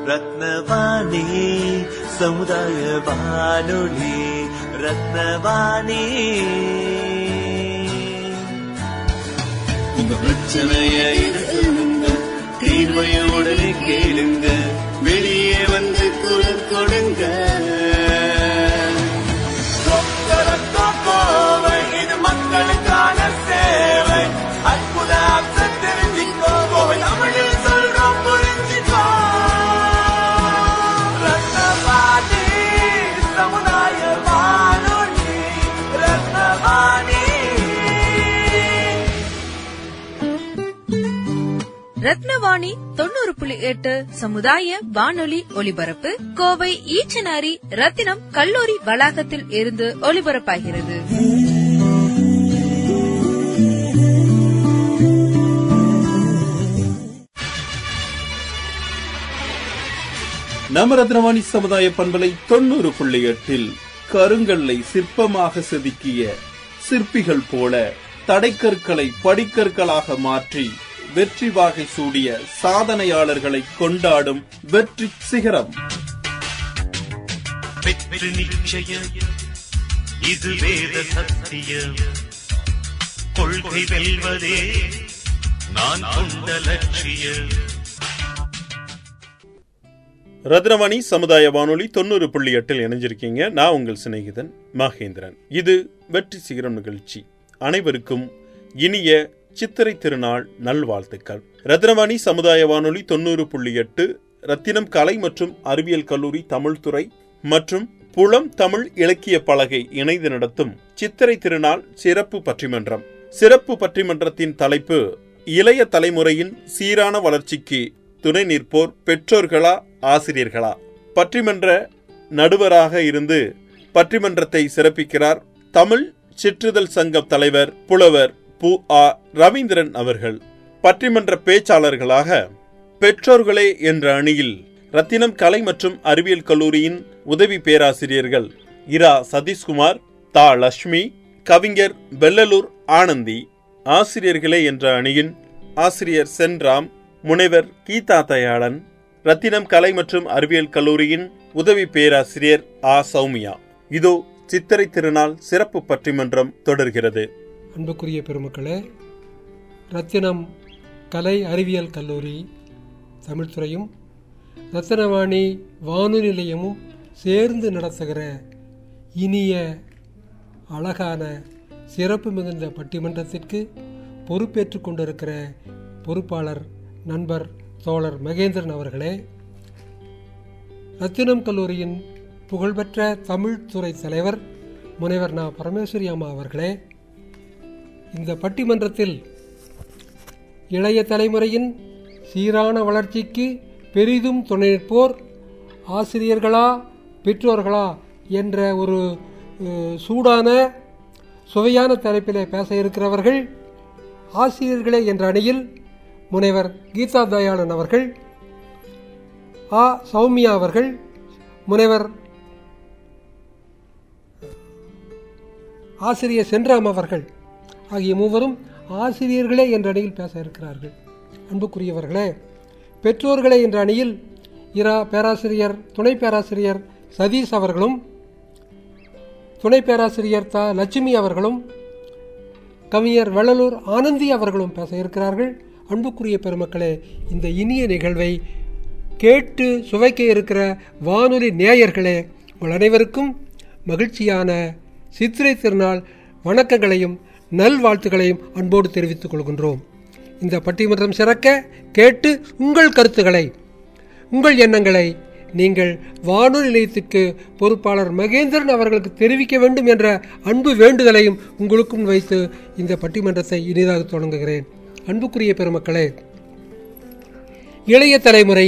ரத்னவாணி சமுதாய வானொலி ரத்னவாணி உங்க பிரச்சனைய இது சொல்லுங்க தீர்வைய உடனே கேளுங்க வெளியே வந்து குரல் கொடுங்க கொக்கரக்கோ கோவை, இது மக்களுக்கான சேவை அற்புத அம்சம் தெரிஞ்சுக்கோ கோவை தமிழில் சொல்றோம் புரிஞ்சுக்கோ ரத்னவாணி சமுதாய வானொலி ரத்னவாணி ரத்னவாணி தொண்ணூறு புள்ளி எட்டு சமுதாய வானொலி ஒலிபரப்பு கோவை ஈச்சனாரி ரத்தினம் கல்லூரி வளாகத்தில் இருந்து ஒலிபரப்பாகிறது நம்ம ரத்னவாணி சமுதாய பண்பலை தொண்ணூறு புள்ளி எட்டில் கருங்கல்லை சிற்பமாக செதுக்கிய சிற்பிகள் போல தடைக்கற்களை படிக்கற்களாக மாற்றி வெற்றி வாகை சூடிய சாதனையாளர்களை கொண்டாடும் வெற்றி சிகரம் வெற்றி நிச்சயம் இது வேத சத்தியம் கொள்கை வெல்வதே நான் கொண்ட லட்சியம் ரத்னவாணி சமுதாய வானொலி தொண்ணூறு புள்ளி எட்டில் இணைஞ்சிருக்கீங்க நான் உங்கள் சிநேகிதன் மகேந்திரன் இது வெற்றி சிகரம் நிகழ்ச்சி அனைவருக்கும் இனிய சித்திரை திருநாள் நல்வாழ்த்துக்கள் ரத்னவாணி சமுதாய வானொலி தொண்ணூறு புள்ளி எட்டு ரத்தினம் கலை மற்றும் அறிவியல் கல்லூரி தமிழ்துறை மற்றும் புலம் தமிழ் இலக்கிய பலகை இணைந்து நடத்தும் சித்திரை திருநாள் சிறப்பு பட்டிமன்றம் சிறப்பு பட்டிமன்றத்தின் தலைப்பு இளைய தலைமுறையின் சீரான வளர்ச்சிக்கு துணை நிற்போர் பெற்றோர்களா ஆசிரியர்களா பட்டிமன்ற நடுவராக இருந்து பட்டிமன்றத்தை சிறப்பிக்கிறார் தமிழ் சிற்றுதல் சங்க தலைவர் புலவர் பு ஆ ரவீந்திரன் அவர்கள் பட்டிமன்ற பேச்சாளர்களாக பெற்றோர்களே என்ற அணியில் ரத்தினம் கலை மற்றும் அறிவியல் கல்லூரியின் உதவி பேராசிரியர்கள் இரா சதீஷ்குமார் தா லட்சுமி கவிஞர் வெள்ளலூர் ஆனந்தி ஆசிரியர்களே என்ற அணியின் ஆசிரியர் சென்ராம் முனைவர் கீதா தயாளன் ரத்தினம் கலை மற்றும் அறிவியல் கல்லூரியின் உதவி பேராசிரியர் ஆ சௌமியா இதோ சித்திரை திருநாள் சிறப்பு பட்டிமன்றம் தொடர்கிறது அன்புக்குரிய பெருமக்களே ரத்தினம் கலை அறிவியல் கல்லூரி தமிழ்துறையும் ரத்தினவாணி வானொலி நிலையமும் சேர்ந்து நடத்துகிற இனிய அழகான சிறப்பு மிகுந்த பட்டிமன்றத்திற்கு பொறுப்பேற்றுக் கொண்டிருக்கிற பொறுப்பாளர் நண்பர் தோழர் மகேந்திரன் அவர்களே ரத்தினம் கல்லூரியின் புகழ்பெற்ற தமிழ் துறை தலைவர் முனைவர் நா பரமேஸ்வரி அம்மா அவர்களே இந்த பட்டிமன்றத்தில் இளைய தலைமுறையின் சீரான வளர்ச்சிக்கு பெரிதும் துணை நிற்போர் ஆசிரியர்களா பெற்றோர்களா என்ற ஒரு அஹ், சூடான சுவையான தலைப்பிலே பேச இருக்கிறவர்கள் ஆசிரியர்களே என்ற அணியில் முனைவர் கீதா தயாளன் அவர்கள் ஆ சௌமியா அவர்கள் முனைவர் ஆசிரியர் சென்றாம் அவர்கள் ஆகிய மூவரும் ஆசிரியர்களே என்ற அணியில் பேச இருக்கிறார்கள் அன்புக்குரியவர்களே பெற்றோர்களே என்ற அணியில் இரா பேராசிரியர் துணை பேராசிரியர் சதீஷ் அவர்களும் துணை பேராசிரியர் த லட்சுமி அவர்களும் கவிஞர் வள்ளலூர் ஆனந்தி அவர்களும் பேச இருக்கிறார்கள் அன்புக்குரிய பெருமக்களே இந்த இனிய நிகழ்வை கேட்டு சுவைக்க இருக்கிற வானொலி நேயர்களே உங்கள் அனைவருக்கும் மகிழ்ச்சியான சித்திரை திருநாள் வணக்கங்களையும் நல்வாழ்த்துக்களையும் அன்போடு தெரிவித்துக் கொள்கின்றோம் இந்த பட்டிமன்றம் சிறக்க கேட்டு உங்கள் கருத்துக்களை உங்கள் எண்ணங்களை நீங்கள் வானொலி நிலையத்துக்கு பொறுப்பாளர் மகேந்திரன் அவர்களுக்கு தெரிவிக்க வேண்டும் என்ற அன்பு வேண்டுதலையும் உங்களுக்கும் வைத்து இந்த பட்டிமன்றத்தை இனிதாக தொடங்குகிறேன் அன்புக்குரிய பெருமக்களே இளைய தலைமுறை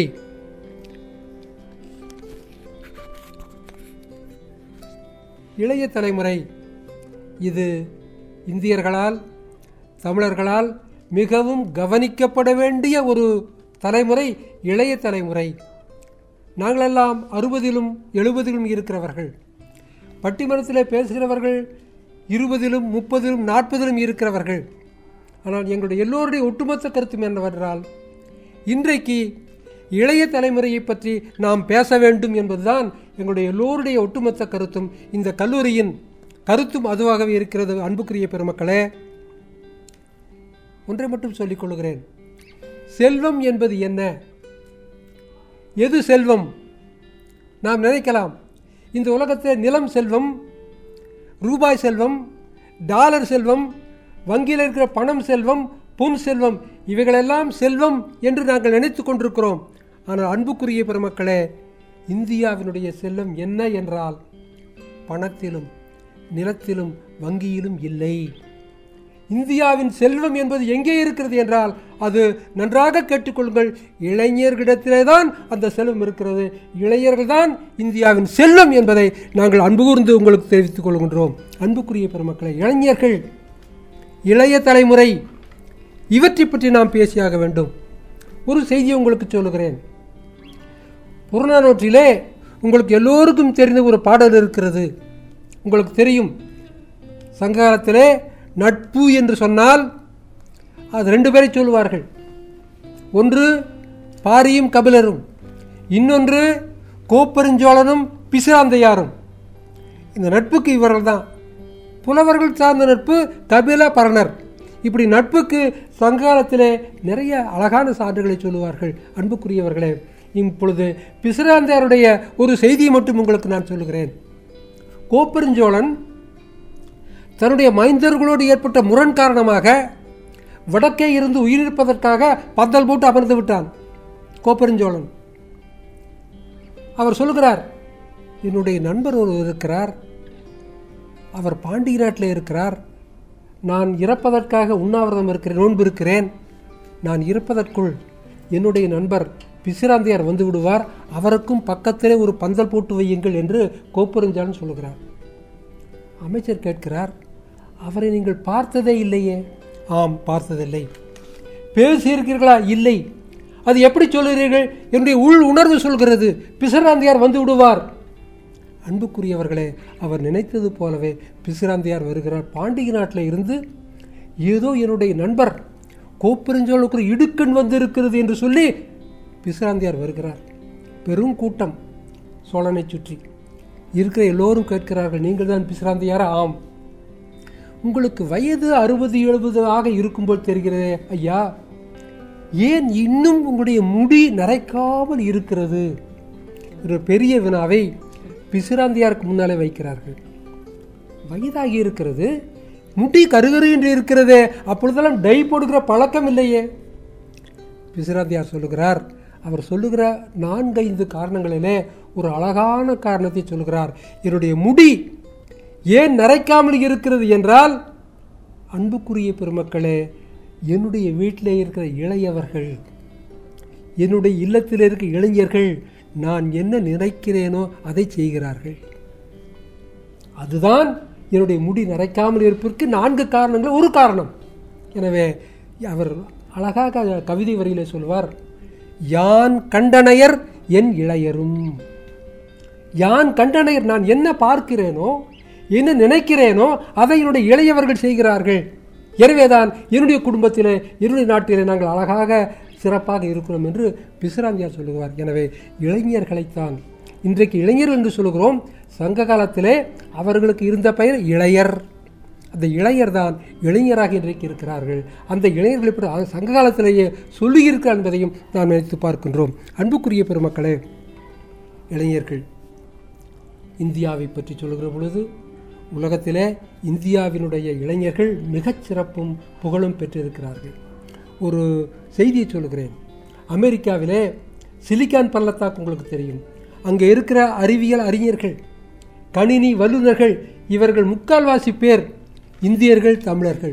இளைய தலைமுறை இது இந்தியர்களால் தமிழர்களால் மிகவும் கவனிக்கப்பட வேண்டிய ஒரு தலைமுறை இளைய தலைமுறை நாங்களெல்லாம் அறுபதிலும் எழுபதிலும் இருக்கிறவர்கள் பட்டிமன்றத்தில் பேசுகிறவர்கள் இருபதிலும் முப்பதிலும் நாற்பதிலும் இருக்கிறவர்கள் ஆனால் எங்களுடைய எல்லோருடைய ஒட்டுமொத்த கருத்தும் என்னவென்றால் இன்றைக்கு இளைய தலைமுறையை பற்றி நாம் பேச வேண்டும் என்பதுதான் எங்களுடைய எல்லோருடைய ஒட்டுமொத்த கருத்தும் இந்த கல்லூரியின் கருத்தும் அதுவாகவே இருக்கிறது அன்புக்குரிய பெருமக்களே ஒன்றை மட்டும் சொல்லிக் கொள்கிறேன் செல்வம் என்பது என்ன எது செல்வம் நாம் நினைக்கலாம் இந்த உலகத்தில் நிலம் செல்வம் ரூபாய் செல்வம் டாலர் செல்வம் வங்கியில் இருக்கிற பணம் செல்வம் பொன் செல்வம் இவைகளெல்லாம் செல்வம் என்று நாங்கள் நினைத்து கொண்டிருக்கிறோம் ஆனால் அன்புக்குரிய பெருமக்களே இந்தியாவினுடைய செல்வம் என்ன என்றால் பணத்திலும் நிலத்திலும் வங்கியிலும் இல்லை இந்தியாவின் செல்வம் என்பது எங்கே இருக்கிறது என்றால் அது நன்றாக கேட்டுக்கொள்ளுங்கள் இளைஞர்களிடத்திலே தான் அந்த செல்வம் இருக்கிறது இளைஞர்கள் தான் இந்தியாவின் செல்வம் என்பதை நாங்கள் அன்பு கூர்ந்து உங்களுக்கு தெரிவித்துக் கொள்கின்றோம் அன்புக்குரிய பெருமக்களை இளைஞர்கள் இளைய தலைமுறை இவற்றை பற்றி நாம் பேசியாக வேண்டும் ஒரு செய்தி உங்களுக்கு சொல்லுகிறேன் புறநானூற்றிலே உங்களுக்கு எல்லோருக்கும் தெரிந்த ஒரு பாடல் இருக்கிறது உங்களுக்கு தெரியும் சங்ககாலத்திலே நட்பு என்று சொன்னால் அது ரெண்டு பேரை சொல்லுவார்கள் ஒன்று பாரியும் கபிலரும் இன்னொன்று கோப்பெருஞ்சோழனும் பிசிராந்தையாரும் இந்த நட்புக்கு இவர்கள் தான் புலவர்கள் சார்ந்த நட்பு கபில பரணர் இப்படி நட்புக்கு சங்ககாலத்திலே நிறைய அழகான சான்றுகளை சொல்லுவார்கள் அன்புக்குரியவர்களே இப்பொழுது பிசிராந்தையாருடைய ஒரு செய்தியை மட்டும் உங்களுக்கு நான் சொல்லுகிறேன் கோப்பெருஞ்சோழன் தன்னுடைய மைந்தர்களோடு ஏற்பட்ட முரண் காரணமாக வடக்கே இருந்து உயிரிழப்பதற்காக பந்தல் போட்டு அமர்ந்து விட்டான் கோப்பெருஞ்சோழன் அவர் சொல்லுகிறார் என்னுடைய நண்பர் ஒரு இருக்கிறார் அவர் பாண்டிய நாட்டில் இருக்கிறார் நான் இறப்பதற்காக உண்ணாவிரதம் இருக்கிறேன் நோன்பு இருக்கிறேன் நான் இறப்பதற்குள் என்னுடைய நண்பர் பிசிராந்தையார் வந்து விடுவார் அவருக்கும் பக்கத்திலே ஒரு பந்தல் போட்டு வையுங்கள் என்று கோப்பெருஞ்சாலன் சொல்லுகிறார் அமைச்சர் கேட்கிறார் அவரை நீங்கள் பார்த்ததே இல்லையே ஆம் பார்த்ததில்லை பேசியிருக்கிறீர்களா இல்லை அது எப்படி சொல்கிறீர்கள் என்னுடைய உள் உணர்வு சொல்கிறது பிசிராந்தியார் வந்து விடுவார் அன்புக்குரியவர்களே அவர் நினைத்தது போலவே பிசிராந்தியார் வருகிறார் பாண்டிய நாட்டில் இருந்து ஏதோ என்னுடைய நண்பர் கோப்பெருஞ்சோளுக்கு ஒரு இடுக்கண் வந்திருக்கிறது என்று சொல்லி பிசிராந்தியார் வருகிறார் பெரும் கூட்டம் சோழனை சுற்றி இருக்கிற எல்லோரும் கேட்கிறார்கள் நீங்கள் தான் பிசிராந்தியாரா ஆம் உங்களுக்கு வயது அறுபது எழுபது ஆக இருக்கும்போது தெரிகிறதே ஐயா ஏன் இன்னும் உங்களுடைய முடி நரைக்காமல் இருக்கிறது என்ற பெரிய வினாவை பிசிராந்தியாருக்கு முன்னாலே வைக்கிறார்கள் வயதாகி இருக்கிறது முடி கருகரு என்று இருக்கிறதே அப்பொழுதெல்லாம் டை போடுகிற பழக்கம் இல்லையே பிசிராந்தியார் சொல்லுகிறார் அவர் சொல்லுகிற நான்கைந்து காரணங்களிலே ஒரு அழகான காரணத்தை சொல்கிறார் என்னுடைய முடி ஏன் நரைக்காமல் இருக்கிறது என்றால் அன்புக்குரிய பெருமக்களே என்னுடைய வீட்டிலே இருக்கிற இளையவர்கள் என்னுடைய இல்லத்தில் இருக்கிற இளைஞர்கள் நான் என்ன நினைக்கிறேனோ அதை செய்கிறார்கள் அதுதான் என்னுடைய முடி நரைக்காமல் இருப்பதற்கு நான்கு காரணங்கள் ஒரு காரணம் எனவே அவர் அழகாக கவிதை வரியிலே சொல்வார் யான் கண்டனையர் என் இளையரும் யான் கண்டனையர் நான் என்ன பார்க்கிறேனோ என்ன நினைக்கிறேனோ அதை என்னுடைய இளையவர்கள் செய்கிறார்கள் எனவேதான் என்னுடைய குடும்பத்திலே என்னுடைய நாட்டிலே நாங்கள் அழகாக சிறப்பாக இருக்கிறோம் என்று பிசுராந்தியார் சொல்லுவார் எனவே இளைஞர்களைத்தான் இன்றைக்கு இளைஞர்கள் என்று சொல்கிறோம் சங்க காலத்திலே அவர்களுக்கு இருந்த பெயர் இளையர் அந்த இளைஞர் தான் இளைஞராக இன்றைக்கு இருக்கிறார்கள் அந்த இளைஞர்களை பற்றி சங்க காலத்திலேயே சொல்லியிருக்கிறார் என்பதையும் நாம் நினைத்து பார்க்கின்றோம் அன்புக்குரிய பெருமக்களே இளைஞர்கள் இந்தியாவை பற்றி சொல்லுகிற பொழுது உலகத்திலே இந்தியாவினுடைய இளைஞர்கள் மிகச் சிறப்பும் புகழும் பெற்றிருக்கிறார்கள் ஒரு செய்தியை சொல்லுகிறேன் அமெரிக்காவிலே சிலிக்கான் பள்ளத்தாக்கு உங்களுக்கு தெரியும் அங்கே இருக்கிற அறிவியல் அறிஞர்கள் கணினி வல்லுநர்கள் இவர்கள் முக்கால்வாசி பேர் இந்தியர்கள் தமிழர்கள்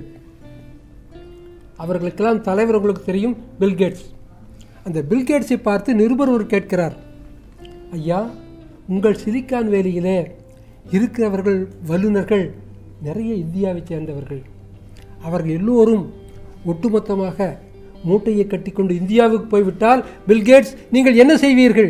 அவர்களுக்கெல்லாம் தலைவர் உங்களுக்கு தெரியும் பில்கேட்ஸ் அந்த பில்கேட்ஸை பார்த்து நிருபர் ஒரு கேட்கிறார் ஐயா உங்கள் சிலிக்கான் வேலியிலே இருக்கிறவர்கள் வல்லுநர்கள் நிறைய இந்தியாவைச் சேர்ந்தவர்கள் அவர்கள் எல்லோரும் ஒட்டுமொத்தமாக மூட்டையை கட்டிக்கொண்டு இந்தியாவுக்கு போய்விட்டால் பில்கேட்ஸ் நீங்கள் என்ன செய்வீர்கள்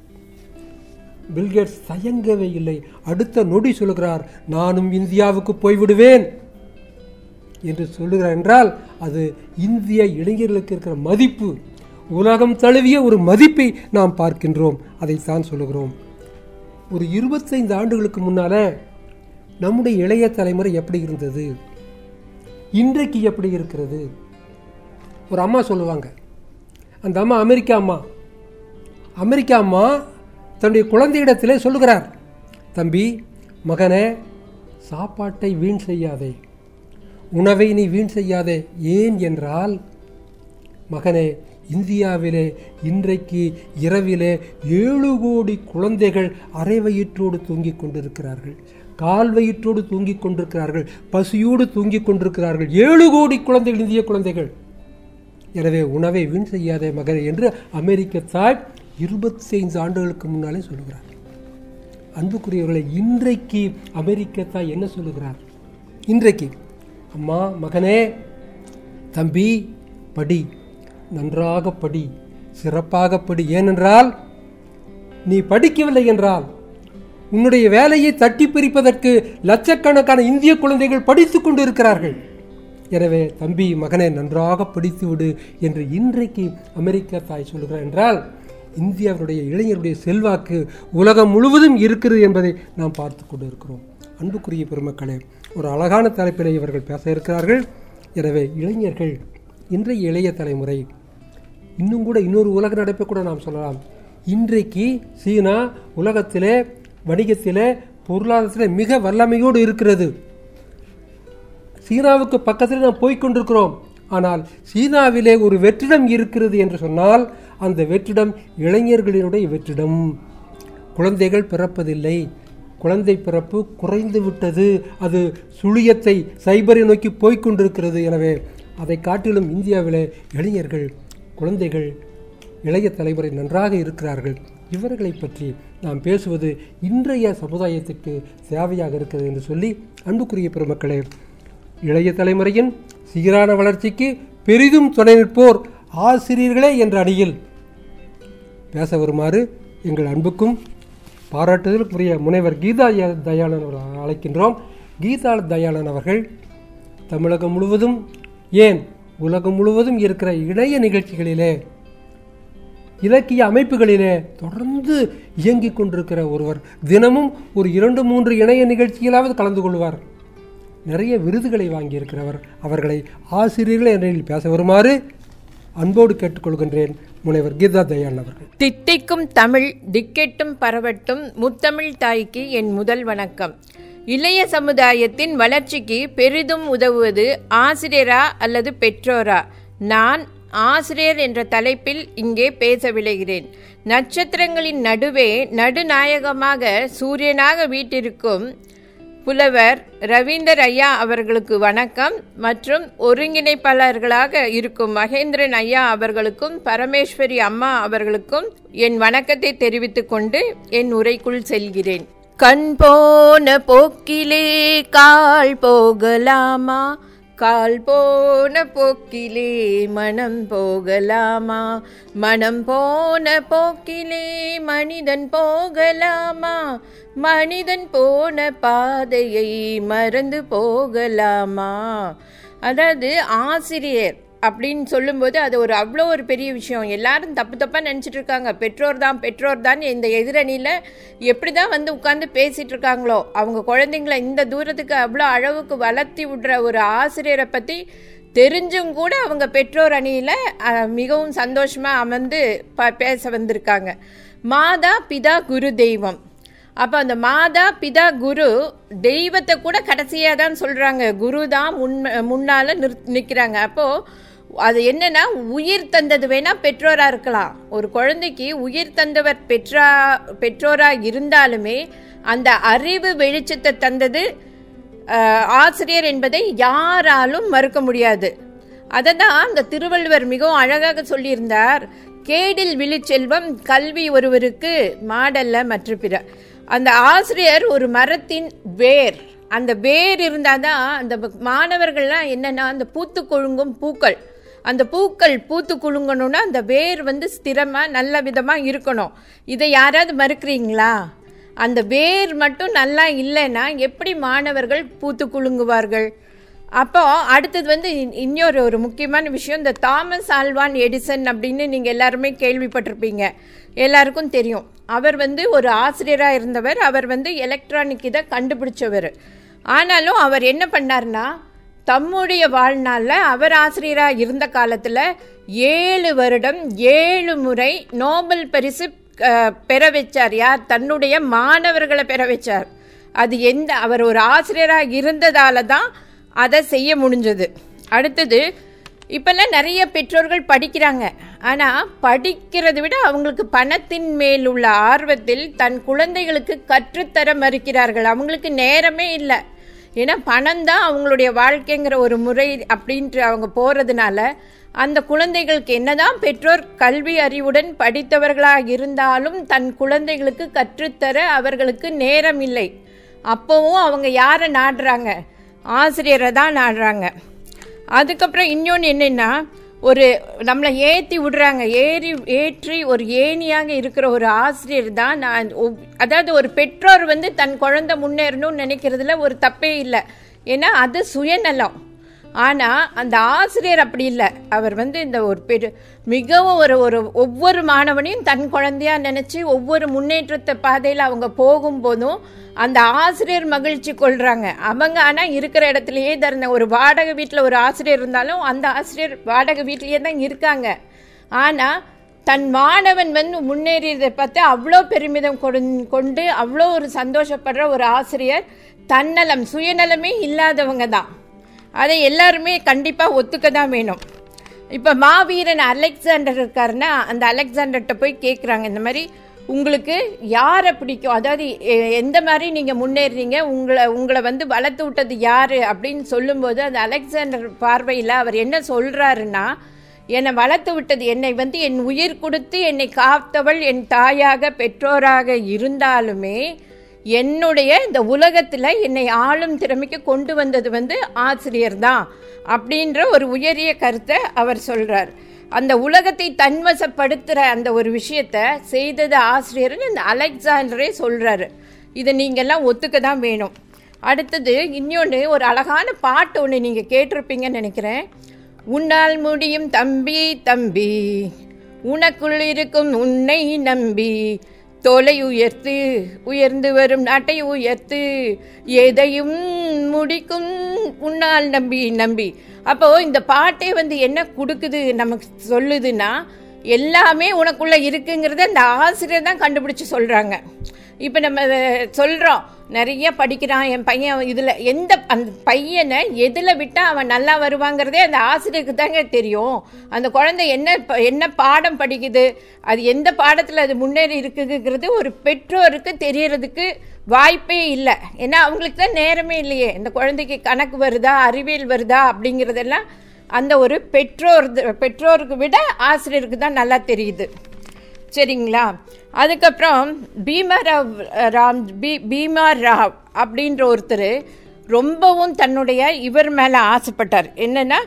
பில்கேட்ஸ் தயங்கவே இல்லை அடுத்த நொடி சொல்கிறார் நானும் இந்தியாவுக்கு போய்விடுவேன் என்று சொல்லுகிறார் என்றால் அது இந்திய இளைஞர்களுக்கு இருக்கிற மதிப்பு உலகம் தழுவிய ஒரு மதிப்பை நாம் பார்க்கின்றோம் அதைத்தான் சொல்லுகிறோம் ஒரு இருபத்தைந்து ஆண்டுகளுக்கு முன்னால நம்முடைய இளைய தலைமுறை எப்படி இருந்தது இன்றைக்கு எப்படி இருக்கிறது ஒரு அம்மா சொல்லுவாங்க அந்த அம்மா அமெரிக்கா அம்மா அமெரிக்கா அம்மா தன்னுடைய குழந்தையிடத்திலே சொல்லுகிறார் தம்பி மகனே சாப்பாட்டை வீண் செய்யாதே உணவை நீ வீண் செய்யாதே ஏன் என்றால் மகனே இந்தியாவிலே இன்றைக்கு இரவிலே ஏழு கோடி குழந்தைகள் அரை வயிற்றோடு தூங்கிக் கொண்டிருக்கிறார்கள் கால் வயிற்றோடு தூங்கிக் கொண்டிருக்கிறார்கள் பசியோடு தூங்கிக் கொண்டிருக்கிறார்கள் ஏழு கோடி குழந்தைகள் இந்திய குழந்தைகள் எனவே உணவை வீண் செய்யாதே மகனே என்று அமெரிக்க தாய் இருபத்தி ஐந்து ஆண்டுகளுக்கு முன்னாலே சொல்லுகிறார் அன்புக்குரியவர்களை இன்றைக்கு அமெரிக்க தாய் என்ன சொல்லுகிறார் இன்றைக்கு அம்மா மகனே தம்பி படி நன்றாக படி சிறப்பாக படி ஏனென்றால் நீ படிக்கவில்லை என்றால் உன்னுடைய வேலையை தட்டி பிரிப்பதற்கு லட்சக்கணக்கான இந்திய குழந்தைகள் படித்துக் கொண்டு இருக்கிறார்கள் எனவே தம்பி மகனை நன்றாக படித்து விடு என்று இன்றைக்கு அமெரிக்க தாய் சொல்லுகிறார் என்றால் இந்தியாவுடைய இளைஞருடைய செல்வாக்கு உலகம் முழுவதும் இருக்கிறது என்பதை நாம் பார்த்து கொண்டு இருக்கிறோம் அன்புக்குரிய பெருமக்களே ஒரு அழகான தலைப்பிலே இவர்கள் பேச இருக்கிறார்கள் எனவே இளைஞர்கள் இன்றைய இளைய தலைமுறை இன்னும் கூட இன்னொரு உலக நடப்பை கூட நாம் சொல்லலாம் இன்றைக்கு சீனா உலகத்திலே வணிகத்திலே பொருளாதாரத்திலே மிக வல்லமையோடு இருக்கிறது சீனாவுக்கு பக்கத்தில் நாம் போய்க்கொண்டிருக்கிறோம் ஆனால் சீனாவிலே ஒரு வெற்றிடம் இருக்கிறது என்று சொன்னால் அந்த வெற்றிடம் இளைஞர்களினுடைய வெற்றிடம் குழந்தைகள் பிறப்பதில்லை குழந்தை பிறப்பு குறைந்து விட்டது அது சுழியத்தை சைபரை நோக்கி போய்க்கொண்டிருக்கிறது எனவே அதை காட்டிலும் இந்தியாவிலே இளைஞர்கள் குழந்தைகள் இளைய தலைமுறை நன்றாக இருக்கிறார்கள் இவர்களை பற்றி நாம் பேசுவது இன்றைய சமுதாயத்திற்கு தேவையாக இருக்கிறது என்று சொல்லி அன்புக்குரிய பெருமக்களே இளைய தலைமுறையின் சீரான வளர்ச்சிக்கு பெரிதும் துணை நிற்போர் ஆசிரியர்களே என்ற அணியில் பேச வருமாறு எங்கள் அன்புக்கும் பாராட்டுதலுக்குரிய முனைவர் கீதா ய- தயாளன் அவர்கள் அழைக்கின்றோம் கீதா தயாளன் அவர்கள் தமிழகம் முழுவதும் ஏன் உலகம் முழுவதும் இருக்கிற இணைய நிகழ்ச்சிகளிலே இலக்கிய அமைப்புகளிலே தொடர்ந்து இயங்கிக் கொண்டிருக்கிற ஒருவர் தினமும் ஒரு இரண்டு மூன்று இணைய நிகழ்ச்சியிலாவது கலந்து கொள்வார் நிறைய விருதுகளை வாங்கியிருக்கிறவர் அவர்களை ஆசிரியர்கள் என்ற பேச வருமாறு அன்போடு கேட்டுக்கொள்கின்றேன் முனைவர் கீதா தயாளன் அவர்கள் தித்திக்கும் தமிழ் திக்கெட்டும் பரவட்டும் முத்தமிழ் தாய்க்கு என் முதல் வணக்கம் இளைய சமுதாயத்தின் வளர்ச்சிக்கு பெரிதும் உதவுவது ஆசிரியரா அல்லது பெற்றோரா நான் ஆசிரியர் என்ற தலைப்பில் இங்கே பேச விளைகிறேன் நட்சத்திரங்களின் நடுவே நடுநாயகமாக சூரியனாக வீட்டிருக்கும் புலவர் ரவீந்தர் ஐயா அவர்களுக்கு வணக்கம் மற்றும் ஒருங்கிணைப்பாளர்களாக இருக்கும் மகேந்திரன் ஐயா அவர்களுக்கும் பரமேஸ்வரி அம்மா அவர்களுக்கும் என் வணக்கத்தை தெரிவித்துக் கொண்டு என் உரைக்குள் செல்கிறேன் கண் போன போக்கிலே கால் போகலாமா கால் போன போக்கிலே மனம் போகலாமா மனம் போன போக்கிலே மனிதன் போகலாமா மனிதன் போன பாதையை மறந்து போகலாமா அதாவது ஆசிரியர் அப்படின்னு சொல்லும்போது அது ஒரு அவ்வளோ ஒரு பெரிய விஷயம் எல்லாரும் தப்பு தப்பாக நினச்சிட்டு இருக்காங்க பெற்றோர் தான் பெற்றோர் தான் இந்த எதிரணியில் எப்படி தான் வந்து உட்காந்து பேசிட்டு இருக்காங்களோ அவங்க குழந்தைங்கள இந்த தூரத்துக்கு அவ்வளோ அளவுக்கு வளர்த்தி விடுற ஒரு ஆசிரியரை பற்றி தெரிஞ்சும் கூட அவங்க பெற்றோர் அணியில் மிகவும் சந்தோஷமாக அமர்ந்து ப பேச வந்திருக்காங்க மாதா பிதா குரு தெய்வம் அப்போ அந்த மாதா பிதா குரு தெய்வத்தை கூட கடைசியாக தான் சொல்கிறாங்க குரு தான் முன் முன்னால் நிற் நிற்கிறாங்க அப்போது அது என்னன்னா உயிர் தந்தது வேணா பெற்றோராக இருக்கலாம் ஒரு குழந்தைக்கு உயிர் தந்தவர் பெற்றா பெற்றோராக இருந்தாலுமே அந்த அறிவு வெளிச்சத்தை தந்தது அஹ், ஆசிரியர் என்பதை யாராலும் மறுக்க முடியாது அதை தான் அந்த திருவள்ளுவர் மிகவும் அழகாக சொல்லியிருந்தார் கேடில் விழிச்செல்வம் கல்வி ஒருவருக்கு மாடல்ல மற்ற பிற அந்த ஆசிரியர் ஒரு மரத்தின் வேர் அந்த வேர் இருந்தால் தான் அந்த மாணவர்கள்லாம் என்னன்னா அந்த பூத்து கொழுங்கும் பூக்கள் அந்த பூக்கள் பூத்து குலுங்கணும்னா அந்த வேர் வந்து ஸ்திரமாக நல்ல விதமாக இருக்கணும் இதை யாராவது மறுக்கிறீங்களா அந்த வேர் மட்டும் நல்லா இல்லைன்னா எப்படி மாணவர்கள் பூத்து குலுங்குவார்கள் அப்போ அடுத்தது வந்து இன்- இன்னொரு ஒரு முக்கியமான விஷயம் இந்த தாமஸ் ஆல்வான் எடிசன் அப்படின்னு நீங்கள் எல்லாருமே கேள்விப்பட்டிருப்பீங்க எல்லாருக்கும் தெரியும் அவர் வந்து ஒரு ஆசிரியராக இருந்தவர் அவர் வந்து எலக்ட்ரானிக் இதை கண்டுபிடிச்சவர் ஆனாலும் அவர் என்ன பண்ணார்னா தம்முடைய வாழ்நாளில் அவர் ஆசிரியராக இருந்த காலத்தில் ஏழு வருடம் ஏழு முறை நோபல் பரிசு அஹ், பெற வச்சார் யார் தன்னுடைய மாணவர்களை பெற வச்சார் அது எந்த அவர் ஒரு ஆசிரியராக இருந்ததால தான் அதை செய்ய முடிஞ்சது அடுத்தது இப்பெல்லாம் நிறைய பெற்றோர்கள் படிக்கிறாங்க ஆனால் படிக்கிறதை விட அவங்களுக்கு பணத்தின் மேல் உள்ள ஆர்வத்தில் தன் குழந்தைகளுக்கு கற்றுத்தர மறுக்கிறார்கள் அவங்களுக்கு நேரமே இல்லை ஏன்னா பணம் தான் அவங்களுடைய வாழ்க்கைங்கிற ஒரு முறை அப்படின்ட்டு அவங்க போகிறதுனால அந்த குழந்தைகளுக்கு என்னதான் பெற்றோர் கல்வி அறிவுடன் படித்தவர்களாக இருந்தாலும் தன் குழந்தைகளுக்கு கற்றுத்தர அவர்களுக்கு நேரம் இல்லை அப்போவும் அவங்க யாரை நாடுறாங்க ஆசிரியரை தான் நாடுறாங்க அதுக்கப்புறம் இன்னொன்று என்னென்னா ஒரு நம்மளை ஏற்றி விடுறாங்க ஏறி ஏற்றி ஒரு ஏணியாக இருக்கிற ஒரு ஆசிரியர் தான் நான் ஒவ்- அதாவது ஒரு பெற்றோர் வந்து தன் குழந்தை முன்னேறணும்னு நினைக்கிறதுல ஒரு தப்பே இல்லை ஏன்னா அது சுயநலம் ஆனால் அந்த ஆசிரியர் அப்படி இல்லை அவர் வந்து இந்த ஒரு பெரு மிகவும் ஒரு ஒரு ஒவ்வொரு மாணவனையும் தன் குழந்தையா நினச்சி ஒவ்வொரு முன்னேற்றத்தை பாதையில் அவங்க போகும்போதும் அந்த ஆசிரியர் மகிழ்ச்சி கொள்கிறாங்க அவங்க ஆனால் இருக்கிற இடத்துலையே தருந்த ஒரு வாடகை வீட்டில் ஒரு ஆசிரியர் இருந்தாலும் அந்த ஆசிரியர் வாடகை வீட்டிலேயே தான் இருக்காங்க ஆனால் தன் மாணவன் வந்து முன்னேறியதை பார்த்து அவ்வளோ பெருமிதம் கொடு- கொண்டு அவ்வளோ ஒரு சந்தோஷப்படுற ஒரு ஆசிரியர் தன்னலம் சுயநலமே இல்லாதவங்க தான் அதை எல்லாருமே கண்டிப்பாக ஒத்துக்க தான் வேணும் இப்போ மாவீரன் அலெக்சாண்டர் இருக்காருன்னா அந்த அலெக்சாண்டர்கிட்ட போய் கேட்குறாங்க இந்த மாதிரி உங்களுக்கு யாரை பிடிக்கும் அதாவது எ- எந்த மாதிரி நீங்கள் முன்னேறீங்க உங்களை உங்களை வந்து வளர்த்து விட்டது யார் அப்படின்னு சொல்லும்போது அந்த அலெக்சாண்டர் பார்வையில் அவர் என்ன சொல்கிறாருன்னா என்னை வளர்த்து விட்டது என்னை வந்து என் உயிர் கொடுத்து என்னை காத்தவள் என் தாயாக பெற்றோராக இருந்தாலுமே என்னுடைய இந்த உலகத்தில் என்னை ஆளும் திறமைக்கு கொண்டு வந்தது வந்து ஆசிரியர் தான் அப்படின்ற ஒரு உயரிய கருத்தை அவர் சொல்றார் அந்த உலகத்தை தன்வசப்படுத்துகிற அந்த ஒரு விஷயத்த செய்தது ஆசிரியர்னு இந்த அலெக்சாண்டரே சொல்றாரு இதை நீங்கள்லாம் ஒத்துக்க தான் வேணும் அடுத்தது இன்னொன்று ஒரு அழகான பாட்டு ஒன்று நீங்கள் கேட்டிருப்பீங்கன்னு நினைக்கிறேன் உன்னால் முடியும் தம்பி தம்பி உனக்குள் இருக்கும் உன்னை நம்பி தோலை உயர்த்து உயர்ந்து வரும் நாட்டை உயர்த்து எதையும் முடிக்கும் உன்னால் நம்பி நம்பி அப்போ இந்த பாட்டே வந்து என்ன கொடுக்குது நமக்கு சொல்லுதுன்னா எல்லாமே உனக்குள்ள இருக்குங்கிறத அந்த ஆசிரியர் தான் கண்டுபிடிச்சு சொல்றாங்க இப்போ நம்ம சொல்கிறோம் நிறைய படிக்கிறான் என் பையன் இதில் எந்த அந்த பையனை எதில் விட்டால் அவன் நல்லா வருவாங்கிறதே அந்த ஆசிரியருக்கு தாங்க தெரியும் அந்த குழந்தை என்ன ப- என்ன பாடம் படிக்குது அது எந்த பாடத்தில் அது முன்னேறி இருக்குங்கிறது ஒரு பெற்றோருக்கு தெரியறதுக்கு வாய்ப்பே இல்லை ஏன்னா அவங்களுக்கு தான் நேரமே இல்லையே இந்த குழந்தைக்கு கணக்கு வருதா அறிவியல் வருதா அப்படிங்கிறதெல்லாம் அந்த ஒரு பெற்றோர் பெற்றோருக்கு விட ஆசிரியருக்கு தான் நல்லா தெரியுது சரிங்களா அதுக்கப்புறம் பீமா ராவ் ராம் பீ பீமா ராவ் அப்படின்ற ஒருத்தர் ரொம்பவும் தன்னுடைய இவர் மேலே ஆசைப்பட்டார் என்னன்னா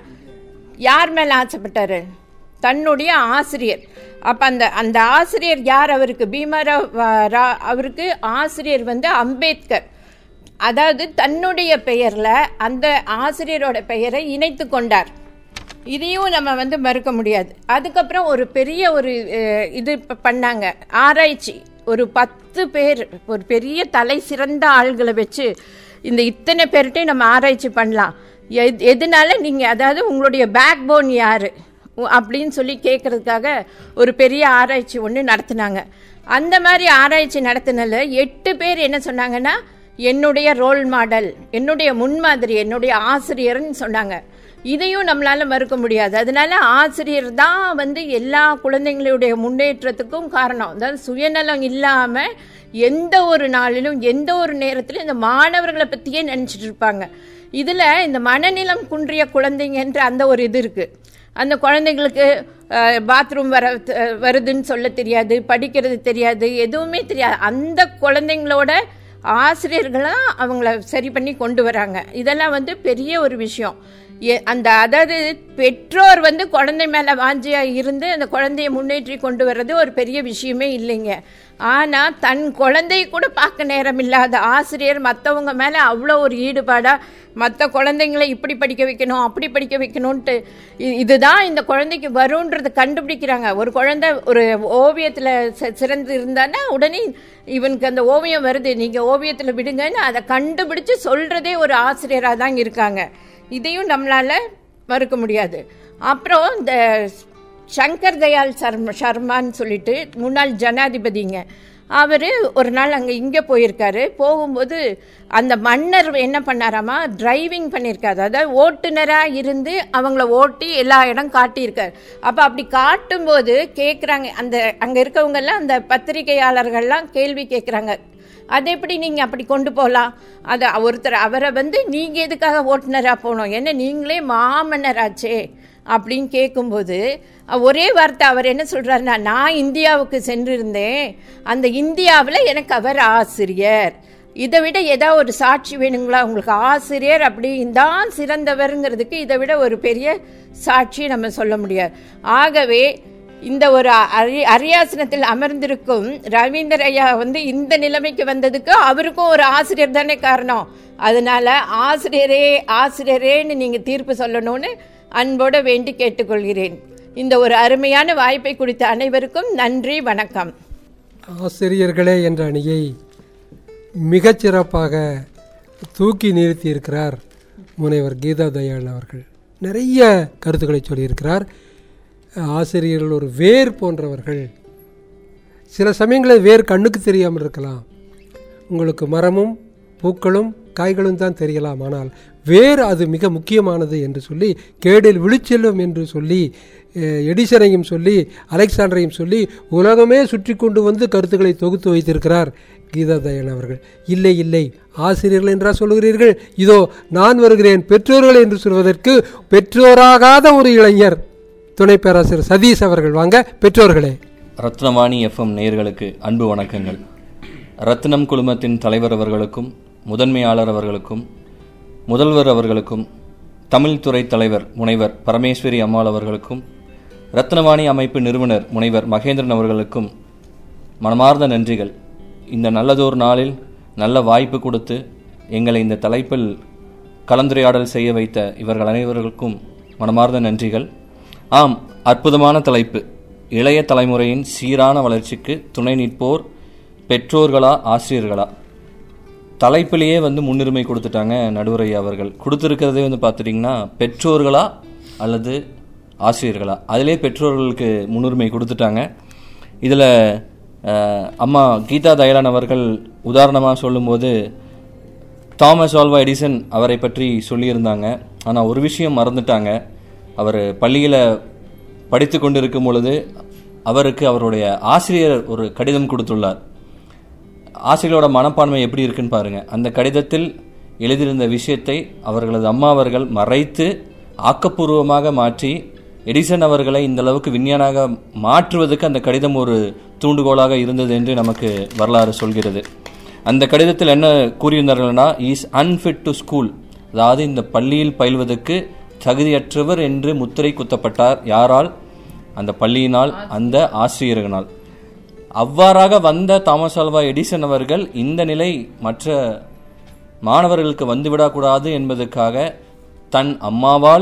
யார் மேலே ஆசைப்பட்டார் தன்னுடைய ஆசிரியர் அப்போ அந்த அந்த ஆசிரியர் யார் அவருக்கு பீமாராவ் ரா அவருக்கு ஆசிரியர் வந்து அம்பேத்கர் அதாவது தன்னுடைய பெயரில் அந்த ஆசிரியரோட பெயரை இணைத்து கொண்டார் இதையும் நம்ம வந்து மறுக்க முடியாது அதுக்கப்புறம் ஒரு பெரிய ஒரு அஹ், இது ப- பண்ணாங்க ஆராய்ச்சி ஒரு பத்து பேர் ஒரு பெரிய தலை சிறந்த ஆள்களை வச்சு இந்த இத்தனை பேர்கிட்டையும் நம்ம ஆராய்ச்சி பண்ணலாம் எது எதனால நீங்கள் அதாவது உங்களுடைய பேக் போன் யார் அப்படின்னு சொல்லி கேட்கறதுக்காக ஒரு பெரிய ஆராய்ச்சி ஒன்று நடத்துனாங்க அந்த மாதிரி ஆராய்ச்சி நடத்தினதுல எட்டு பேர் என்ன சொன்னாங்கன்னா என்னுடைய ரோல் மாடல் என்னுடைய முன்மாதிரி என்னுடைய ஆசிரியர்னு சொன்னாங்க இதையும் நம்மளால மறுக்க முடியாது அதனால ஆசிரியர் தான் வந்து எல்லா குழந்தைங்களுடைய முன்னேற்றத்துக்கும் காரணம் அதாவது சுயநலம் இல்லாம எந்த ஒரு நாளிலும் எந்த ஒரு நேரத்திலும் இந்த மாணவர்களை பத்தியே நினைச்சிட்டு இருப்பாங்க இதுல இந்த மனநிலம் குன்றிய குழந்தைங்கன்ற அந்த ஒரு இது இருக்கு அந்த குழந்தைங்களுக்கு பாத்ரூம் வர அஹ், வருதுன்னு சொல்ல தெரியாது படிக்கிறது தெரியாது எதுவுமே தெரியாது அந்த குழந்தைங்களோட ஆசிரியர்களாக அவங்கள சரி பண்ணி கொண்டு வராங்க இதெல்லாம் வந்து பெரிய ஒரு விஷயம் எ- அந்த அதாவது பெற்றோர் வந்து குழந்தை மேல வாஞ்சியா இருந்து அந்த குழந்தைய முன்னேற்றி கொண்டு வர்றது ஒரு பெரிய விஷயமே இல்லைங்க ஆனா தன் குழந்தைய கூட பார்க்க நேரம் இல்லாத ஆசிரியர் மற்றவங்க மேல அவ்வளோ ஒரு ஈடுபாடா மற்ற குழந்தைங்களை இப்படி படிக்க வைக்கணும் அப்படி படிக்க வைக்கணும்ன்ட்டு இ- இதுதான் இந்த குழந்தைக்கு வரும்ன்றதை கண்டுபிடிக்கிறாங்க ஒரு குழந்தை ஒரு ஓவியத்தில் சிறந்து இருந்தான்னா உடனே இவனுக்கு அந்த ஓவியம் வருது நீங்கள் ஓவியத்தில் விடுங்கன்னு அதை கண்டுபிடிச்சு சொல்கிறதே ஒரு ஆசிரியராக தான் இருக்காங்க இதையும் நம்மளால் மறுக்க முடியாது அப்புறம் இந்த சங்கர் தயாள் சர்ம சர்மான்னு சொல்லிட்டு முன்னாள் ஜனாதிபதிங்க அவர் ஒரு நாள் அங்கே இங்கே போயிருக்காரு போகும்போது அந்த மன்னர் என்ன பண்ணாராமா டிரைவிங் பண்ணியிருக்காரு அதாவது ஓட்டுநராக இருந்து அவங்கள ஓட்டி எல்லா இடம் காட்டியிருக்காரு அப்போ அப்படி காட்டும்போது கேட்குறாங்க அந்த அங்கே இருக்கவங்கெல்லாம் அந்த பத்திரிகையாளர்கள்லாம் கேள்வி கேட்குறாங்க அது எப்படி நீங்கள் அப்படி கொண்டு போகலாம் அது ஒருத்தர் அவரை வந்து நீங்கள் எதுக்காக ஓட்டுநராக போகணும் என்ன நீங்களே மாமன்னராச்சே அப்படின்னு கேட்கும்போது அஹ், ஒரே வார்த்தை அவர் என்ன சொல்கிறாருன்னா நான் இந்தியாவுக்கு சென்றிருந்தேன் அந்த இந்தியாவில் எனக்கு அவர் ஆசிரியர் இதை விட ஏதாவது ஒரு சாட்சி வேணுங்களா உங்களுக்கு ஆசிரியர் அப்படி தான் சிறந்தவருங்கிறதுக்கு இதை விட ஒரு பெரிய சாட்சி நம்ம சொல்ல முடியாது ஆகவே இந்த ஒரு அரி அரியாசனத்தில் அமர்ந்திருக்கும் ரவீந்தர் ஐயா வந்து இந்த நிலைமைக்கு வந்ததுக்கு அவருக்கும் ஒரு ஆசிரியர் தானே காரணம் அதனால ஆசிரியரே ஆசிரியரேன்னு நீங்க தீர்ப்பு சொல்லணும்னு அன்போட வேண்டி கேட்டுக்கொள்கிறேன் இந்த ஒரு அருமையான வாய்ப்பை கொடுத்த அனைவருக்கும் நன்றி வணக்கம் ஆசிரியர்களே என்ற அணியை மிகச் சிறப்பாக தூக்கி நிறுத்தியிருக்கிறார் முனைவர் கீதா தயாள் அவர்கள் நிறைய கருத்துக்களை சொல்லியிருக்கிறார் ஆசிரியர்கள் ஒரு வேர் போன்றவர்கள் சில சமயங்களில் வேர் கண்ணுக்கு தெரியாமல் இருக்கலாம் உங்களுக்கு மரமும் பூக்களும் காய்களும் தான் தெரியலாம் ஆனால் வேர் அது மிக முக்கியமானது என்று சொல்லி கேடில் விழிச்செல்லும் என்று சொல்லி அஹ், எடிசனையும் சொல்லி அலெக்சாண்டரையும் சொல்லி உலகமே சுற்றி கொண்டு வந்து கருத்துக்களை தொகுத்து வைத்திருக்கிறார் கீதா தயன் அவர்கள் இல்லை இல்லை ஆசிரியர்கள் என்றா சொல்லுகிறீர்கள் இதோ நான் வருகிறேன் பெற்றோர்கள் என்று சொல்வதற்கு பெற்றோராகாத ஒரு இளைஞர் துணை பேராசிரியர் சதீஷ் அவர்கள் வாங்க பெற்றோர்களே ரத்னவாணி எஃப்எம் நேயர்களுக்கு அன்பு வணக்கங்கள் ரத்னம் குழுமத்தின் தலைவர் அவர்களுக்கும் முதன்மையாளர் அவர்களுக்கும் முதல்வர் அவர்களுக்கும் தமிழ் துறை தலைவர் முனைவர் பரமேஸ்வரி அம்மாள் அவர்களுக்கும் ரத்னவாணி அமைப்பு நிறுவனர் முனைவர் மகேந்திரன் அவர்களுக்கும் மனமார்ந்த நன்றிகள் இந்த நல்லதொரு நாளில் நல்ல வாய்ப்பு கொடுத்து எங்களை இந்த தலைப்பில் கலந்துரையாடல் செய்ய வைத்த இவர்கள் அனைவருக்கும் மனமார்ந்த நன்றிகள் ஆம் அற்புதமான தலைப்பு இளைய தலைமுறையின் சீரான வளர்ச்சிக்கு துணை நிற்போர் பெற்றோர்களா ஆசிரியர்களா தலைப்பிலேயே வந்து முன்னுரிமை கொடுத்துட்டாங்க நடுவரை அவர்கள் கொடுத்துருக்கிறதே வந்து பார்த்துட்டிங்கன்னா பெற்றோர்களா அல்லது ஆசிரியர்களா அதிலே பெற்றோர்களுக்கு முன்னுரிமை கொடுத்துட்டாங்க இதில் அம்மா கீதா தயலான் அவர்கள் உதாரணமாக சொல்லும்போது தாமஸ் ஆல்வா எடிசன் அவரை பற்றி சொல்லியிருந்தாங்க ஆனால் ஒரு விஷயம் மறந்துட்டாங்க அவர் பள்ளியில் படித்து கொண்டிருக்கும் பொழுது அவருக்கு அவருடைய ஆசிரியர் ஒரு கடிதம் கொடுத்துள்ளார் ஆசிரியரோட மனப்பான்மை எப்படி இருக்குன்னு பாருங்க அந்த கடிதத்தில் எழுதியிருந்த விஷயத்தை அவர்களது அம்மா அவர்கள் மறைத்து ஆக்கப்பூர்வமாக மாற்றி எடிசன் அவர்களை இந்த அளவுக்கு விஞ்ஞானாக மாற்றுவதற்கு அந்த கடிதம் ஒரு தூண்டுகோலாக இருந்தது என்று நமக்கு வரலாறு சொல்கிறது அந்த கடிதத்தில் என்ன கூறியிருந்தார்கள்னா இஸ் அன்ஃபிட் டு ஸ்கூல் அதாவது இந்த பள்ளியில் பயில்வதற்கு தகுதியற்றவர் என்று முத்திரை குத்தப்பட்டார் யாரால் அந்த பள்ளியினால் அந்த ஆசிரியர்களால் அவ்வாறாக வந்த தாமஸ் ஆல்வா எடிசன் அவர்கள் இந்த நிலை மற்ற மாணவர்களுக்கு வந்துவிடக்கூடாது என்பதற்காக தன் அம்மாவால்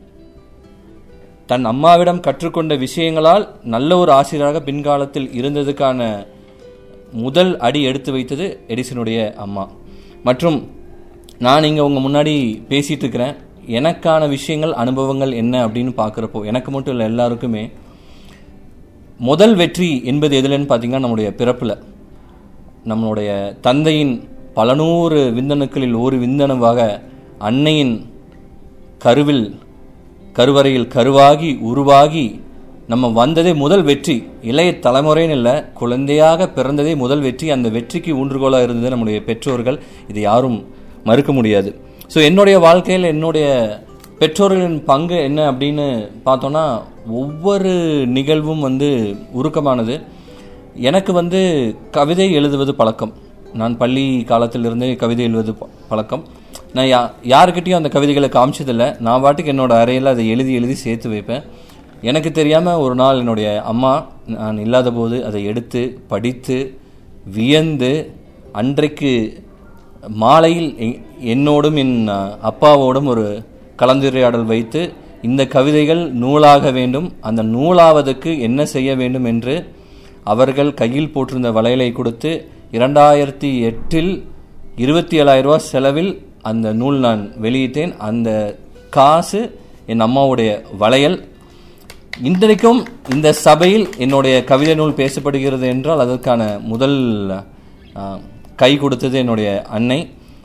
தன் அம்மாவிடம் கற்றுக்கொண்ட விஷயங்களால் நல்ல ஒரு ஆசிரியராக பின்காலத்தில் இருந்ததுக்கான முதல் அடி எடுத்து வைத்தது எடிசனுடைய அம்மா மற்றும் நான் இங்கே உங்க முன்னாடி பேசிட்டு இருக்கிறேன் எனக்கான விஷயங்கள் அனுபவங்கள் என்ன அப்படின்னு பார்க்குறப்போ எனக்கு மட்டும் இல்லை எல்லாருக்குமே முதல் வெற்றி என்பது எதுலன்னு பார்த்தீங்கன்னா நம்முடைய பிறப்பில் நம்மளுடைய தந்தையின் பல நூறு விந்தணுக்களில் ஒரு விந்தணுவாக அன்னையின் கருவில் கருவறையில் கருவாகி உருவாகி நம்ம வந்ததே முதல் வெற்றி இளைய தலைமுறைன்னு இல்லை குழந்தையாக பிறந்ததே முதல் வெற்றி அந்த வெற்றிக்கு ஊன்றுகோலாக இருந்தது நம்முடைய பெற்றோர்கள் இது யாரும் மறுக்க முடியாது ஸோ என்னுடைய வாழ்க்கையில் என்னுடைய பெற்றோர்களின் பங்கு என்ன அப்படின்னு பார்த்தோன்னா ஒவ்வொரு நிகழ்வும் வந்து உருக்கமானது எனக்கு வந்து கவிதை எழுதுவது பழக்கம் நான் பள்ளி காலத்திலிருந்தே கவிதை எழுவது ப- பழக்கம் நான் யா யாருக்கிட்டையும் அந்த கவிதைகளை காமிச்சதில்லை நான் பாட்டுக்கு என்னோட அறையில் அதை எழுதி எழுதி சேர்த்து வைப்பேன் எனக்கு தெரியாமல் ஒரு நாள் என்னுடைய அம்மா நான் இல்லாத போது அதை எடுத்து படித்து வியந்து அன்றைக்கு மாலையில் எ- என்னோடும் என் அஹ், அப்பாவோடும் ஒரு கலந்துரையாடல் வைத்து இந்த கவிதைகள் நூலாக வேண்டும் அந்த நூலாவதற்கு என்ன செய்ய வேண்டும் என்று அவர்கள் கையில் போட்டிருந்த வளையலை கொடுத்து இரண்டாயிரத்தி எட்டில் இருபத்தி ஏழாயிரம் ரூபாய் செலவில் அந்த நூல் நான் வெளியிட்டேன் அந்த காசு என் அம்மாவுடைய வளையல் இன்றைக்கும் இந்த சபையில் என்னுடைய கவிதை நூல் பேசப்படுகிறது என்றால் அதற்கான முதல் ஆ, கை கொடுத்தது என்னுடைய அன்னை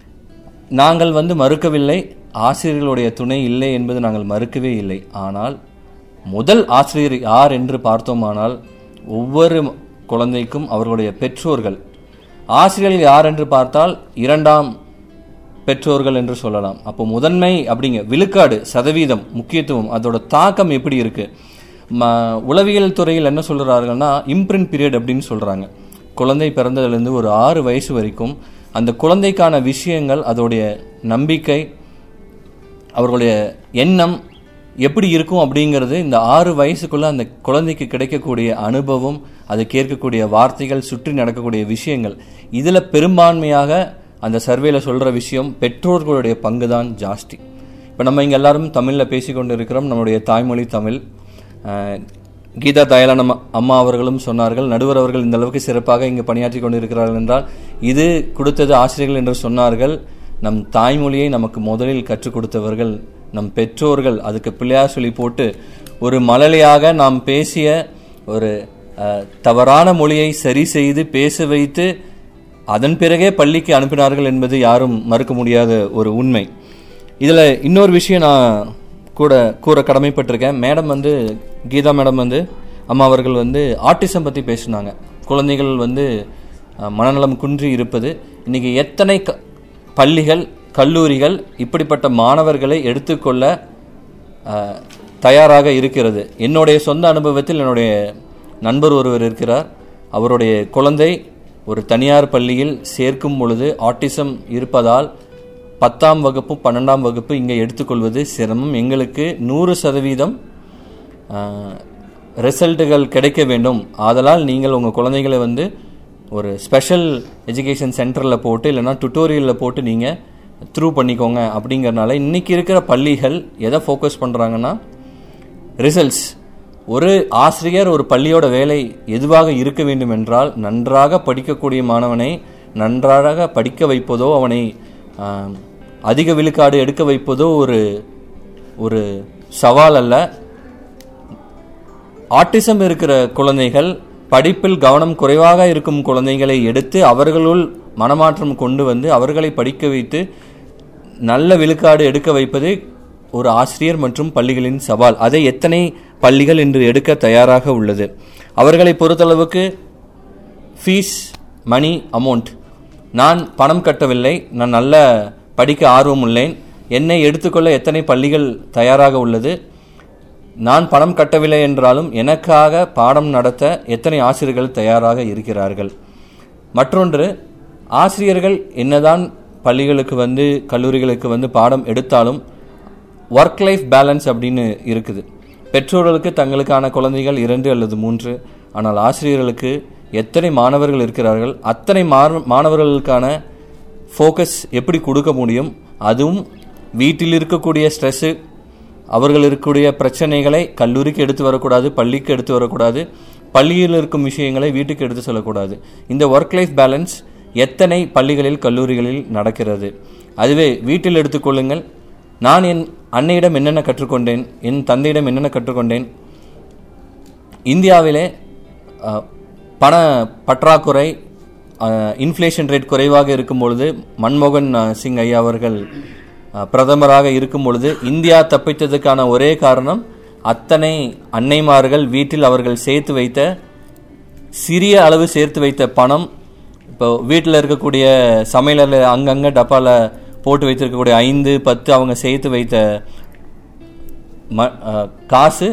நாங்கள் வந்து மறுக்கவில்லை ஆசிரியர்களுடைய துணை இல்லை என்பது நாங்கள் மறுக்கவே இல்லை ஆனால் முதல் ஆசிரியர் யார் என்று பார்த்தோமானால் ஒவ்வொரு குழந்தைக்கும் அவர்களுடைய பெற்றோர்கள் ஆசிரியர்கள் யார் என்று பார்த்தால் இரண்டாம் பெற்றோர்கள் என்று சொல்லலாம் அப்போ முதன்மை அப்படிங்க விழுக்காடு சதவீதம் முக்கியத்துவம் அதோட தாக்கம் எப்படி இருக்கு ம உளவியல் துறையில் என்ன சொல்றார்கள்னா இம்ப்ரிண்ட் பீரியட் அப்படின்னு சொல்றாங்க குழந்தை பிறந்ததுலேருந்து ஒரு ஆறு வயசு வரைக்கும் அந்த குழந்தைக்கான விஷயங்கள் அதோடைய நம்பிக்கை அவர்களுடைய எண்ணம் எப்படி இருக்கும் அப்படிங்கிறது இந்த ஆறு வயசுக்குள்ள அந்த குழந்தைக்கு கிடைக்கக்கூடிய அனுபவம் அது கேட்கக்கூடிய வார்த்தைகள் சுற்றி நடக்கக்கூடிய விஷயங்கள் இதில் பெரும்பான்மையாக அந்த சர்வேல சொல்கிற விஷயம் பெற்றோர்களுடைய பங்கு தான் ஜாஸ்தி இப்போ நம்ம இங்கே எல்லாரும் தமிழில் பேசிக்கொண்டு இருக்கிறோம் நம்முடைய தாய்மொழி தமிழ் அஹ், கீதா தயாளன் அம்மா- அம்மா அவர்களும் சொன்னார்கள் நடுவர் அவர்கள் இந்த அளவுக்கு சிறப்பாக இங்கு பணியாற்றி கொண்டிருக்கிறார்கள் என்றால் இது கொடுத்தது ஆசிரியர்கள் என்று சொன்னார்கள் நம் தாய்மொழியை நமக்கு முதலில் கற்றுக் கொடுத்தவர்கள் நம் பெற்றோர்கள் அதுக்கு பிள்ளையார் சொல்லி போட்டு ஒரு மழலையாக நாம் பேசிய ஒரு அஹ், தவறான மொழியை சரி செய்து பேச வைத்து அதன் பிறகே பள்ளிக்கு அனுப்பினார்கள் என்பது யாரும் மறுக்க முடியாத ஒரு உண்மை இதில் இன்னொரு விஷயம் நான் கூட கூற கடமைப்பட்டிருக்கேன் மேடம் வந்து கீதா மேடம் வந்து அம்மா அவர்கள் வந்து ஆட்டிசம் பற்றி பேசினாங்க குழந்தைகள் வந்து அஹ், மனநலம் குன்றி இருப்பது இன்னைக்கு எத்தனை க பள்ளிகள் கல்லூரிகள் இப்படிப்பட்ட மாணவர்களை எடுத்துக்கொள்ள அஹ், தயாராக இருக்கிறது என்னுடைய சொந்த அனுபவத்தில் என்னுடைய நண்பர் ஒருவர் இருக்கிறார் அவருடைய குழந்தை ஒரு தனியார் பள்ளியில் சேர்க்கும் பொழுது ஆட்டிசம் இருப்பதால் பத்தாம் வகுப்பு பன்னெண்டாம் வகுப்பு இங்கே எடுத்துக்கொள்வது சிரமம் எங்களுக்கு நூறு சதவீதம் ரிசல்ட்டுகள் கிடைக்க வேண்டும் ஆதலால் நீங்கள் உங்கள் குழந்தைகளை வந்து ஒரு ஸ்பெஷல் எஜுகேஷன் சென்டரில் போட்டு இல்லைன்னா டுட்டோரியலில் போட்டு நீங்கள் த்ரூ பண்ணிக்கோங்க அப்படிங்கறனால இன்னைக்கு இருக்கிற பள்ளிகள் எதை ஃபோக்கஸ் பண்ணுறாங்கன்னா ரிசல்ட்ஸ் ஒரு ஆசிரியர் ஒரு பள்ளியோட வேலை எதுவாக இருக்க வேண்டும் என்றால் நன்றாக படிக்கக்கூடிய மாணவனை நன்றாக படிக்க வைப்பதோ அவனை ஆம், அதிக விழுக்காடு எடுக்க வைப்பதோ ஒரு ஒரு சவால் அல்ல ஆட்டிசம் இருக்கிற குழந்தைகள் படிப்பில் கவனம் குறைவாக இருக்கும் குழந்தைகளை எடுத்து அவர்களுள் மனமாற்றம் கொண்டு வந்து அவர்களை படிக்க வைத்து நல்ல விழுக்காடு எடுக்க வைப்பது ஒரு ஆசிரியர் மற்றும் பள்ளிகளின் சவால் அதை எத்தனை பள்ளிகள் இன்று எடுக்க தயாராக உள்ளது அவர்களை பொறுத்தளவுக்கு ஃபீஸ் மணி அமௌண்ட் நான் பணம் கட்டவில்லை நான் நல்ல படிக்க ஆர்வம் உள்ளேன் என்னை எடுத்துக்கொள்ள எத்தனை பள்ளிகள் தயாராக உள்ளது நான் பணம் கட்டவில்லை என்றாலும் எனக்காக பாடம் நடத்த எத்தனை ஆசிரியர்கள் தயாராக இருக்கிறார்கள் மற்றொன்று ஆசிரியர்கள் என்னதான் பள்ளிகளுக்கு வந்து கல்லூரிகளுக்கு வந்து பாடம் எடுத்தாலும் ஒர்க் லைஃப் பேலன்ஸ் அப்படின்னு இருக்குது பெற்றோர்களுக்கு தங்களுக்கான குழந்தைகள் இரண்டு அல்லது மூன்று ஆனால் ஆசிரியர்களுக்கு எத்தனை மாணவர்கள் இருக்கிறார்கள் அத்தனை மாண- மாணவர்களுக்கான ஃபோக்கஸ் எப்படி கொடுக்க முடியும் அதுவும் வீட்டில் இருக்கக்கூடிய ஸ்ட்ரெஸ்ஸு அவர்கள் இருக்கக்கூடிய பிரச்சனைகளை கல்லூரிக்கு எடுத்து வரக்கூடாது பள்ளிக்கு எடுத்து வரக்கூடாது பள்ளியில் இருக்கும் விஷயங்களை வீட்டுக்கு எடுத்து சொல்லக்கூடாது இந்த ஒர்க் லைஃப் பேலன்ஸ் எத்தனை பள்ளிகளில் கல்லூரிகளில் நடக்கிறது அதுவே வீட்டில் எடுத்துக்கொள்ளுங்கள் நான் என் அன்னையிடம் என்னென்ன கற்றுக்கொண்டேன் என் தந்தையிடம் என்னென்ன கற்றுக்கொண்டேன் இந்தியாவிலே அஹ், பண பற்றாக்குறை இன்ஃப்ளேஷன் ரேட் குறைவாக இருக்கும் பொழுது மன்மோகன் அஹ், சிங் ஐயா அவர்கள் அஹ், பிரதமராக இருக்கும் பொழுது இந்தியா தப்பித்ததுக்கான ஒரே காரணம் அத்தனை அன்னைமார்கள் வீட்டில் அவர்கள் சேர்த்து வைத்த சிறிய அளவு சேர்த்து வைத்த பணம் இப்போ வீட்டில் இருக்கக்கூடிய சமையலில் அங்கங்கே டப்பாவில் போட்டு வைத்திருக்கக்கூடிய ஐந்து பத்து அவங்க சேர்த்து வைத்த ம அஹ், காசு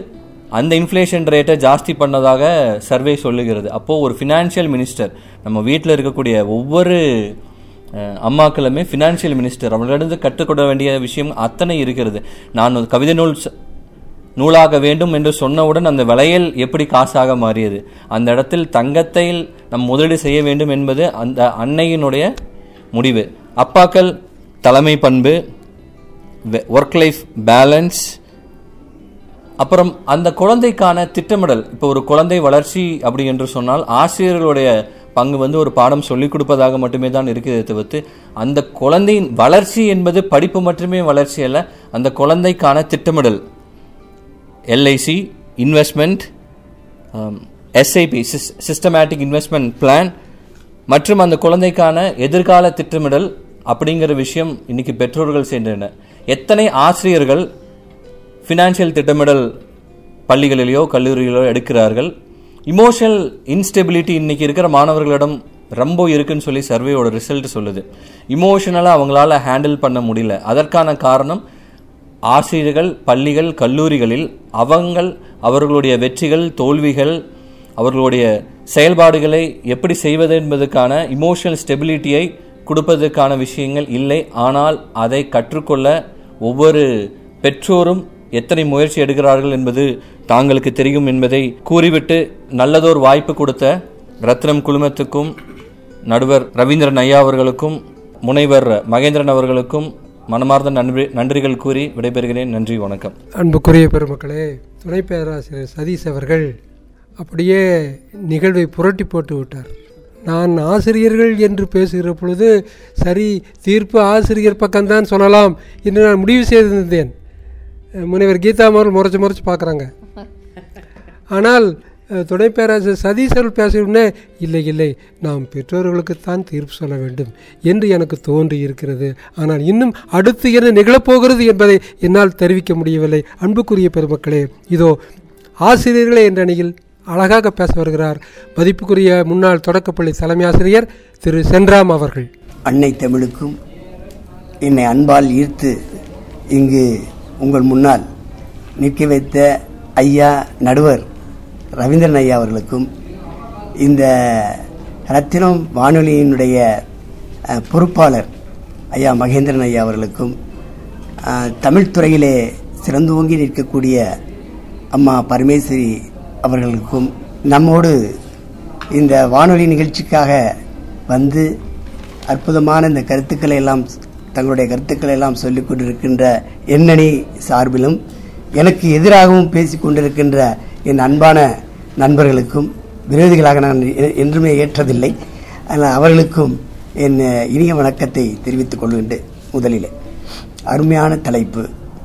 அந்த இன்ஃப்ளேஷன் ரேட்டை ஜாஸ்தி பண்ணதாக சர்வே சொல்லுகிறது அப்போது ஒரு ஃபினான்ஷியல் மினிஸ்டர் நம்ம வீட்டில் இருக்கக்கூடிய ஒவ்வொரு அஹ், அம்மாக்களுமே ஃபினான்ஷியல் மினிஸ்டர் அவர்களிடம் கற்றுக்கொள்ள வேண்டிய விஷயம் அத்தனை இருக்கிறது நான் ஒரு கவிதை நூல் ச- நூலாக வேண்டும் என்று சொன்னவுடன் அந்த வளையல் எப்படி காசாக மாறியது அந்த இடத்தில் தங்கத்தை நம் முதலீடு செய்ய வேண்டும் என்பது அந்த அன்னையினுடைய முடிவு அப்பாக்கள் தலைமை பண்பு ஒர்க் லைஃப் பேலன்ஸ் அப்புறம் அந்த குழந்தைக்கான திட்டமிடல் இப்போ ஒரு குழந்தை வளர்ச்சி அப்படி என்று சொன்னால் ஆசிரியர்களுடைய பங்கு வந்து ஒரு பாடம் சொல்லிக் கொடுப்பதாக மட்டுமே தான் இருக்கிறதே தவிர்த்து அந்த குழந்தையின் வளர்ச்சி என்பது படிப்பு மட்டுமே வளர்ச்சி அல்ல அந்த குழந்தைக்கான திட்டமிடல் LIC investment SIP systematic investment plan மற்றும் அந்த குழந்தைக்கான எதிர்கால திட்டமிடல் அப்படிங்கிற விஷயம் இன்னைக்கு பெற்றோர்கள் சென்றன எத்தனை ஆசிரியர்கள் ஃபினான்ஷியல் திட்டமிடல் பள்ளிகளிலேயோ கல்லூரிகளிலோ எடுக்கிறார்கள் இமோஷனல் இன்ஸ்டெபிலிட்டி இன்னைக்கு இருக்கிற மாணவர்களிடம் ரொம்ப இருக்குன்னு சொல்லி சர்வேயோட ரிசல்ட் சொல்லுது இமோஷனலாக அவங்களால ஹேண்டில் பண்ண முடியல அதற்கான காரணம் ஆசிரியர்கள் பள்ளிகள் கல்லூரிகளில் அவங்கள் அவர்களுடைய வெற்றிகள் தோல்விகள் அவர்களுடைய செயல்பாடுகளை எப்படி செய்வது என்பதற்கான இமோஷனல் ஸ்டெபிலிட்டியை கொடுப்பதற்கான விஷயங்கள் இல்லை ஆனால் அதை கற்றுக்கொள்ள ஒவ்வொரு பெற்றோரும் எத்தனை முயற்சி எடுக்கிறார்கள் என்பது தாங்களுக்கு தெரியும் என்பதை கூறிவிட்டு நல்லதோர் வாய்ப்பு கொடுத்த ரத்னம் குழுமத்துக்கும் நடுவர் ரவீந்திரன் ஐயா அவர்களுக்கும் முனைவர் மகேந்திரன் அவர்களுக்கும் மனமார்ந்த நன்றி நன்றிகள் கூறி விடைபெறுகிறேன் நன்றி வணக்கம் அன்புக்குரிய பெருமக்களே துணை பேராசிரியர் சதீஷ் அவர்கள் அப்படியே நிகழ்வை புரட்டி போட்டு விட்டார் நான் ஆசிரியர்கள் என்று பேசுகிற பொழுது சரி தீர்ப்பு ஆசிரியர் பக்கம்தான் சொல்லலாம் என்று நான் முடிவு செய்திருந்தேன் முனைவர் கீதா அவர்கள் முறைச்சு முறைச்சு பார்க்குறாங்க ஆனால் அஹ், துணை பேராசிரியர் சதீஷ் அவர்கள் பேசுகிறோன்னே இல்லை இல்லை நாம் பெற்றோர்களுக்குத்தான் தீர்ப்பு சொல்ல வேண்டும் என்று எனக்கு தோன்றி இருக்கிறது ஆனால் இன்னும் அடுத்து என்ன நிகழப்போகிறது என்பதை என்னால் தெரிவிக்க முடியவில்லை அன்புக்குரிய பெருமக்களே இதோ ஆசிரியர்களே என்ற அணியில் அழகாக பேச வருகிறார் மதிப்புக்குரிய முன்னாள் தொடக்கப்பள்ளி தலைமை ஆசிரியர் திரு சென்றாம் அவர்கள் அன்னை தமிழுக்கும் என்னை அன்பால் ஈர்த்து இங்கு உங்கள் முன்னால் நிற்க வைத்த ஐயா நடுவர் ரவீந்திரன் ஐயா அவர்களுக்கும் இந்த ரத்தினம் வானொலியினுடைய அஹ், பொறுப்பாளர் ஐயா மகேந்திரன் ஐயா அவர்களுக்கும் அஹ், தமிழ் துறையிலே சிறந்தோங்கி நிற்கக்கூடிய அம்மா பரமேஸ்வரி அவர்களுக்கும் நம்மோடு இந்த வானொலி நிகழ்ச்சிக்காக வந்து அற்புதமான இந்த கருத்துக்களை எல்லாம் தங்களுடைய கருத்துக்களை எல்லாம் சொல்லிக் கொண்டிருக்கின்ற எண்ணணி சார்பிலும் எனக்கு எதிராகவும் பேசிக் கொண்டிருக்கின்ற என் அன்பான நண்பர்களுக்கும் விரோதிகளாக நான் எ- என்றுமே ஏற்றதில்லை ஆனால் அவர்களுக்கும் என் இனிய வணக்கத்தை தெரிவித்துக் கொள்கின்றேன் முதலிலே அருமையான தலைப்பு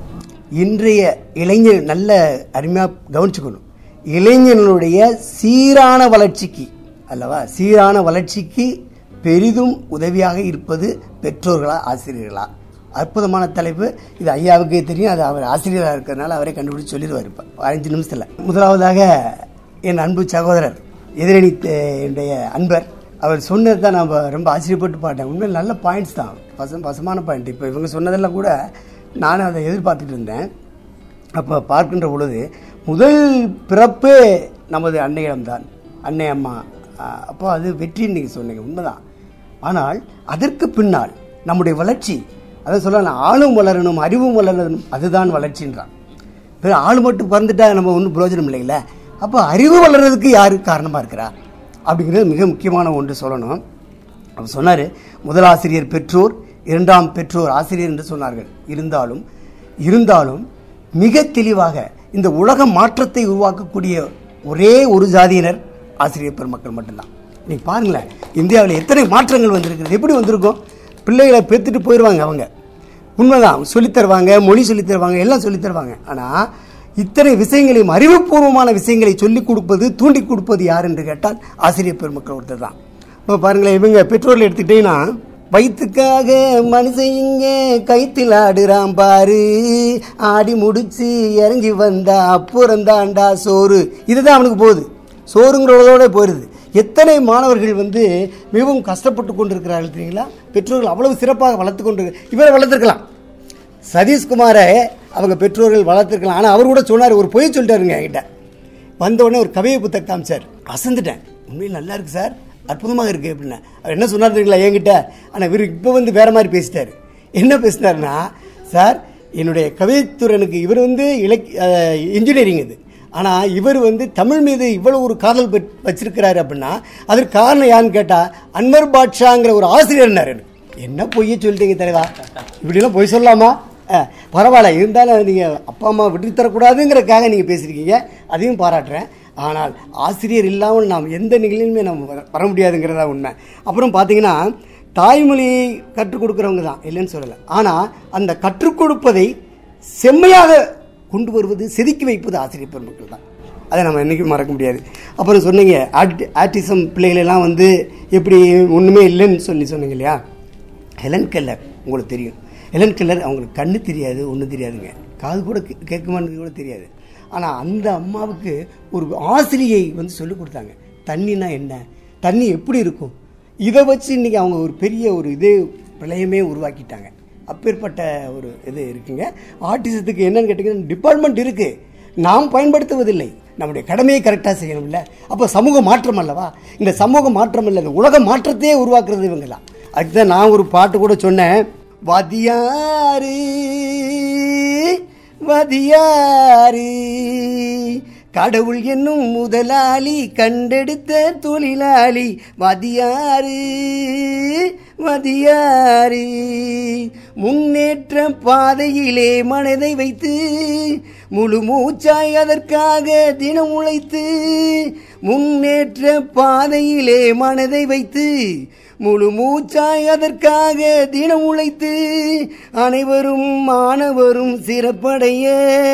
இன்றைய இளைஞர் நல்ல அருமையாக கவனிச்சுக்கணும் இளைஞர்களுடைய சீரான வளர்ச்சிக்கு அல்லவா சீரான வளர்ச்சிக்கு பெரிதும் உதவியாக இருப்பது பெற்றோர்களா ஆசிரியர்களா அற்புதமான தலைப்பு இது ஐயாவுக்கே தெரியும் அது அவர் ஆசிரியராக இருக்கிறதுனால அவரே கண்டுபிடிச்சு சொல்லிடுவார் இப்போ அஞ்சு நிமிஷத்தில் முதலாவதாக என் அன்பு சகோதரர் எதிரணி தே- என்னுடைய அன்பர் அவர் சொன்னது தான் நான் ரொம்ப ஆச்சரியப்பட்டு பாட்டேன் உண்மையில் நல்ல பாயிண்ட்ஸ் தான் பசம் பசமான பாயிண்ட் இப்போ இவங்க சொன்னதெல்லாம் கூட நானும் அதை எதிர்பார்த்துட்டு இருந்தேன் அப்போ பார்க்கின்ற பொழுது முதல் பிறப்பே நமது அன்னையிடம்தான் அன்னை அம்மா ஆஹ் அப்போ அது வெற்றின்னு நீங்கள் சொன்னீங்க உண்மைதான் ஆனால் அதற்கு பின்னால் நம்முடைய வளர்ச்சி அதை சொல்லலாம் ஆளும் வளரணும் அறிவும் வளரணும் அதுதான் வளர்ச்சின்றான் பிற ஆள் மட்டும் பிறந்துட்டா நம்ம ஒன்றும் பிரயோஜனம் இல்லைல்ல அப்போ அறிவு வளர்றதுக்கு யாரு காரணமாக இருக்கிறா அப்படிங்கிறது மிக முக்கியமான ஒன்று சொல்லணும் அவர் சொன்னார் முதலாசிரியர் பெற்றோர் இரண்டாம் பெற்றோர் ஆசிரியர் என்று சொன்னார்கள் இருந்தாலும் இருந்தாலும் மிக தெளிவாக இந்த உலக மாற்றத்தை உருவாக்கக்கூடிய ஒரே ஒரு ஜாதியினர் ஆசிரியர் பெருமக்கள் மட்டும்தான் இன்னைக்கு பாருங்களேன் இந்தியாவில் எத்தனை மாற்றங்கள் வந்திருக்குது எப்படி வந்திருக்கும் பிள்ளைகளை பெற்றுட்டு போயிடுவாங்க அவங்க உண்மைதான் சொல்லித் தருவாங்க மொழி சொல்லித் தருவாங்க எல்லாம் சொல்லித் தருவாங்க ஆனால் இத்தனை விஷயங்களையும் அறிவுபூர்வமான விஷயங்களை சொல்லிக் கொடுப்பது தூண்டி கொடுப்பது யார் என்று கேட்டால் ஆசிரியர் பெருமக்கள் ஒருத்தர் தான் இப்போ பாருங்களேன் இவங்க பெற்றோர்கள் எடுத்துக்கிட்டீங்கன்னா வயிற்றுக்காக மனுஷன் இங்க கைத்தில் ஆடுறான் பாரு ஆடி முடிச்சு இறங்கி வந்தா அப்புறம் தாண்டா சோறு இதுதான் அவனுக்கு போகுது சோறுங்கிறதோட போயிடுது எத்தனை மாணவர்கள் வந்து மிகவும் கஷ்டப்பட்டு கொண்டிருக்கிறார்கள் தெரியுங்களா பெற்றோர்கள் அவ்வளவு சிறப்பாக வளர்த்து கொண்டு இவரை வளர்த்துருக்கலாம் சதீஷ்குமாரை அவங்க பெற்றோர்கள் வளர்த்துருக்கலாம் ஆனால் அவர் கூட சொன்னார் ஒரு பொய் சொல்லிட்டாருங்க என்கிட்ட வந்த உடனே ஒரு கவிதை புத்தகம் காமிச்சார் அசந்துட்டேன் உண்மையில் நல்லா இருக்கு சார் அற்புதமாக இருக்கு அப்படின்னா அவர் என்ன சொன்னார் தெரியுங்களா என்கிட்ட ஆனால் இவர் இப்போ வந்து வேற மாதிரி பேசிட்டார் என்ன பேசினாருன்னா சார் என்னுடைய கவிதைத்துறனுக்கு இவர் வந்து இலக் இன்ஜினியரிங் இது ஆனால் இவர் வந்து தமிழ் மீது இவ்வளோ ஒரு காதல் பெற்- வச்சிருக்கிறாரு அப்படின்னா அதற்கு காரணம் யாருன்னு கேட்டால் அன்வர் பாட்ஷாங்கிற ஒரு ஆசிரியர்னார் எனக்கு என்ன பொய்ய சொல்லிட்டீங்க தலைவா இப்படிலாம் பொய் சொல்லலாமா அஹ், பரவாயில்ல இருந்தாலும் நீங்கள் அப்பா அம்மா விட்டு தரக்கூடாதுங்கிறதுக்காக நீங்கள் பேசியிருக்கீங்க அதையும் பாராட்டுறேன் ஆனால் ஆசிரியர் இல்லாமல் நாம் எந்த நிகழ்ச்சியுமே நம்ம வர- வர முடியாதுங்கிறதா உண்மை அப்புறம் பார்த்தீங்கன்னா தாய்மொழியை கற்றுக் கொடுக்குறவங்க தான் இல்லைன்னு சொல்லலை ஆனால் அந்த கற்றுக் கொடுப்பதை செம்மையாக கொண்டு வருவது செதுக்கி வைப்பது ஆசிரியர் பெருமக்கள் தான் அதை நம்ம என்றைக்கும் மறக்க முடியாது அப்புறம் சொன்னீங்க ஆட்டி ஆட்டிசம் பிள்ளைகளெல்லாம் வந்து எப்படி ஒன்றுமே இல்லைன்னு சொல்லி சொன்னீங்க இல்லையா ஹெலன் கெல்லர் உங்களுக்கு தெரியும் ஹெலன் கெல்லர் அவங்களுக்கு கண்ணு தெரியாது ஒன்றும் தெரியாதுங்க காது கூட கே- கேட்குமான்னு கூட தெரியாது ஆனால் அந்த அம்மாவுக்கு ஒரு ஆசிரியை வந்து சொல்லிக் கொடுத்தாங்க தண்ணினா என்ன தண்ணி எப்படி இருக்கும் இதை வச்சு இன்னைக்கு அவங்க ஒரு பெரிய ஒரு இது பிரளயமே உருவாக்கிட்டாங்க அப்பேற்பட்ட ஒரு இது இருக்குங்க ஆர்டிசத்துக்கு என்னன்னு கேட்டிங்கன்னா டிபார்ட்மெண்ட் இருக்கு நாம் பயன்படுத்துவதில்லை நம்முடைய கடமையை கரெக்டாக செய்யணும்ல அப்போ சமூக மாற்றம் அல்லவா இந்த சமூக மாற்றம் இல்லை இந்த உலக மாற்றத்தையே உருவாக்குறது இவங்க தான் அதுக்கு தான் நான் ஒரு பாட்டு கூட சொன்னேன் வாதியாரு வாதியாரு கடவுள் என்னும் முதலாளி கண்டெடுத்த தொழிலாளி வாதியாரு வாதியாரு முன்னேற்ற பாதையிலே மனதை வைத்து முழு மூச்சாய் அதற்காக தினம் உழைத்து முன்னேற்ற பாதையிலே மனதை வைத்து முழு மூச்சாய் அதற்காக தினம் உழைத்து அனைவரும் மாணவரும் சிறப்படைய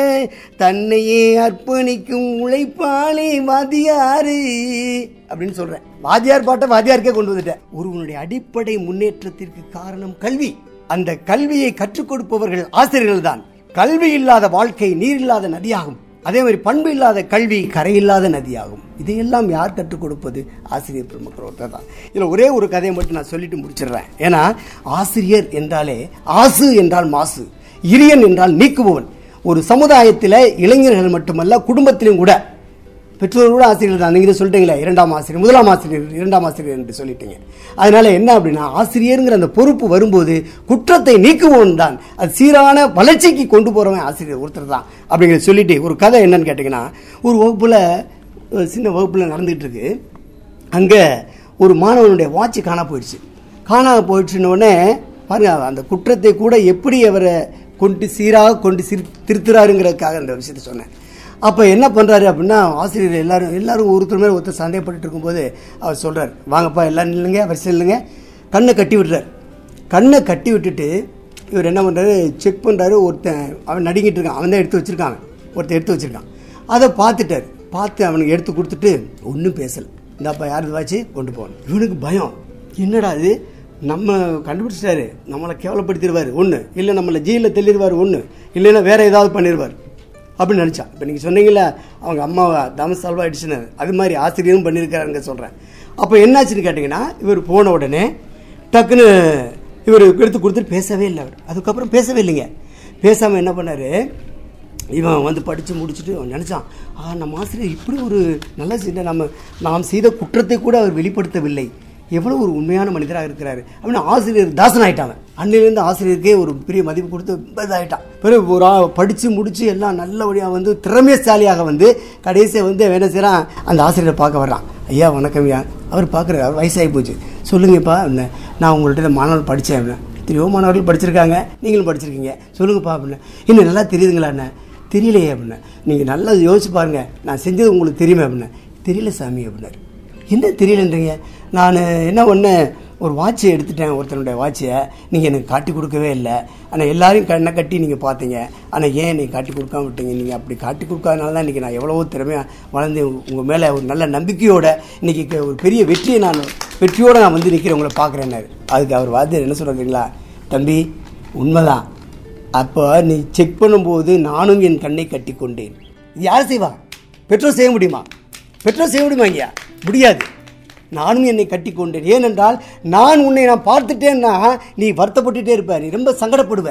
தன்னையே அர்ப்பணிக்கும் உழைப்பாளி வாதியாரு அப்படின்னு சொல்றேன் வாத்தியார் பாட்டை வாத்தியாருக்கே கொண்டு வந்துட்டேன் ஒருவனுடைய அடிப்படை முன்னேற்றத்திற்கு காரணம் கல்வி அந்த கல்வியை கற்றுக் கொடுப்பவர்கள் ஆசிரியர்கள் தான் கல்வி இல்லாத வாழ்க்கை நீர் இல்லாத நதியாகும் அதே மாதிரி பண்பு இல்லாத கல்வி கரையில்லாத நதியாகும் இதையெல்லாம் யார் கற்றுக் கொடுப்பது ஆசிரியர் பெருமக்கள் ஒருத்தர் தான் இதில் ஒரே ஒரு கதையை மட்டும் நான் சொல்லிட்டு முடிச்சிடுறேன் ஏன்னா ஆசிரியர் என்றாலே ஆசு என்றால் மாசு இரியன் என்றால் நீக்குபவன் ஒரு சமுதாயத்தில் இளைஞர்கள் மட்டுமல்ல குடும்பத்திலும் கூட பெற்றோர் கூட ஆசிரியர் தான் நீங்கள் சொல்லிட்டீங்களே இரண்டாம் ஆசிரியர் முதலாம் ஆசிரியர் இரண்டாம் ஆசிரியர் என்று சொல்லிட்டீங்க அதனால என்ன அப்படின்னா ஆசிரியருங்கிற அந்த பொறுப்பு வரும்போது குற்றத்தை நீக்குவோன் தான் அது சீரான வளர்ச்சிக்கு கொண்டு போறவன் ஆசிரியர் ஒருத்தர் தான் அப்படிங்கிறத சொல்லிட்டு ஒரு கதை என்னன்னு கேட்டிங்கன்னா ஒரு வகுப்புல ஒரு சின்ன வகுப்புல நடந்துகிட்டு இருக்கு அங்கே ஒரு மாணவனுடைய வாட்ச் காணா போயிடுச்சு காணா போயிடுச்சுன்னு உடனே பாருங்க அந்த குற்றத்தை கூட எப்படி அவரை கொண்டு சீராக கொண்டு சிறு திருத்துறாருங்கிறதுக்காக அந்த விஷயத்தை சொன்னேன் அப்போ என்ன பண்ணுறாரு அப்படின்னா ஆசிரியர் எல்லாரும் எல்லாரும் ஒருத்தர் மேலே ஒருத்தர் சந்தேகப்பட்டு இருக்கும்போது அவர் சொல்கிறார் வாங்கப்பா எல்லாம் நில்லுங்க வரிசை இல்லைங்க கண்ணை கட்டி விடுறார் கண்ணை கட்டி விட்டுட்டு இவர் என்ன பண்ணுறாரு செக் பண்ணுறாரு ஒருத்தன் அவன் நடுங்கிட்டு இருக்கான் அவன் தான் எடுத்து வச்சிருக்கான் ஒருத்தன் எடுத்து வச்சிருக்கான் அதை பார்த்துட்டார் பார்த்து அவனுக்கு எடுத்து கொடுத்துட்டு ஒன்றும் பேசலை இந்தாப்பா யார் வாச்சு கொண்டு போகணும் இவனுக்கு பயம் என்னடா இது நம்ம கண்டுபிடிச்சிட்டாரு நம்மளை கேவலப்படுத்திடுவார் ஒன்று இல்லை நம்மளை ஜெயிலில் தள்ளிடுவார் ஒன்று இல்லைன்னா வேற ஏதாவது பண்ணிடுவார் அப்படின்னு நினச்சான் இப்போ நீங்கள் சொன்னீங்களே அவங்க அம்மாவை தமஸ் சால்வ் ஆயிடுச்சுன்னு அது மாதிரி ஆசிரியரும் பண்ணியிருக்காருங்க சொல்கிறேன் அப்போ என்னாச்சுன்னு கேட்டிங்கன்னா இவர் போன உடனே டக்குன்னு இவர் எடுத்து கொடுத்துட்டு பேசவே இல்லை அவர் அதுக்கப்புறம் பேசவே இல்லைங்க பேசாமல் என்ன பண்ணார் இவன் வந்து படித்து முடிச்சுட்டு அவன் நினச்சான் ஆ நம்ம ஆசிரியர் இப்படி ஒரு நல்ல செய்த நம்ம நாம் செய்த குற்றத்தை கூட அவர் வெளிப்படுத்தவில்லை எவ்வளோ ஒரு உண்மையான மனிதராக இருக்கிறாரு அப்படின்னு ஆசிரியர் தாசன் ஆயிட்டாங்க அன்னிலேருந்து ஆசிரியருக்கே ஒரு பெரிய மதிப்பு கொடுத்து ரொம்ப இதாயிட்டான் பிறகு ஒரு ஆ- படிச்சு முடிச்சு எல்லாம் நல்லபடியாக வந்து திறமைசாலியாக வந்து கடைசியாக வந்து அவன் என்ன செய்கிறான் அந்த ஆசிரியரை பார்க்க வர்றான் ஐயா வணக்கம் ஐயா அவர் பார்க்குறாரு அவர் வயசாகி போச்சு சொல்லுங்கப்பா என்ன நான் உங்கள்கிட்ட இந்த மாணவர் படித்தேன் அப்படின்னா எத்தனையோ மாணவர்கள் படிச்சிருக்காங்க நீங்களும் படிச்சிருக்கீங்க சொல்லுங்கப்பா அப்படின்னா இன்னும் நல்லா தெரியுதுங்களா என்ன தெரியலையே அப்படின்னா நீங்கள் நல்லா யோசிச்சு பாருங்க நான் செஞ்சது உங்களுக்கு தெரியுமே அப்படின்னா தெரியல சாமி அப்படின்னாரு என்ன தெரியலன்றீங்க நான் என்ன பண்ணேன் ஒரு வாட்சை எடுத்துட்டேன் ஒருத்தனுடைய வாட்சை நீங்கள் எனக்கு காட்டி கொடுக்கவே இல்லை ஆனால் எல்லாரையும் கண்ணை கட்டி நீங்கள் பார்த்தீங்க ஆனால் ஏன் நீங்கள் காட்டி கொடுக்காம விட்டீங்க நீங்கள் அப்படி காட்டி கொடுக்காதனால தான் இன்றைக்கி நான் எவ்வளவோ திறமையாக வளர்ந்து உங்கள் மேலே ஒரு நல்ல நம்பிக்கையோட இன்றைக்கி ஒரு பெரிய வெற்றியை நான் வெற்றியோடு நான் வந்து நிற்கிறேன் உங்களை பார்க்குறேன்னாரு அதுக்கு அவர் வாத்தியார் என்ன சொல்கிறீங்களா தம்பி உண்மைதான் அப்போ நீ செக் பண்ணும்போது நானும் என் கண்ணை கட்டி கொண்டேன் இது யார் செய்வா பெற்றோர் செய்ய முடியுமா பெற்றோர் செய்ய முடியுமா ஐயா முடியாது நானும் என்னை கட்டி கொண்டேன் ஏனென்றால் நான் உன்னை நான் பார்த்துட்டேன்னா நீ வருத்தப்பட்டுட்டே இருப்ப நீ ரொம்ப சங்கடப்படுவ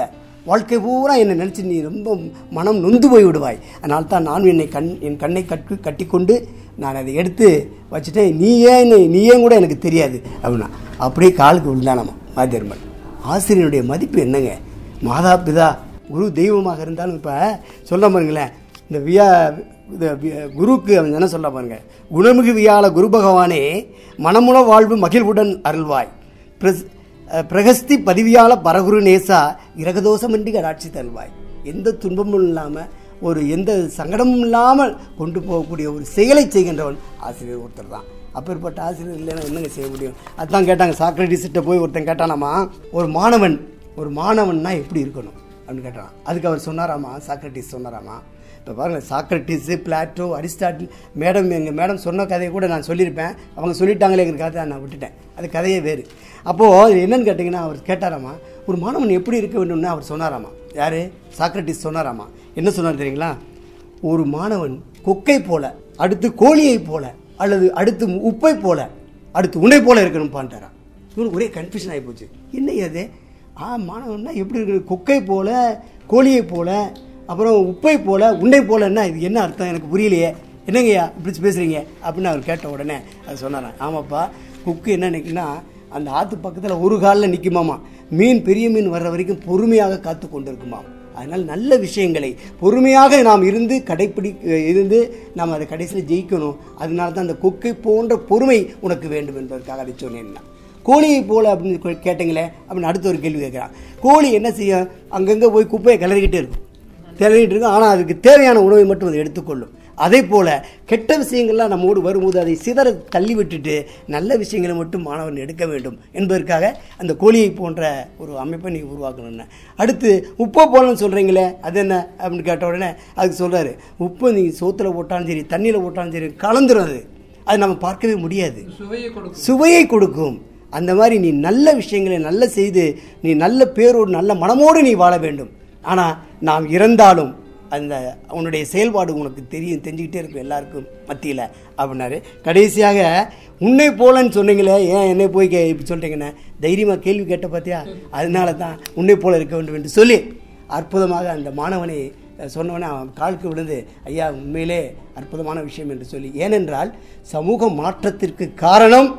வாழ்க்கை பூரா என்னை நினச்சி நீ ரொம்ப மனம் நொந்து போய் விடுவாய் அதனால தான் நான் என்னை கண் என் கண்ணை கட்டு கட்டிக்கொண்டு நான் அதை எடுத்து வச்சுட்டேன் நீ ஏன் நீ ஏன் கூட எனக்கு தெரியாது அப்படின்னா அப்படியே காலுக்கு விழுந்தானாமா மாதேர்மன் ஆசிரியனுடைய மதிப்பு என்னங்க மாதா பிதா குரு தெய்வமாக இருந்தாலும் இப்போ சொல்ல பாருங்களேன் இந்த வியா இந்த வி- குருக்கு அவன் என்ன சொல்ல பாருங்க குணமிகு வியாழ குரு பகவானே மனமுள வாழ்வு மகிழ்வுடன் அருள்வாய் பிரஸ் அஹ், பிரகஸ்தி பதிவியால பரகுரு நேசா இரகதோஷமின்றி கடாட்சி தருவாய் எந்த துன்பமும் இல்லாமல் ஒரு எந்த சங்கடமும் இல்லாமல் கொண்டு போகக்கூடிய ஒரு செயலை செய்கின்றவன் ஆசிரியர் ஒருத்தர் தான் அப்பேற்பட்ட ஆசிரியர் இல்லைன்னா என்னங்க செய்ய முடியும் அதான் கேட்டாங்க சாக்ரட்டிஸ்கிட்ட போய் ஒருத்தன் கேட்டானாமா ஒரு மாணவன் ஒரு மாணவன்னா எப்படி இருக்கணும் அப்படின்னு கேட்டான் அதுக்கு அவர் சொன்னாராமா சாக்ரட்டிஸ் சொன்னாராமா இப்போ பாருங்கள் சாக்ரட்டிஸு பிளாட்டோ அரிஸ்டாட்டில் மேடம் எங்கள் மேடம் சொன்ன கதையை கூட நான் சொல்லியிருப்பேன் அவங்க சொல்லிட்டாங்களேங்கிற கதை நான் விட்டுட்டேன் அது கதையே வேறு அப்போது என்னன்னு கேட்டிங்கன்னா அவர் கேட்டாராமா ஒரு மாணவன் எப்படி இருக்க வேண்டும்னு அவர் சொன்னாராமா யார் சாக்ரட்டிஸ் சொன்னாராமா என்ன சொன்னார் தெரியுங்களா ஒரு மாணவன் கொக்கை போல அடுத்து கோழியை போல அல்லது அடுத்து உப்பை போல அடுத்து உன்னை போல இருக்கணும்ப்பான்ட்டாராம் இவனுக்கு ஒரே கன்ஃபியூஷன் ஆகி போச்சு என்ன அது ஆ மாணவன்னா எப்படி இருக்கு கொக்கை போல கோழியை போல அப்புறம் உப்பை போல உன்னை போலன்னா இது என்ன அர்த்தம் எனக்கு புரியலையே என்னங்கய்யா இப்படி பேசுறீங்க அப்படின்னு அவர் கேட்ட உடனே அது சொன்னாராம் ஆமாப்பா குக்கு என்ன நினைக்குன்னா அந்த ஆற்று பக்கத்தில் ஒரு காலில் நிற்குமாமா மீன் பெரிய மீன் வர்ற வரைக்கும் பொறுமையாக காத்து கொண்டு இருக்குமா அதனால் நல்ல விஷயங்களை பொறுமையாக நாம் இருந்து கடைப்பிடி இருந்து நாம் அதை கடைசியில் ஜெயிக்கணும் அதனால தான் அந்த கொக்கை போன்ற பொறுமை உனக்கு வேண்டும் என்பதற்காக அதை சொன்னேன் நான். கோழியை போல அப்படின்னு கொ- கேட்டீங்களே அப்படின்னு அடுத்த ஒரு கேள்வி கேட்குறான் கோழி என்ன செய்யும் அங்கங்கே போய் குப்பையை கிளறிக்கிட்டே இருக்கும் கிளறிட்டு இருக்கும் ஆனால் அதுக்கு தேவையான உணவை மட்டும் அது எடுத்துக்கொள்ளும் அதே போல கெட்ட விஷயங்கள்லாம் நம்மோடு வரும்போது அதை சிதற தள்ளி விட்டுட்டு நல்ல விஷயங்களை மட்டும் மாணவன் எடுக்க வேண்டும் என்பதற்காக அந்த கோழியை போன்ற ஒரு அமைப்பை நீ உருவாக்கணும்னு அடுத்து உப்பை போலன்னு சொல்கிறீங்களே அது என்ன அப்படின்னு கேட்ட உடனே அதுக்கு சொல்கிறாரு உப்பு நீ சோத்தில் போட்டாலும் சரி தண்ணியில் போட்டாலும் சரி கலந்துரும் அது அது நம்ம பார்க்கவே முடியாது சுவையை கொடுக்கும் சுவையை கொடுக்கும் அந்த மாதிரி நீ நல்ல விஷயங்களை நல்ல செய்து நீ நல்ல பேரோடு நல்ல மனமோடு நீ வாழ வேண்டும் ஆனால் நாம் இறந்தாலும் அந்த உன்னுடைய செயல்பாடு உனக்கு தெரியும் தெரிஞ்சுக்கிட்டே இருக்கும் எல்லாருக்கும் மத்தியில் அப்படின்னாரு கடைசியாக உன்னை போலன்னு சொன்னீங்களே ஏன் என்னை போய் கே இப்படி சொல்லிட்டீங்கண்ணே தைரியமாக கேள்வி கேட்ட பார்த்தியா அதனால தான் உன்னை போல இருக்க வேண்டும் என்று சொல்லி அற்புதமாக அந்த மாணவனை அஹ், சொன்னவனே அவன் காலுக்கு விழுந்து ஐயா உண்மையிலே அற்புதமான விஷயம் என்று சொல்லி ஏனென்றால் சமூக மாற்றத்திற்கு காரணம்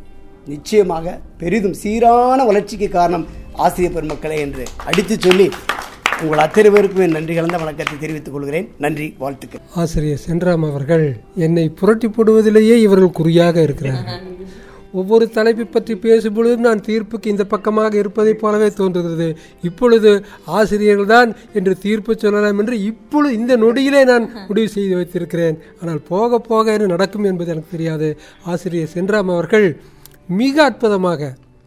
நிச்சயமாக பெரிதும் சீரான வளர்ச்சிக்கு காரணம் ஆசிரியர் பெருமக்களே என்று அடித்து சொல்லி உங்கள் அத்தனை பேருக்கும் என் நன்றி கலந்த வணக்கத்தை தெரிவித்துக் கொள்கிறேன் நன்றி வாழ்த்துக்கள் ஆசிரியர் சென்றாம் அவர்கள் என்னை புரட்டி போடுவதிலேயே இவர்கள் குறியாக இருக்கிறார்கள் ஒவ்வொரு தலைப்பை பற்றி பேசும்பொழுதும் நான் தீர்ப்புக்கு இந்த பக்கமாக இருப்பதைப் போலவே தோன்றுகிறது இப்பொழுது ஆசிரியர்கள் தான் என்று தீர்ப்பு சொல்லலாம் என்று இப்பொழுது இந்த நொடியிலே நான் முடிவு செய்து வைத்திருக்கிறேன் ஆனால் போக போக என்ன நடக்கும் என்பது எனக்கு தெரியாது ஆசிரியர் சென்றாம் அவர்கள் மிக அற்புதமாக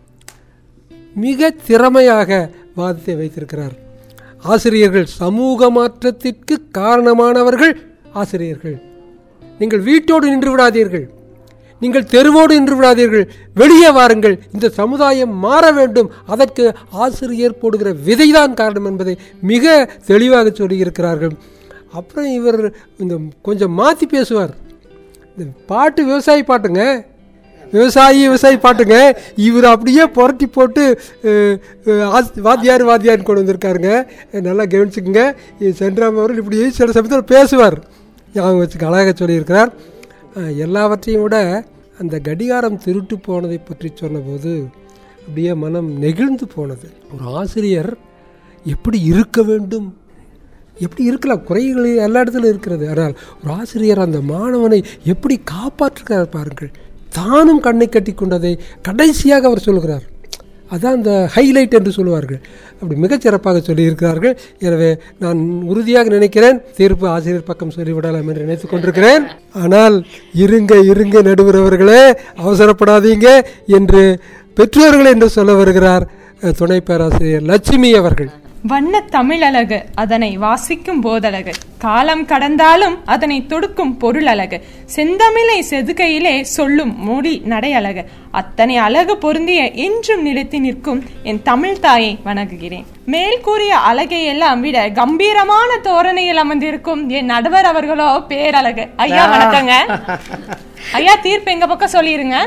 மிக திறமையாக வாதத்தை வைத்திருக்கிறார் ஆசிரியர்கள் சமூக மாற்றத்திற்கு காரணமானவர்கள் ஆசிரியர்கள் நீங்கள் வீட்டோடு நின்று விடாதீர்கள் நீங்கள் தெருவோடு நின்று விடாதீர்கள் வெளியே வாருங்கள் இந்த சமுதாயம் மாற வேண்டும் அதற்கு ஆசிரியர் போடுகிற விதைதான் காரணம் என்பதை மிக தெளிவாக சொல்லியிருக்கிறார்கள் அப்புறம் இவர் இந்த கொஞ்சம் மாற்றி பேசுவார் இந்த பாட்டு விவசாயி பாட்டுங்க விவசாயி விவசாயி பாட்டுங்க இவர் அப்படியே புரட்டி போட்டு அஹ், அஹ், ஆஸ்- வாத்தியார் வாத்தியார்னு கொண்டு வந்திருக்காருங்க நல்லா கவனிச்சுக்குங்க இது சென்றாம் அவர்கள் இப்படி சில சமயத்தில் பேசுவார் ஞாபகம் வச்சுக்க அழகாக சொல்லியிருக்கிறார் அஹ், எல்லாவற்றையும் விட அந்த கடிகாரம் திருட்டு போனதை பற்றி சொன்னபோது அப்படியே மனம் நெகிழ்ந்து போனது ஒரு ஆசிரியர் எப்படி இருக்க வேண்டும் எப்படி இருக்கலாம் குறைகள் எல்லா இடத்துலையும் இருக்கிறது ஆனால் ஒரு ஆசிரியர் அந்த மாணவனை எப்படி காப்பாற்றுகிறார் பாருங்கள் தானும் கண்ணை கட்டி கொண்டதை கடைசியாக அவர் சொல்கிறார் அதான் அந்த ஹைலைட் என்று சொல்லுவார்கள் அப்படி மிகச்சிறப்பாக சொல்லியிருக்கிறார்கள் எனவே நான் உறுதியாக நினைக்கிறேன் தீர்ப்பு ஆசிரியர் பக்கம் சொல்லிவிடலாம் என்று நினைத்துக் கொண்டிருக்கிறேன் ஆனால் இருங்க இருங்க நடுவர் அவர்களே அவசரப்படாதீங்க என்று பெற்றோர்கள் என்று சொல்ல வருகிறார் அஹ், துணை பேராசிரியர் லட்சுமி அவர்கள் வண்ண தமிழழகு அதனை வாசிக்கும் போதழகு காலம் கடந்தாலும் அதனை தொடுக்கும் பொருள் அழகு செந்தமிழை செதுகையிலே சொல்லும் மொழி நடையழகு அத்தனை அழகு பொருந்திய என்றும் நிலைத்து நிற்கும் என் தமிழ் தாயை வணங்குகிறேன் மேல் கூறிய அழகை எல்லாம் விட கம்பீரமான தோரணையில் அமர்ந்திருக்கும் என் நடுவர் அவர்களோ பேரழகு ஐயா வணக்கங்க ஐயா தீர்ப்பு எங்க பக்கம் சொல்லிருங்க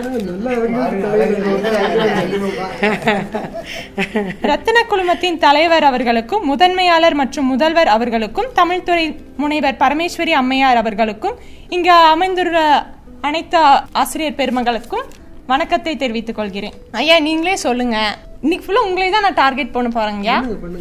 ரத்தின குழுமத்தின் தலைவர் அவர்களுக்கும் முதன்மையாளர் மற்றும் முதல்வர் அவர்களுக்கும் தமிழ்துறை முனைவர் பரமேஸ்வரி அம்மையார் அவர்களுக்கும் இங்கு அமைந்துள்ள அனைத்து ஆசிரியர் பெருமகளுக்கும் வணக்கத்தை தெரிவித்துக் கொள்கிறேன் ஐயா நீங்களே சொல்லுங்க இன்னைக்கு ஃபுல்லா உங்களே தான் நான் டார்கெட் பண்ண போறேங்க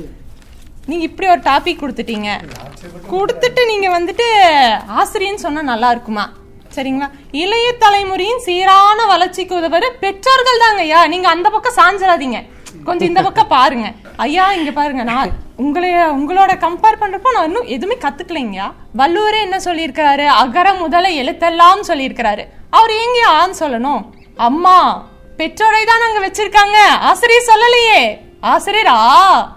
நீங்க இப்படி ஒரு டாபிக் கொடுத்துட்டீங்க கொடுத்துட்டு நீங்க வந்துட்டு ஆசிரியன்னு சொன்னா நல்லா இருக்குமா சரிங்களா இளைய தலைமுறையின் சீரான வளர்ச்சிக்கு உதவுற பெற்றோர்கள் தாங்க ஐயா நீங்க அந்த பக்கம் சாஞ்சிடாதீங்க கொஞ்சம் இந்த பக்கம் பாருங்க ஐயா இங்க பாருங்க நான் உங்களைய உங்களோட கம்பேர் பண்றப்போ நான் இன்னும் எதுவுமே கத்துக்கலைங்கயா வள்ளுவரே என்ன சொல்லியிருக்கிறாரு அகர முதல எழுத்தெல்லாம் சொல்லியிருக்கிறாரு அவர் ஏங்க ஆன்னு சொல்லணும் அம்மா பெற்றோரை தான் அங்க வச்சிருக்காங்க ஆசிரியர் சொல்லலையே ஆசிரியர் ஆ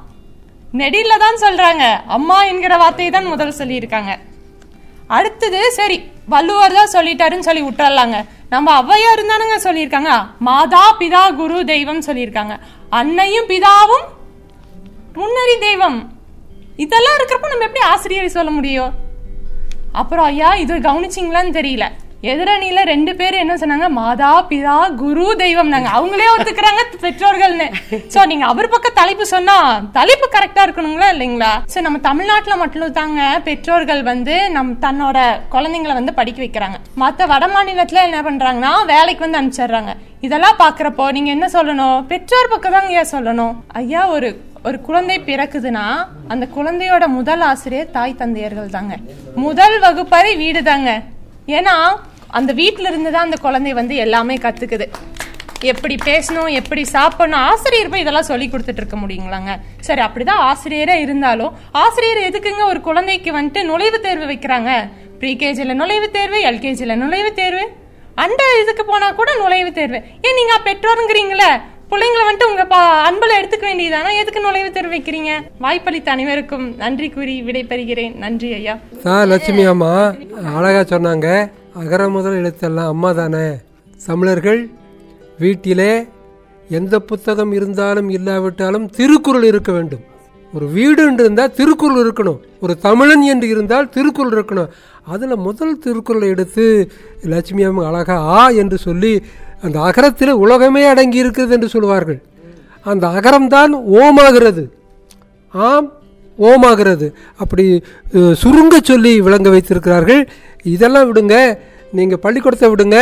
நெடில தான் சொல்றாங்க அம்மா என்கிற வார்த்தையை தான் முதல் சொல்லியிருக்காங்க அடுத்தது சரி வள்ளுவர் தான் சொல்லிட்டாருன்னு சொல்லி விட்டுறலாங்க நம்ம ஔவையார் இருந்தானுங்க சொல்லியிருக்காங்க மாதா பிதா குரு தெய்வம் சொல்லியிருக்காங்க அன்னையும் பிதாவும் முன்னறி தெய்வம் இதெல்லாம் இருக்கிறப்ப நம்ம எப்படி ஆசிரியரை சொல்ல முடியும் அப்புறம் ஐயா இது கவனிச்சிங்களான்னு தெரியல எதிரணியில ரெண்டு பேர் என்ன சொன்னாங்க மாதா பிதா குரு தெய்வம் நாங்க அவங்களே ஒத்துக்கிறாங்க பெற்றோர்கள்னு சோ நீங்க அவர் பக்கம் தலைப்பு சொன்னா தலைப்பு கரெக்டா இருக்கணுங்களா இல்லைங்களா சோ நம்ம தமிழ்நாட்டுல மட்டும் தாங்க பெற்றோர்கள் வந்து நம் தன்னோட குழந்தைங்களை வந்து படிக்க வைக்கிறாங்க மத்த வட மாநிலத்துல என்ன பண்றாங்கன்னா வேலைக்கு வந்து அனுப்பிச்சிடுறாங்க இதெல்லாம் பாக்குறப்போ நீங்க என்ன சொல்லணும் பெற்றோர் பக்கம் தாங்க ஐயா சொல்லணும் ஐயா ஒரு ஒரு குழந்தை பிறக்குதுன்னா அந்த குழந்தையோட முதல் ஆசிரியர் தாய் தந்தையர்கள் தாங்க முதல் வகுப்பறை வீடு தாங்க ஏன்னா அந்த வீட்ல இருந்து தான் அந்த குழந்தை வந்து எல்லாமே கத்துக்குது எப்படி பேசணும் எப்படி சாப்பிடணும் ஆசிரியர் போய் இதெல்லாம் சொல்லி கொடுத்துட்டு இருக்க முடியுங்களாங்க சரி அப்படிதான் ஆசிரியரே இருந்தாலும் ஆசிரியர் எதுக்குங்க ஒரு குழந்தைக்கு வந்துட்டு நுழைவுத் தேர்வு வைக்கிறாங்க ப்ரீகேஜில நுழைவுத் தேர்வு எல்கேஜில நுழைவுத் தேர்வு அண்ட இதுக்கு போனா கூட நுழைவுத் தேர்வு ஏன் நீங்க பெற்றோருங்கிறீங்களே பிள்ளைங்களை வந்துட்டு உங்க பா- அன்புல எடுத்துக்க வேண்டியதானா எதுக்கு நுழைவுத் தேர்வு வைக்கிறீங்க வாய்ப்பளித்த அனைவருக்கும் நன்றி கூறி விடைபெறுகிறேன் நன்றி ஐயா தா லட்சுமி அம்மா அழகா சொன்னாங்க அகர முதல் எழுத்தெல்லாம் அம்மா தானே தமிழர்கள் வீட்டிலே எந்த புத்தகம் இருந்தாலும் இல்லாவிட்டாலும் திருக்குறள் இருக்க வேண்டும் ஒரு வீடு என்று இருந்தால் திருக்குறள் இருக்கணும் ஒரு தமிழன் என்று இருந்தால் திருக்குறள் இருக்கணும் அதில் முதல் திருக்குறளை எடுத்து லட்சுமி அம்மா அழகா ஆ என்று சொல்லி அந்த அகரத்தில் உலகமே அடங்கி இருக்கிறது என்று சொல்வார்கள் அந்த அகரம்தான் ஓமாகிறது ஆம் ஓமாகிறது அப்படி அஹ், சுருங்க சொல்லி விளங்க வைத்திருக்கிறார்கள் இதெல்லாம் விடுங்க நீங்கள் பள்ளிக்கூடத்தை விடுங்க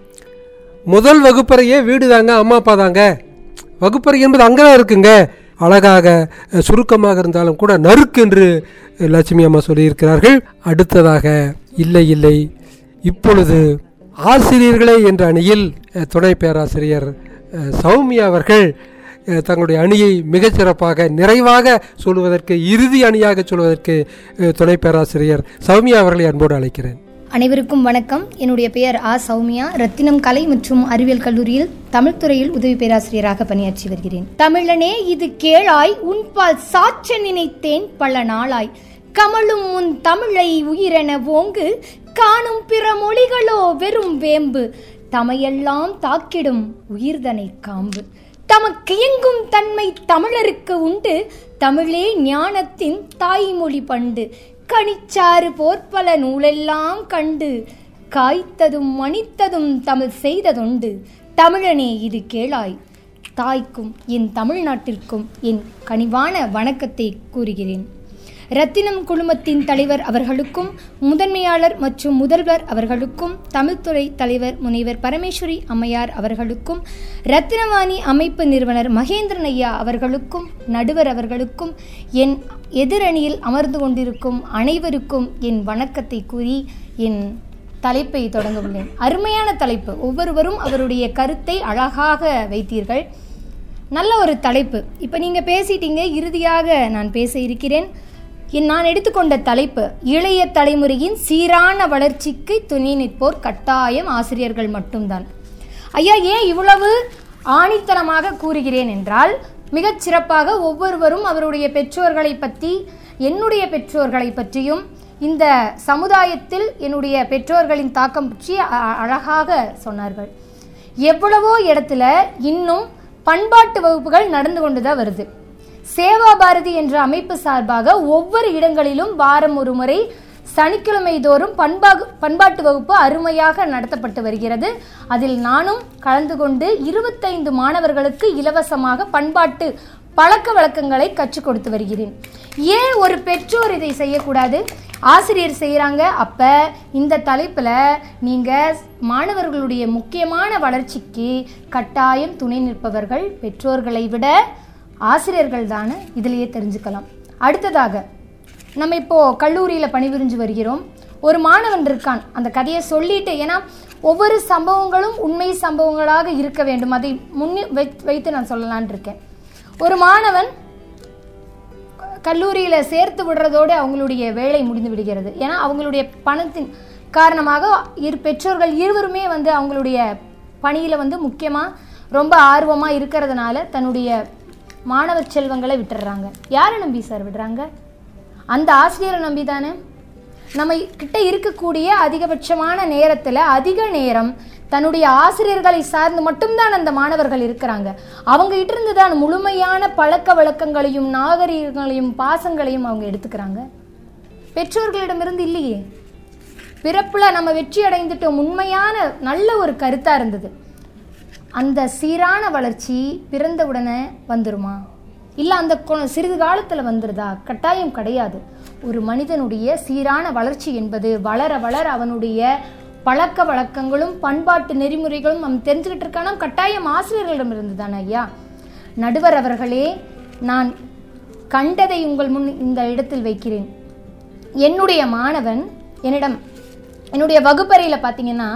முதல் வகுப்பறையே வீடு தாங்க அம்மா அப்பா தாங்க வகுப்பறை என்பது அங்கே தான் இருக்குங்க அழகாக அஹ், சுருக்கமாக இருந்தாலும் கூட நறுக்கு என்று லட்சுமி அம்மா சொல்லியிருக்கிறார்கள் அடுத்ததாக இல்லை இல்லை இப்பொழுது ஆசிரியர்களே என்ற அணியில் அஹ், துணை பேராசிரியர் அஹ், சௌமியா அவர்கள் அஹ், தங்களுடைய அணியை மிகச்சிறப்பாக நிறைவாக சொல்வதற்கு இறுதி அணியாக சொல்வதற்கு அஹ், துணை பேராசிரியர் சௌமியா அவர்களை அன்போடு அழைக்கிறேன் அனைவருக்கும் வணக்கம் என்னுடைய பெயர் ஆ சௌமியா ரத்தினம் கலை மற்றும் அறிவியல் கல்லூரியில் தமிழ் துறையில் உதவி பேராசிரியராக பணியாற்றி வருகிறேன் தமிழனே இது கேளாய் உன்பால் சாற்ற நினைத்தேன் பல நாளாய் கமலும் உன் தமிழை உயிரென ஓங்கு காணும் பிற மொழிகளோ வெறும் வேம்பு தமையெல்லாம் தாக்கிடும் உயிர்தனை காம்பு தமக்கு எங்கும் தன்மை தமிழருக்கு உண்டு தமிழே ஞானத்தின் தாய்மொழி பண்டு கனிச்சாறு போற்பல நூலெல்லாம் கண்டு காய்த்ததும் மணித்ததும் தமிழ் செய்ததுண்டு தமிழனே இது கேளாய் தாய்க்கும் என் தமிழ்நாட்டிற்கும் என் கனிவான வணக்கத்தை கூறுகிறேன் ரத்தினம் குழுமத்தின் தலைவர் அவர்களுக்கும் முதன்மையாளர் மற்றும் முதல்வர் அவர்களுக்கும் தமிழ்துறை தலைவர் முனைவர் பரமேஸ்வரி அம்மையார் அவர்களுக்கும் ரத்தினவாணி அமைப்பு நிறுவனர் மகேந்திரன் ஐயா அவர்களுக்கும் நடுவர் அவர்களுக்கும் என் எதிரணியில் அமர்ந்து கொண்டிருக்கும் அனைவருக்கும் என் வணக்கத்தை கூறி என் தலைப்பை தொடங்க உள்ளேன் அருமையான தலைப்பு ஒவ்வொருவரும் அவருடைய கருத்தை அழகாக வைத்தீர்கள் நல்ல ஒரு தலைப்பு இப்போ நீங்கள் பேசிட்டீங்க இறுதியாக நான் பேச இருக்கிறேன் என் நான் எடுத்துக்கொண்ட தலைப்பு இளைய தலைமுறையின் சீரான வளர்ச்சிக்கு துணை நிற்போர் கட்டாயம் ஆசிரியர்கள் மட்டும்தான் ஐயா ஏன் இவ்வளவு ஆணித்தனமாக கூறுகிறேன் என்றால் மிகச் சிறப்பாக ஒவ்வொருவரும் அவருடைய பெற்றோர்களை பற்றி என்னுடைய பெற்றோர்களை பற்றியும் இந்த சமுதாயத்தில் என்னுடைய பெற்றோர்களின் தாக்கம் பற்றி அ- அழகாக சொன்னார்கள் எவ்வளவோ இடத்துல இன்னும் பண்பாட்டு வகுப்புகள் நடந்து கொண்டு தான் வருது சேவா பாரதி என்ற அமைப்பு சார்பாக ஒவ்வொரு இடங்களிலும் வாரம் ஒரு முறை சனிக்கிழமை தோறும் பண்பாகு பண்பாட்டு வகுப்பு அருமையாக நடத்தப்பட்டு வருகிறது அதில் நானும் கலந்து கொண்டு இருபத்தைந்து மாணவர்களுக்கு இலவசமாக பண்பாட்டு பழக்க வழக்கங்களை கற்றுக் கொடுத்து வருகிறேன் ஏன் ஒரு பெற்றோர் இதை செய்யக்கூடாது ஆசிரியர் செய்கிறாங்க அப்போ இந்த தலைப்பில் நீங்கள் மாணவர்களுடைய முக்கியமான வளர்ச்சிக்கு கட்டாயம் துணை நிற்பவர்கள் பெற்றோர்களை விட ஆசிரியர்கள் தானே இதிலேயே தெரிஞ்சுக்கலாம் அடுத்ததாக நம்ம இப்போ கல்லூரியில் பணிபுரிஞ்சு வருகிறோம் ஒரு மாணவன் இருக்கான் அந்த கதையை சொல்லிட்டு ஏன்னா ஒவ்வொரு சம்பவங்களும் உண்மை சம்பவங்களாக இருக்க வேண்டும் அதை முன்னி வைத்- வைத்து நான் சொல்லலான் இருக்கேன் ஒரு மாணவன் கல்லூரியில் சேர்த்து விடுறதோடு அவங்களுடைய வேலை முடிந்து விடுகிறது ஏன்னா அவங்களுடைய பணத்தின் காரணமாக இரு பெற்றோர்கள் இருவருமே வந்து அவங்களுடைய பணியில் வந்து முக்கியமாக ரொம்ப ஆர்வமாக இருக்கிறதுனால தன்னுடைய மாணவ செல்வங்களை விட்டுடுறாங்க யாரை நம்பி சார் விடுறாங்க அந்த ஆசிரியரை நம்பி தானே நம்ம கிட்ட இருக்கக்கூடிய அதிகபட்சமான நேரத்தில் அதிக நேரம் தன்னுடைய ஆசிரியர்களை சார்ந்து மட்டும்தான் அந்த மாணவர்கள் இருக்கிறாங்க அவங்க கிட்ட இருந்து தான் முழுமையான பழக்க வழக்கங்களையும் நாகரீகங்களையும் பாசங்களையும் அவங்க எடுத்துக்கிறாங்க பெற்றோர்களிடமிருந்து இல்லையே பிறப்புல நம்ம வெற்றி அடைந்துட்டோம் உண்மையான நல்ல ஒரு கருத்தா இருந்தது அந்த சீரான வளர்ச்சி பிறந்த உடனே வந்துருமா இல்லை அந்த கொ- சிறிது காலத்தில் வந்துருதா கட்டாயம் கிடையாது ஒரு மனிதனுடைய சீரான வளர்ச்சி என்பது வளர வளர அவனுடைய பழக்க வழக்கங்களும் பண்பாட்டு நெறிமுறைகளும் அவன் தெரிஞ்சுக்கிட்டு இருக்கானா கட்டாயம் ஆசிரியர்களிடமிருந்து தானே ஐயா நடுவர் அவர்களே நான் கண்டதை உங்கள் முன் இந்த இடத்தில் வைக்கிறேன் என்னுடைய மாணவன் என்னிடம் என்னுடைய வகுப்பறையில் பார்த்தீங்கன்னா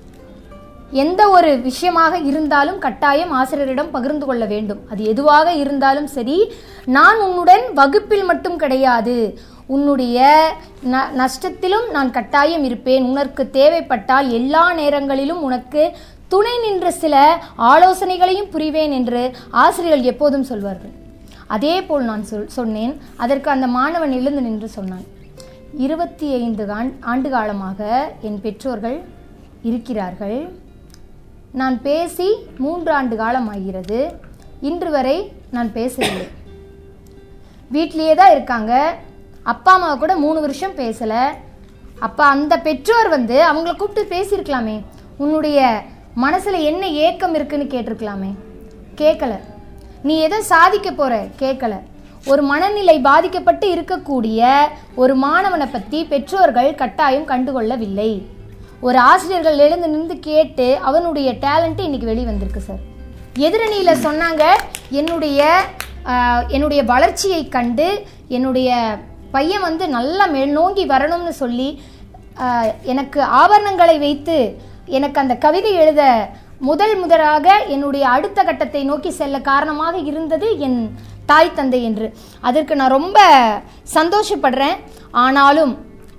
எந்த ஒரு விஷயமாக இருந்தாலும் கட்டாயம் ஆசிரியரிடம் பகிர்ந்து கொள்ள வேண்டும் அது எதுவாக இருந்தாலும் சரி நான் உன்னுடன் வகுப்பில் மட்டும் கிடையாது உன்னுடைய ந நஷ்டத்திலும் நான் கட்டாயம் இருப்பேன் உனக்கு தேவைப்பட்டால் எல்லா நேரங்களிலும் உனக்கு துணை நின்ற சில ஆலோசனைகளையும் புரிவேன் என்று ஆசிரியர்கள் எப்போதும் சொல்வார்கள் அதே போல் நான் சொல் சொன்னேன் அதற்கு அந்த மாணவன் எழுந்து நின்று சொன்னான் இருபத்தி ஐந்து ஆண்டு காலமாக என் பெற்றோர்கள் இருக்கிறார்கள் நான் பேசி மூன்று ஆண்டு காலம் ஆகிறது இன்று வரை நான் பேசவில்லை வீட்டிலேயே தான் இருக்காங்க அப்பா அம்மா கூட மூணு வருஷம் பேசலை அப்போ அந்த பெற்றோர் வந்து அவங்கள கூப்பிட்டு பேசியிருக்கலாமே உன்னுடைய மனசில் என்ன ஏக்கம் இருக்குன்னு கேட்டிருக்கலாமே கேட்கல நீ எதை சாதிக்க போற கேட்கல ஒரு மனநிலை பாதிக்கப்பட்டு இருக்கக்கூடிய ஒரு மாணவனை பற்றி பெற்றோர்கள் கட்டாயம் கண்டுகொள்ளவில்லை ஒரு ஆசிரியர்கள் எழுந்து நின்று கேட்டு அவனுடைய டேலண்ட் இன்னைக்கு வெளியே வந்திருக்கு சார் எதிரணியில் சொன்னாங்க என்னுடைய ஆஹ், என்னுடைய வளர்ச்சியை கண்டு என்னுடைய பையன் வந்து நல்லா மேல்நோங்கி வரணும்னு சொல்லி ஆஹ், எனக்கு ஆபரணங்களை வைத்து எனக்கு அந்த கவிதை எழுத முதல் முதலாக என்னுடைய அடுத்த கட்டத்தை நோக்கி செல்ல காரணமாக இருந்தது என் தாய் தந்தை என்று அதற்கு நான் ரொம்ப சந்தோஷப்படுறேன் ஆனாலும்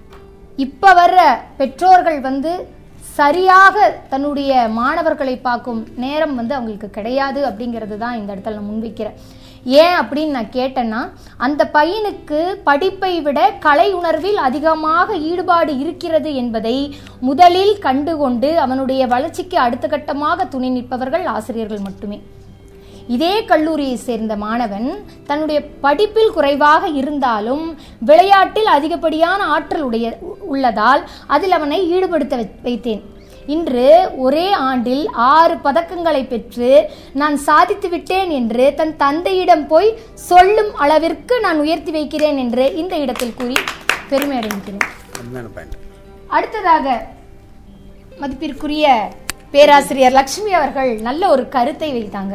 இப்போ வர்ற பெற்றோர்கள் வந்து சரியாக தன்னுடைய மாணவர்களை பார்க்கும் நேரம் வந்து அவங்களுக்கு கிடையாது அப்படிங்கிறது தான் இந்த இடத்துல நான் முன்வைக்கிறேன் ஏன் அப்படின்னு நான் கேட்டேன்னா அந்த பையனுக்கு படிப்பை விட கலை உணர்வில் அதிகமாக ஈடுபாடு இருக்கிறது என்பதை முதலில் கண்டுகொண்டு அவனுடைய வளர்ச்சிக்கு அடுத்த கட்டமாக துணை நிற்பவர்கள் ஆசிரியர்கள் மட்டுமே இதே கல்லூரியை சேர்ந்த மாணவன் தன்னுடைய படிப்பில் குறைவாக இருந்தாலும் விளையாட்டில் அதிகப்படியான ஆற்றல் உடைய உள்ளதால் அதில் அவனை ஈடுபடுத்த வை- வைத்தேன் இன்று ஒரே ஆண்டில் ஆறு பதக்கங்களை பெற்று நான் சாதித்து விட்டேன் என்று தன் தந்தையிடம் போய் சொல்லும் அளவிற்கு நான் உயர்த்தி வைக்கிறேன் என்று இந்த இடத்தில் கூறி பெருமை அடைகிறேன் உண்மையான பாயிண்ட் அடுத்ததாக மதிப்பிற்குரிய பேராசிரியர் லக்ஷ்மி அவர்கள் நல்ல ஒரு கருத்தை வைத்தாங்க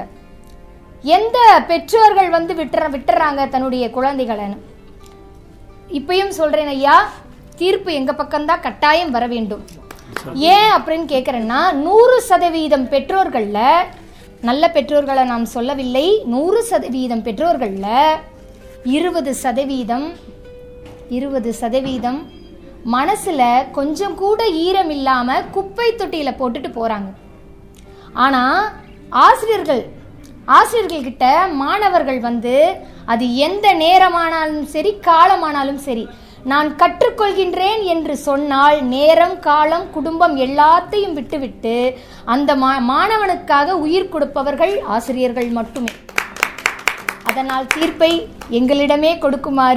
எந்த பெற்றோர்கள் வந்து விட்டுற விட்டுறாங்க தன்னுடைய குழந்தைகளைன்னு இப்பயும் சொல்றேன் ஐயா தீர்ப்பு எங்க பக்கம்தான் கட்டாயம் வர வேண்டும் ஏன் அப்படின்னு கேட்குறேன்னா நூறு சதவீதம் பெற்றோர்கள்ல நல்ல பெற்றோர்களை நாம் சொல்லவில்லை நூறு சதவீதம் பெற்றோர்கள்ல இருபது சதவீதம் இருபது சதவீதம் மனசுல கொஞ்சம் கூட ஈரம் இல்லாம குப்பை தொட்டியில போட்டுட்டு போறாங்க ஆனா ஆசிரியர்கள் ஆசிரியர்கள் கிட்ட மாணவர்கள் வந்து அது எந்த நேரமானாலும் சரி காலமானாலும் சரி நான் கற்றுக்கொள்கின்றேன் என்று சொன்னால் நேரம் காலம் குடும்பம் எல்லாத்தையும் விட்டுவிட்டு அந்த மா மாணவனுக்காக உயிர் கொடுப்பவர்கள் ஆசிரியர்கள் மட்டுமே அதனால் தீர்ப்பை எங்களிடமே கொடுக்குமாறு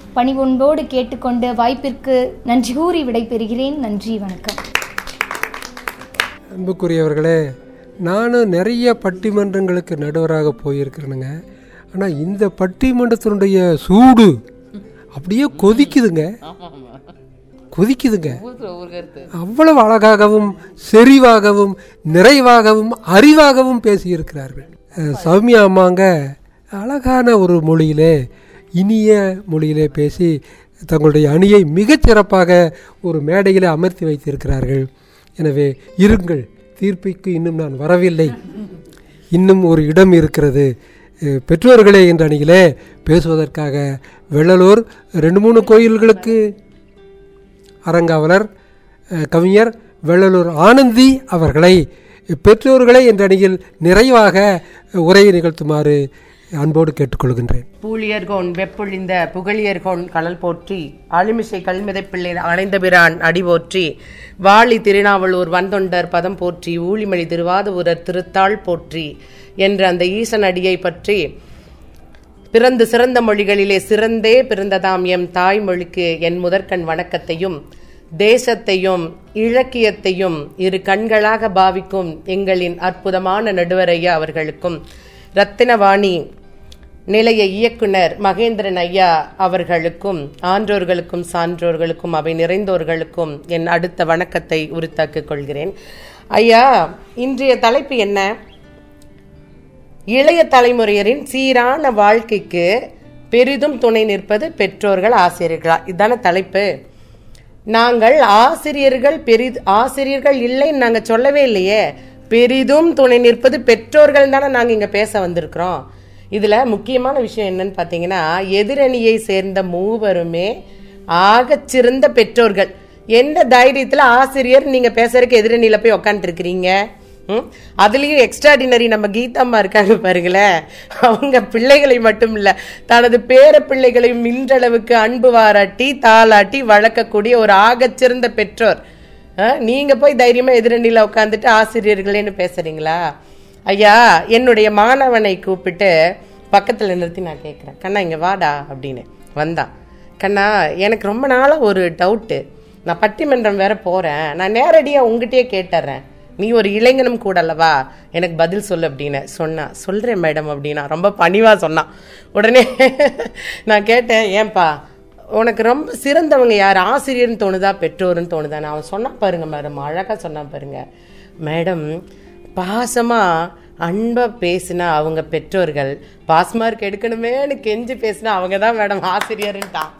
பணிவொன்போடு கேட்டுக்கொண்டு வாய்ப்பிற்கு நன்றி கூறி விடைபெறுகிறேன் நன்றி வணக்கம் அன்புக்குரியவர்களே நானும் நிறைய பட்டிமன்றங்களுக்கு நடுவராக போயிருக்கிறேனுங்க ஆனால் இந்த பட்டிமன்றத்தினுடைய சூடு அப்படியே கொதிக்குதுங்க கொதிக்குதுங்க அவ்வளவு அழகாகவும் செறிவாகவும் நிறைவாகவும் அறிவாகவும் பேசியிருக்கிறார்கள் அஹ், சௌமியா அம்மாங்க அழகான ஒரு மொழியிலே இனிய மொழியிலே பேசி தங்களுடைய அணியை மிகச் சிறப்பாக ஒரு மேடையிலே அமர்த்தி வைத்திருக்கிறார்கள் எனவே இருங்கள் தீர்ப்புக்கு இன்னும் நான் வரவில்லை இன்னும் ஒரு இடம் இருக்கிறது அஹ், பெற்றோர்களே என்ற அணியிலே பேசுவதற்காக வெள்ளலூர் ரெண்டு மூணு கோயில்களுக்கு அறங்காவலர் அஹ், கவிஞர் வெள்ளலூர் ஆனந்தி அவர்களை பெற்றோர்களே என்ற அணியில் நிறைவாக உரையை நிகழ்த்துமாறு அன்போடு கேட்டுக்கொள்கின்றேன் பூழியர்கோன் வெப்பொழிந்த புகழியர்கோன் கழல் போற்றி ஆளுமிசை கல்மிதை பிள்ளை அணைந்த பிரான் அடி போற்றி வாளி திருநாவலூர் வந்தொண்டர் பதம் போற்றி ஊழிமொழி திருவாதூரர் திருத்தாள் போற்றி என்ற அந்த ஈசன் அடியை பற்றி பிறந்து சிறந்த மொழிகளிலே சிறந்தே பிறந்ததாம் எம் தாய்மொழிக்கு என் முதற்கண் வணக்கத்தையும் தேசத்தையும் இலக்கியத்தையும் இரு கண்களாக பாவிக்கும் எங்களின் அற்புதமான நடுவரையா அவர்களுக்கும் ரத்தினவாணி நிலைய இயக்குனர் மகேந்திரன் ஐயா அவர்களுக்கும் ஆன்றோர்களுக்கும் சான்றோர்களுக்கும் அவை நிறைந்தோர்களுக்கும் என் அடுத்த வணக்கத்தை உரித்தாக்கிக் கொள்கிறேன் ஐயா இன்றைய தலைப்பு என்ன இளைய தலைமுறையரின் சீரான வாழ்க்கைக்கு பெரிதும் துணை நிற்பது பெற்றோர்கள் ஆசிரியர்களா இதுதானே தலைப்பு நாங்கள் ஆசிரியர்கள் பெரிது ஆசிரியர்கள் இல்லைன்னு நாங்கள் சொல்லவே இல்லையே பெரிதும் துணை நிற்பது பெற்றோர்கள் தானே நாங்கள் இங்கே பேச வந்திருக்கிறோம் இதில் முக்கியமான விஷயம் என்னன்னு பார்த்தீங்கன்னா எதிரணியை சேர்ந்த மூவருமே ஆகச்சிறந்த பெற்றோர்கள் எந்த தைரியத்தில் ஆசிரியர் நீங்கள் பேசுறதுக்கு எதிரணியில் போய் உக்காந்துருக்கிறீங்க ம்? அதுலயும் எக்ஸ்ட்ராடினரி நம்ம கீதாம்மா இருக்காங்க பாருங்களேன் அவங்க பிள்ளைகளை மட்டும் இல்ல தனது பேர பிள்ளைகளையும் இன்றளவுக்கு அன்பு பாராட்டி தாளாட்டி வளர்க்கக்கூடிய ஒரு ஆகச்சிறந்த பெற்றோர் ஆ, நீங்க போய் தைரியமா எதிரணியில உட்காந்துட்டு ஆசிரியர்களேன்னு பேசுறீங்களா ஐயா என்னுடைய மாணவனை கூப்பிட்டு பக்கத்துல நிறுத்தி நான் கேட்குறேன் கண்ணா இங்க வாடா அப்படின்னு வந்தான் கண்ணா எனக்கு ரொம்ப நாளா ஒரு டவுட்டு நான் பட்டிமன்றம் வேற போறேன் நான் நேரடியா உங்ககிட்டயே கேட்டுறேன் நீ ஒரு இளைஞனும் கூட அல்லவா எனக்கு பதில் சொல்லு அப்படின்னு சொன்னா சொல்றேன் மேடம் அப்படின்னா ரொம்ப பணிவா சொன்னான் உடனே நான் கேட்டேன் ஏன்பா உனக்கு ரொம்ப சிறந்தவங்க யார் ஆசிரியர்னு தோணுதா பெற்றோர்னு தோணுதா நான் அவன் சொன்னான் பாருங்க மேடம் அழகா சொன்னான் பாருங்க மேடம் பாசமா அன்பா பேசினா அவங்க பெற்றோர்கள் பாஸ் மார்க் எடுக்கணுமேன்னு கெஞ்சி பேசினா அவங்க தான் மேடம் ஆசிரியர்ன்ட்டான்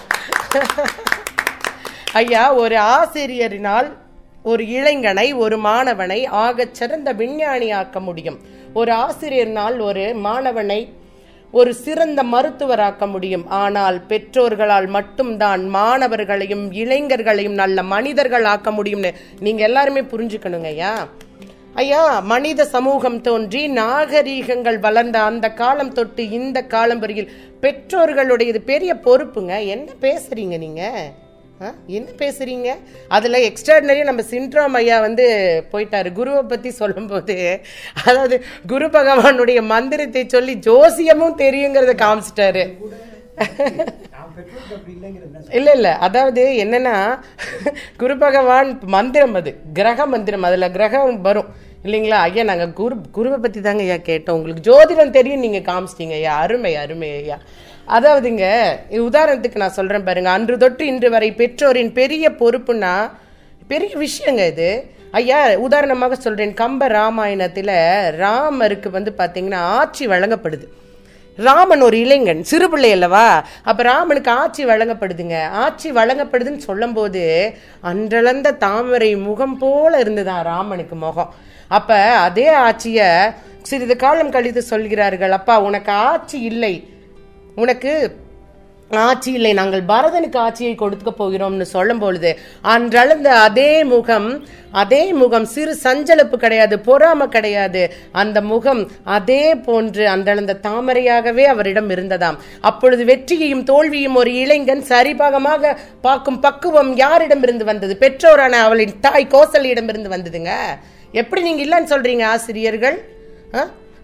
ஐயா ஒரு ஆசிரியரினால் ஒரு இளைஞனை ஒரு மாணவனை ஆகச் சிறந்த விஞ்ஞானியாக்க முடியும் ஒரு ஆசிரியரினால் ஒரு மாணவனை ஒரு சிறந்த மருத்துவராக்க முடியும் ஆனால் பெற்றோர்களால் மட்டும்தான் மாணவர்களையும் இளைஞர்களையும் நல்ல மனிதர்கள் ஆக்க முடியும்னு நீங்க எல்லாருமே புரிஞ்சுக்கணுங்க ஐயா ஐயா மனித சமூகம் தோன்றி நாகரீகங்கள் வளர்ந்த அந்த காலம் தொட்டு இந்த காலம் வரையில் பெற்றோர்களுடையது பெரிய பொறுப்புங்க என்ன பேசுறீங்க நீங்க ஆ? என்ன பேசுறீங்க அதுல எக்ஸ்ட்ராடினரி நம்ம சிண்ட்ரோம் ஐயா வந்து போயிட்டாரு குருவை பத்தி சொல்லும்போது அதாவது குரு பகவானுடைய மந்திரத்தை சொல்லி ஜோசியமும் தெரியுங்கிறத காமிச்சிட்டாரு இல்ல இல்ல அதாவது என்னன்னா குரு பகவான் மந்திரம் அது கிரக மந்திரம் அதுல கிரகம் வரும் இல்லைங்களா ஐயா நாங்க குரு குருவை பத்தி தாங்க ஐயா கேட்டோம் உங்களுக்கு ஜோதிடம் தெரியும் நீங்க காமிச்சிட்டீங்க ஐயா அருமை அருமை ஐயா அதாவதுங்க இது உதாரணத்துக்கு நான் சொல்றேன் பாருங்க அன்று தொட்டு இன்று வரை பெற்றோரின் பெரிய பொறுப்புனா பெரிய விஷயங்க இது ஐயா உதாரணமாக சொல்றேன் கம்ப ராமாயணத்துல ராமருக்கு வந்து பாத்தீங்கன்னா ஆட்சி வழங்கப்படுது ராமன் ஒரு இளைஞன் சிறுபிள்ளை அல்லவா அப்ப ராமனுக்கு ஆட்சி வழங்கப்படுதுங்க ஆட்சி வழங்கப்படுதுன்னு சொல்லும்போது அன்றளந்த தாமரை முகம் போல இருந்ததா ராமனுக்கு முகம் அப்ப அதே ஆட்சிய சிறிது காலம் கழித்து சொல்கிறார்கள் அப்பா உனக்கு ஆட்சி இல்லை உனக்கு ஆட்சி இல்லை நாங்கள் பரதனுக்கு ஆட்சியை கொடுக்க போகிறோம்னு சொல்லும் பொழுது அன்றளந்த அதே முகம் அதே முகம் சிறு சஞ்சலப்பு கிடையாது பொறாம கிடையாது அந்த முகம் அதே போன்று அன்றளந்த தாமரையாகவே அவரிடம் இருந்ததாம் அப்பொழுது வெற்றியையும் தோல்வியும் ஒரு இளைஞன் சரிபாகமாக பார்க்கும் பக்குவம் யாரிடமிருந்து வந்தது பெற்றோரான அவளின் தாய் கோசலியிடமிருந்து வந்ததுங்க எப்படி நீங்க இல்லைன்னு சொல்றீங்க ஆசிரியர்கள் ஆ?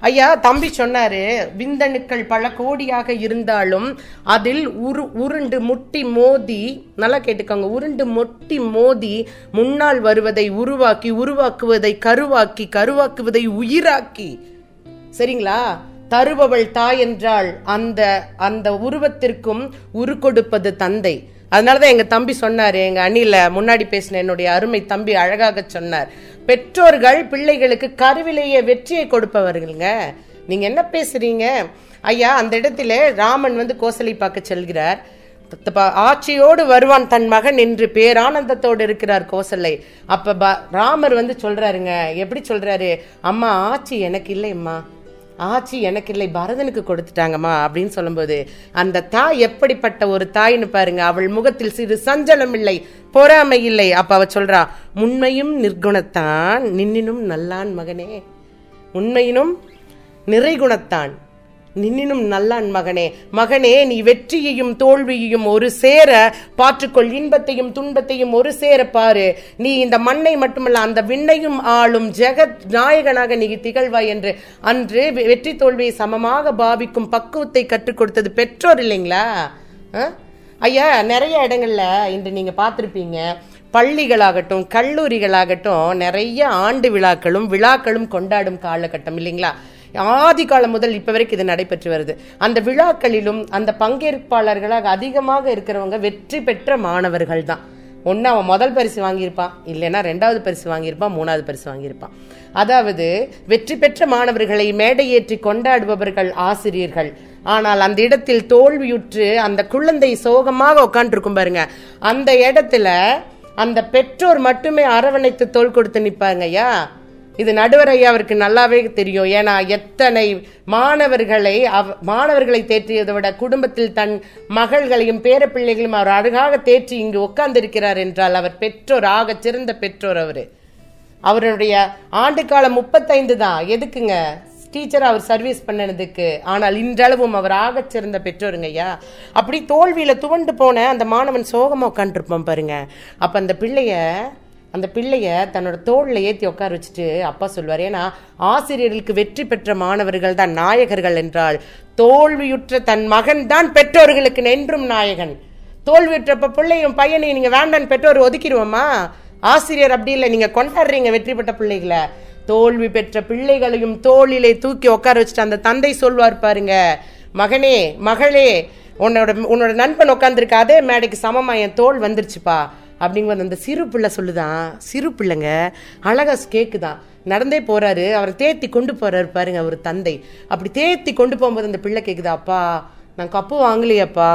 ஐயா தம்பி சொன்னாரு விந்தணுக்கள் பல கோடியாக இருந்தாலும் அதில் உரு உருண்டு முட்டி மோதி நல்லா கேட்டுக்கோங்க உருண்டு முட்டி மோதி முன்னால் வருவதை உருவாக்கி உருவாக்குவதை கருவாக்கி கருவாக்குவதை உயிராக்கி சரிங்களா தருபவள் தாய் என்றால் அந்த அந்த உருவத்திற்கும் உரு கொடுப்பது தந்தை அதனாலதான் எங்க தம்பி சொன்னாரு எங்க அணில முன்னாடி பேசின என்னுடைய அருமை தம்பி அழகாக சொன்னார் பெற்றோர்கள் பிள்ளைகளுக்கு கருவிலேயே வெற்றியை கொடுப்பவர்களுங்க நீங்க என்ன பேசுறீங்க ஐயா அந்த இடத்துல ராமன் வந்து கோசலை பார்க்க செல்கிறார் தப்ப- ஆட்சியோடு வருவான் தன் மகன் என்று பேரானந்தத்தோடு இருக்கிறார் கோசலை அப்ப ப- ராமர் வந்து சொல்றாருங்க எப்படி சொல்றாரு அம்மா ஆட்சி எனக்கு இல்லையம்மா ஆட்சி எனக்கு இல்லை பரதனுக்கு கொடுத்துட்டாங்கம்மா அப்படின்னு சொல்லும்போது அந்த தாய் எப்படிப்பட்ட ஒரு தாய்னு பாருங்க அவள் முகத்தில் சிறு சஞ்சலம் இல்லை பொறாமை இல்லை அப்ப அவ சொல்றா உண்மையும் நிர்குணத்தான் நின்னினும் நல்லான் மகனே உண்மையினும் நிறைகுணத்தான் நின்னினும் நல்லான் மகனே மகனே நீ வெற்றியையும் தோல்வியையும் ஒரு சேர பாற்றுக்கொள் இன்பத்தையும் துன்பத்தையும் ஒரு சேர பாரு நீ இந்த மண்ணை மட்டுமல்ல அந்த விண்ணையும் ஆளும் ஜெகத் நாயகனாக நீ திகழ்வாய் என்று அன்று வெ- வெற்றி தோல்வியை சமமாக பாவிக்கும் பக்குவத்தை கற்றுக் கொடுத்தது பெற்றோர் இல்லைங்களா ஆ? ஐயா நிறைய இடங்கள்ல இன்று நீங்க பார்த்திருப்பீங்க பள்ளிகளாகட்டும் கல்லூரிகளாகட்டும் நிறைய ஆண்டு விழாக்களும் விழாக்களும் கொண்டாடும் காலகட்டம் இல்லைங்களா ஆதி காலம் முதல் இப்ப வரைக்கும் இது நடைபெற்று வருது அந்த விழாக்களிலும் அந்த பங்கேற்பாளர்களாக அதிகமாக இருக்கிறவங்க வெற்றி பெற்ற மாணவர்கள் தான் ஒன்று அவன் முதல் பரிசு வாங்கியிருப்பான் இல்லைன்னா ரெண்டாவது பரிசு வாங்கியிருப்பான் மூணாவது பரிசு வாங்கியிருப்பான் அதாவது வெற்றி பெற்ற மாணவர்களை மேடையேற்றி கொண்டாடுபவர்கள் ஆசிரியர்கள் ஆனால் அந்த இடத்தில் தோல்வியுற்று அந்த குழந்தை சோகமாக உட்காந்துருக்கும் பாருங்க அந்த இடத்துல அந்த பெற்றோர் மட்டுமே அரவணைத்து தோல் கொடுத்து நிப்பாங்க ஐயா இது நடுவர் ஐயா அவருக்கு நல்லாவே தெரியும் ஏன்னா எத்தனை மாணவர்களை அவ மாணவர்களை தேற்றியதை விட குடும்பத்தில் தன் மகள்களையும் பேரப்பிள்ளைகளையும் அவர் அழகாக தேற்றி இங்கு உட்கார்ந்திருக்கிறார் என்றால் அவர் பெற்றோர் ஆக சிறந்த பெற்றோர் அவரு அவருடைய ஆண்டு காலம் முப்பத்தைந்து தான் எதுக்குங்க டீச்சர் அவர் சர்வீஸ் பண்ணதுக்கு ஆனால் இன்றளவும் அவர் ஆகச் சிறந்த பெற்றோருங்க ஐயா அப்படி தோல்வியில துவண்டு போன அந்த மாணவன் சோகமா உட்காந்துருப்பான் பாருங்க அப்ப அந்த பிள்ளைய அந்த பிள்ளைய தன்னோட தோல்ல ஏத்தி உட்கார வச்சுட்டு அப்பா சொல்வார் ஏன்னா ஆசிரியர்களுக்கு வெற்றி பெற்ற மாணவர்கள் தான் நாயகர்கள் என்றால் தோல்வியுற்ற தன் மகன் தான் பெற்றோர்களுக்கு என்றும் நாயகன் தோல்வியுற்றப்ப பிள்ளையும் பையனையும் நீங்க வேண்டான்னு பெற்றோர் ஒதுக்கிடுவோமா ஆசிரியர் அப்படி இல்லை நீங்க கொண்டாடுறீங்க வெற்றி பெற்ற பிள்ளைகளை தோல்வி பெற்ற பிள்ளைகளையும் தோளிலே தூக்கி உட்கார வச்சுட்டு அந்த தந்தை சொல்வார் பாருங்க மகனே மகளே உன்னோட உன்னோட நண்பன் உட்காந்துருக்க அதே மேடைக்கு சமமா என் தோல் வந்துருச்சுப்பா அப்படிங்கும்போது அந்த சிறு பிள்ளை சொல்லுதான் சிறு பிள்ளைங்க அழகா கேக்குதான் நடந்தே போறாரு அவரை தேத்தி கொண்டு போறாரு பாருங்க ஒரு தந்தை அப்படி தேத்தி கொண்டு போகும்போது அந்த பிள்ளை கேக்குதா அப்பா நான் கப்பு வாங்கலையப்பா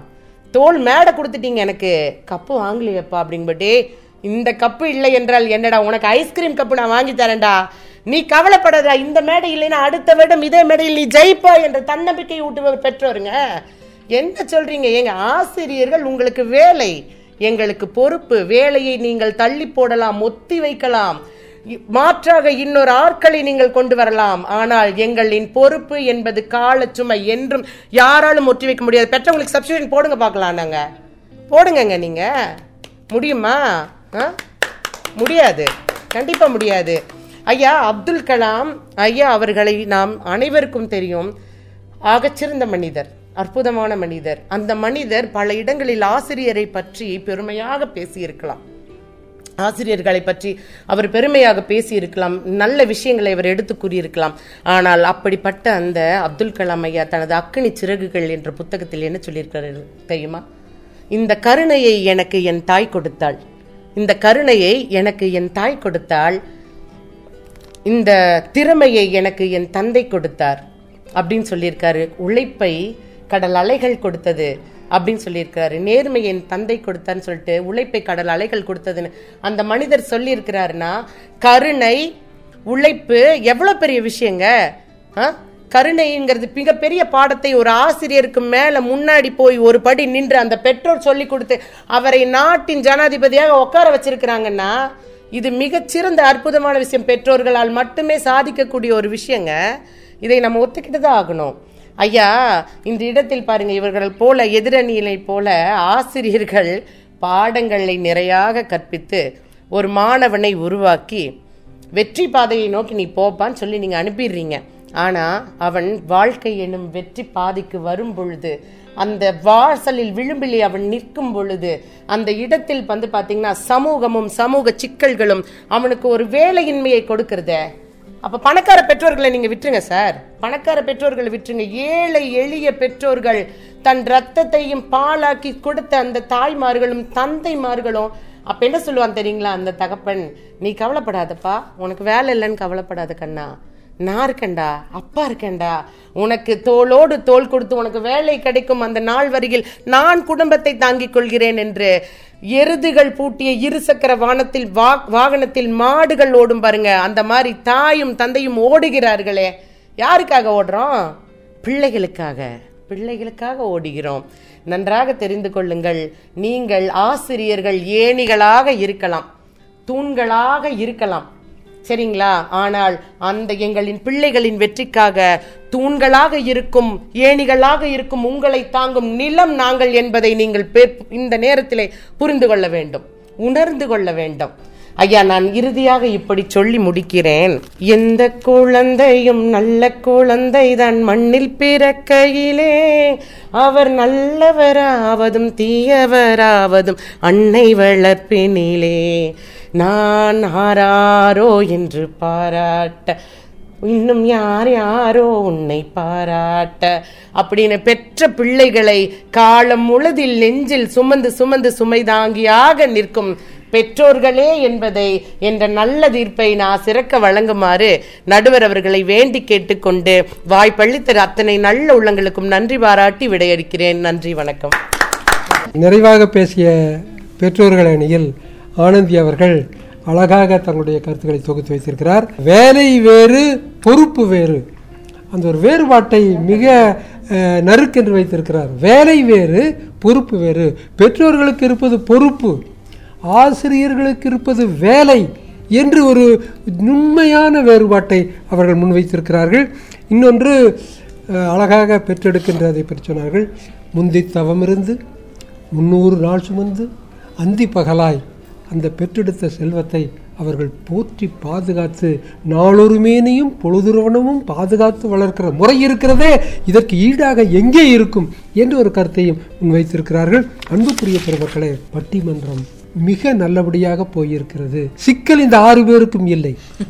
தோல் மேடை கொடுத்துட்டீங்க எனக்கு கப்பு வாங்கலையப்பா அப்படிங்கும்போட்டே இந்த கப்பு இல்லை என்றால் என்னடா உனக்கு ஐஸ்கிரீம் கப்பு நான் வாங்கி தரேன்டா நீ கவலைப்படாத இந்த மேடை இல்லைன்னா அடுத்த வருடம் இதே மேடையில் நீ ஜெயிப்பா என்ற தன்னம்பிக்கை ஊட்டுபவர் பெற்றோருங்க என்ன சொல்றீங்க எங்க ஆசிரியர்கள் உங்களுக்கு வேலை எங்களுக்கு பொறுப்பு வேலையை நீங்கள் தள்ளி போடலாம் ஒத்தி வைக்கலாம் இ- மாற்றாக இன்னொரு ஆட்களை நீங்கள் கொண்டு வரலாம் ஆனால் எங்களின் பொறுப்பு என்பது காலச்சுமை என்றும் யாராலும் ஒற்றி வைக்க முடியாது பெற்றவங்களுக்கு சப்ஸ்டியூஷன் போடுங்க பார்க்கலாம் நாங்க போடுங்கங்க நீங்க முடியுமா ஆ? முடியாது கண்டிப்பா முடியாது ஐயா அப்துல் கலாம் ஐயா அவர்களை நாம் அனைவருக்கும் தெரியும் ஆகச்சிறந்த மனிதர் அற்புதமான மனிதர் அந்த மனிதர் பல இடங்களில் ஆசிரியரை பற்றி பெருமையாக பேசியிருக்கலாம் ஆசிரியர்களை பற்றி அவர் பெருமையாக பேசியிருக்கலாம் நல்ல விஷயங்களை அவர் எடுத்து கூறியிருக்கலாம் ஆனால் அப்படிப்பட்ட அந்த அப்துல் கலாம் ஐயா தனது அக்கினி சிறகுகள் என்ற புத்தகத்தில் என்ன சொல்லியிருக்கிறார் தெரியுமா இந்த கருணையை எனக்கு என் தாய் கொடுத்தாள் இந்த கருணையை எனக்கு என் தாய் கொடுத்தாள் இந்த திறமையை எனக்கு என் தந்தை கொடுத்தார் அப்படின்னு சொல்லியிருக்காரு உழைப்பை கடல் அலைகள் கொடுத்தது அப்படின்னு சொல்லியிருக்காரு நேர்மை என் தந்தை கொடுத்தான்னு சொல்லிட்டு உழைப்பை கடல் அலைகள் கொடுத்ததுன்னு அந்த மனிதர் சொல்லியிருக்கிறாருன்னா கருணை உழைப்பு எவ்வளவு பெரிய விஷயங்க ஆ? கருணைங்கிறது மிகப்பெரிய பாடத்தை ஒரு ஆசிரியருக்கு மேல முன்னாடி போய் ஒரு படி நின்று அந்த பெற்றோர் சொல்லி கொடுத்து அவரை நாட்டின் ஜனாதிபதியாக உட்கார வச்சிருக்கிறாங்கன்னா இது மிகச்சிறந்த அற்புதமான விஷயம் பெற்றோர்களால் மட்டுமே சாதிக்கக்கூடிய ஒரு விஷயங்க இதை நம்ம ஒத்துக்கிட்டு தான் ஆகணும் ஐயா இந்த இடத்தில் பாருங்க இவர்கள் போல எதிரணியிலை போல ஆசிரியர்கள் பாடங்களை நிறையாக கற்பித்து ஒரு மாணவனை உருவாக்கி வெற்றி பாதையை நோக்கி நீ போப்பான்னு சொல்லி நீங்க அனுப்பிடுறீங்க ஆனா அவன் வாழ்க்கை எனும் வெற்றி பாதிக்கு வரும் பொழுது அந்த வாசலில் விளிம்பிலே அவன் நிற்கும் பொழுது அந்த இடத்தில் வந்து பாத்தீங்கன்னா சமூகமும் சமூக சிக்கல்களும் அவனுக்கு ஒரு வேலையின்மையை கொடுக்கறதே அப்ப பணக்கார பெற்றோர்களை நீங்க விட்டுருங்க சார் பணக்கார பெற்றோர்களை விட்டுருங்க ஏழை எளிய பெற்றோர்கள் தன் ரத்தத்தையும் பாலாக்கி கொடுத்த அந்த தாய்மார்களும் தந்தைமார்களும் அப்ப என்ன சொல்லுவான் தெரியுங்களா அந்த தகப்பன் நீ கவலைப்படாதப்பா உனக்கு வேலை இல்லைன்னு கவலைப்படாத கண்ணா நான் இருக்கேன்டா அப்பா இருக்கேன்டா உனக்கு தோளோடு தோள் கொடுத்து உனக்கு வேலை கிடைக்கும் அந்த நாள் வரையில் நான் குடும்பத்தை தாங்கிக் கொள்கிறேன் என்று எருதுகள் பூட்டிய இருசக்கர வானத்தில் வா- வாகனத்தில் மாடுகள் ஓடும் பாருங்க அந்த மாதிரி தாயும் தந்தையும் ஓடுகிறார்களே யாருக்காக ஓடுறோம் பிள்ளைகளுக்காக பிள்ளைகளுக்காக ஓடுகிறோம் நன்றாக தெரிந்து கொள்ளுங்கள் நீங்கள் ஆசிரியர்கள் ஏணிகளாக இருக்கலாம் தூண்களாக இருக்கலாம் சரிங்களா ஆனால் அந்த எங்களின் பிள்ளைகளின் வெற்றிக்காக தூண்களாக இருக்கும் ஏணிகளாக இருக்கும் உங்களை தாங்கும் நிலம் நாங்கள் என்பதை நீங்கள் பெ- இந்த நேரத்திலே புரிந்து கொள்ள வேண்டும் உணர்ந்து கொள்ள வேண்டும் ஐயா நான் இறுதியாக இப்படி சொல்லி முடிக்கிறேன் எந்த குழந்தையும் நல்ல குழந்தை தான் மண்ணில் பிறக்கையிலே அவர் நல்லவராவதும் தீயவராவதும் அன்னை வளர்ப்பினிலே நான் ஆராரோ என்று பாராட்ட இன்னும் யார் யாரோ உன்னை பாராட்ட அப்படின்னு பெற்ற பிள்ளைகளை காலம் முழுதில் நெஞ்சில் சுமந்து சுமந்து சுமைதாங்கியாக நிற்கும் பெற்றோர்களே என்பதை என்ற நல்ல தீர்ப்பை நான் சிறக்க வழங்குமாறு நடுவர் அவர்களை வேண்டி கேட்டுக்கொண்டு வாய்ப்பளித்த அத்தனை நல்ல உள்ளங்களுக்கும் நன்றி பாராட்டி விடையளிக்கிறேன் நன்றி வணக்கம் நிறைவாக பேசிய பெற்றோர்கள் அணியில் ஆனந்தி அவர்கள் அழகாக தங்களுடைய கருத்துக்களை தொகுத்து வைத்திருக்கிறார் வேலை வேறு பொறுப்பு வேறு அந்த ஒரு வேறுபாட்டை மிக அஹ், நறுக்கென்று வைத்திருக்கிறார் வேலை வேறு பொறுப்பு வேறு பெற்றோர்களுக்கு இருப்பது பொறுப்பு ஆசிரியர்களுக்கு இருப்பது வேலை என்று ஒரு நுண்மையான வேறுபாட்டை அவர்கள் முன்வைத்திருக்கிறார்கள் இன்னொன்று அஹ், அழகாக பெற்றெடுக்கின்ற அதை பற்றி சொன்னார்கள் முந்தி தவமிருந்து முன்னூறு நாள் சுமந்து அந்தி பகலாய் அந்த பெற்றெடுத்த செல்வத்தை அவர்கள் போற்றி பாதுகாத்து நாளொரு மேனியும் பொழுதுறவனமும் பாதுகாத்து வளர்க்கிற முறை இருக்கிறதே இதற்கு ஈடாக எங்கே இருக்கும் என்று ஒரு கருத்தையும் முன்வைத்திருக்கிறார்கள் அன்புக்குரிய பெருமக்களே பட்டிமன்றம் மிக நல்லபடியாக போயிருக்கிறது சிக்கல் இந்த ஆறு பேருக்கும் இல்லை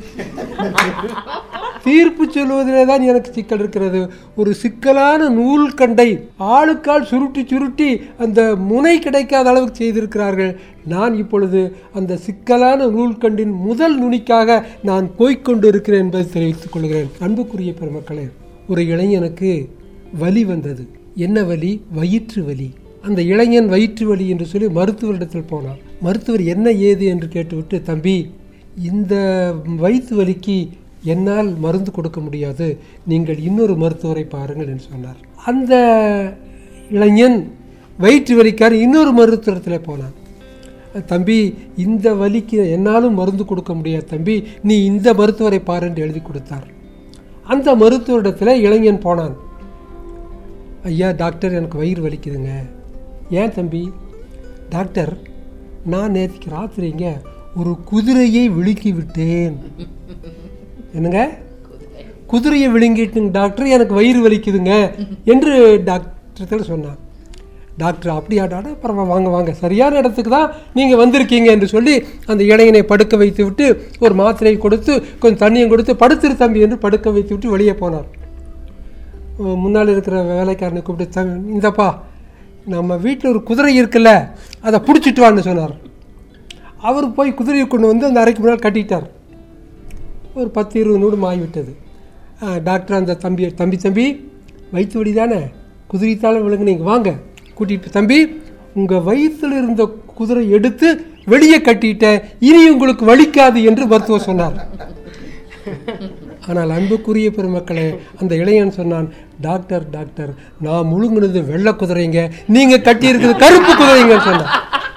தீர்ப்பு சொல்வதிலே தான் எனக்கு சிக்கல் இருக்கிறது ஒரு சிக்கலான நூல் கண்டை ஆளுக்கால் சுருட்டி சுருட்டி அந்த முனை கிடைக்காத அளவுக்கு செய்திருக்கிறார்கள் நான் இப்பொழுது அந்த சிக்கலான நூல்கண்டின் முதல் நுனிக்காக நான் போய்க்கொண்டு இருக்கிறேன் என்பதை தெரிவித்துக் கொள்கிறேன் அன்புக்குரிய பெருமக்களே ஒரு இளைஞனுக்கு வலி வந்தது என்ன வலி வயிற்று வலி அந்த இளைஞன் வயிற்று வலி என்று சொல்லி மருத்துவரிடத்தில் போனான் மருத்துவர் என்ன ஏது என்று கேட்டுவிட்டு தம்பி இந்த வயிற்று வலிக்கு என்னால் மருந்து கொடுக்க முடியாது நீங்கள் இன்னொரு மருத்துவரை பாருங்கள் என்று சொன்னார் அந்த இளைஞன் வயிற்று வலிக்கார் இன்னொரு மருத்துவத்தில் போனான் தம்பி இந்த வலிக்கு என்னாலும் மருந்து கொடுக்க முடியாது தம்பி நீ இந்த மருத்துவரை பாரு என்று எழுதி கொடுத்தார் அந்த மருத்துவரிடத்தில் இளைஞன் போனான் ஐயா டாக்டர் எனக்கு வயிறு வலிக்குதுங்க ஏன் தம்பி டாக்டர் நான் நேற்றுக்கு ராத்திரிங்க ஒரு குதிரையை விழுக்கி விட்டேன் என்னங்க குதிரையை விழுங்கிட்டுங்க டாக்டர் எனக்கு வயிறு வலிக்குதுங்க என்று டாக்டர் சொன்னான் டாக்டர் அப்படியா டாக்டர் பரவாயில்ல வாங்க வாங்க சரியான இடத்துக்கு தான் நீங்கள் வந்திருக்கீங்க என்று சொல்லி அந்த இளைஞனை படுக்க வைத்து விட்டு ஒரு மாத்திரையை கொடுத்து கொஞ்சம் தண்ணியும் கொடுத்து படுத்துரு தம்பி என்று படுக்க வைத்து விட்டு வெளியே போனார் அஹ் முன்னால் இருக்கிற வேலைக்காரனை கூப்பிட்டு "தம்பி, இந்தப்பா நம்ம வீட்டில் ஒரு குதிரை இருக்குல்ல அதை பிடிச்சிட்டு வான்னு சொன்னார் அவர் போய் குதிரையை கொண்டு வந்து அந்த அறைக்கு முன்னால் கட்டிட்டார் ஒரு பத்து இருபது நிமிடம் ஆகிவிட்டது அஹ் டாக்டர் அந்த தம்பி தம்பி தம்பி வயிற்று வலி தானே குதிரைத்தால விழுங்க நீங்கள் வாங்க கூட்டிட்டு தம்பி உங்கள் வயிற்றில் இருந்த குதிரை எடுத்து வெளியே கட்டிட்டேன் இனி உங்களுக்கு வலிக்காது என்று மருத்துவர் சொன்னார் ஆனால் அன்புக்குரிய பெருமக்களே அந்த இளைஞன் சொன்னான் டாக்டர் டாக்டர் நான் முழுங்கினது வெள்ளை குதிரைங்க நீங்க கட்டி இருக்குது கருப்பு குதிரைங்கன்னு சொன்னான்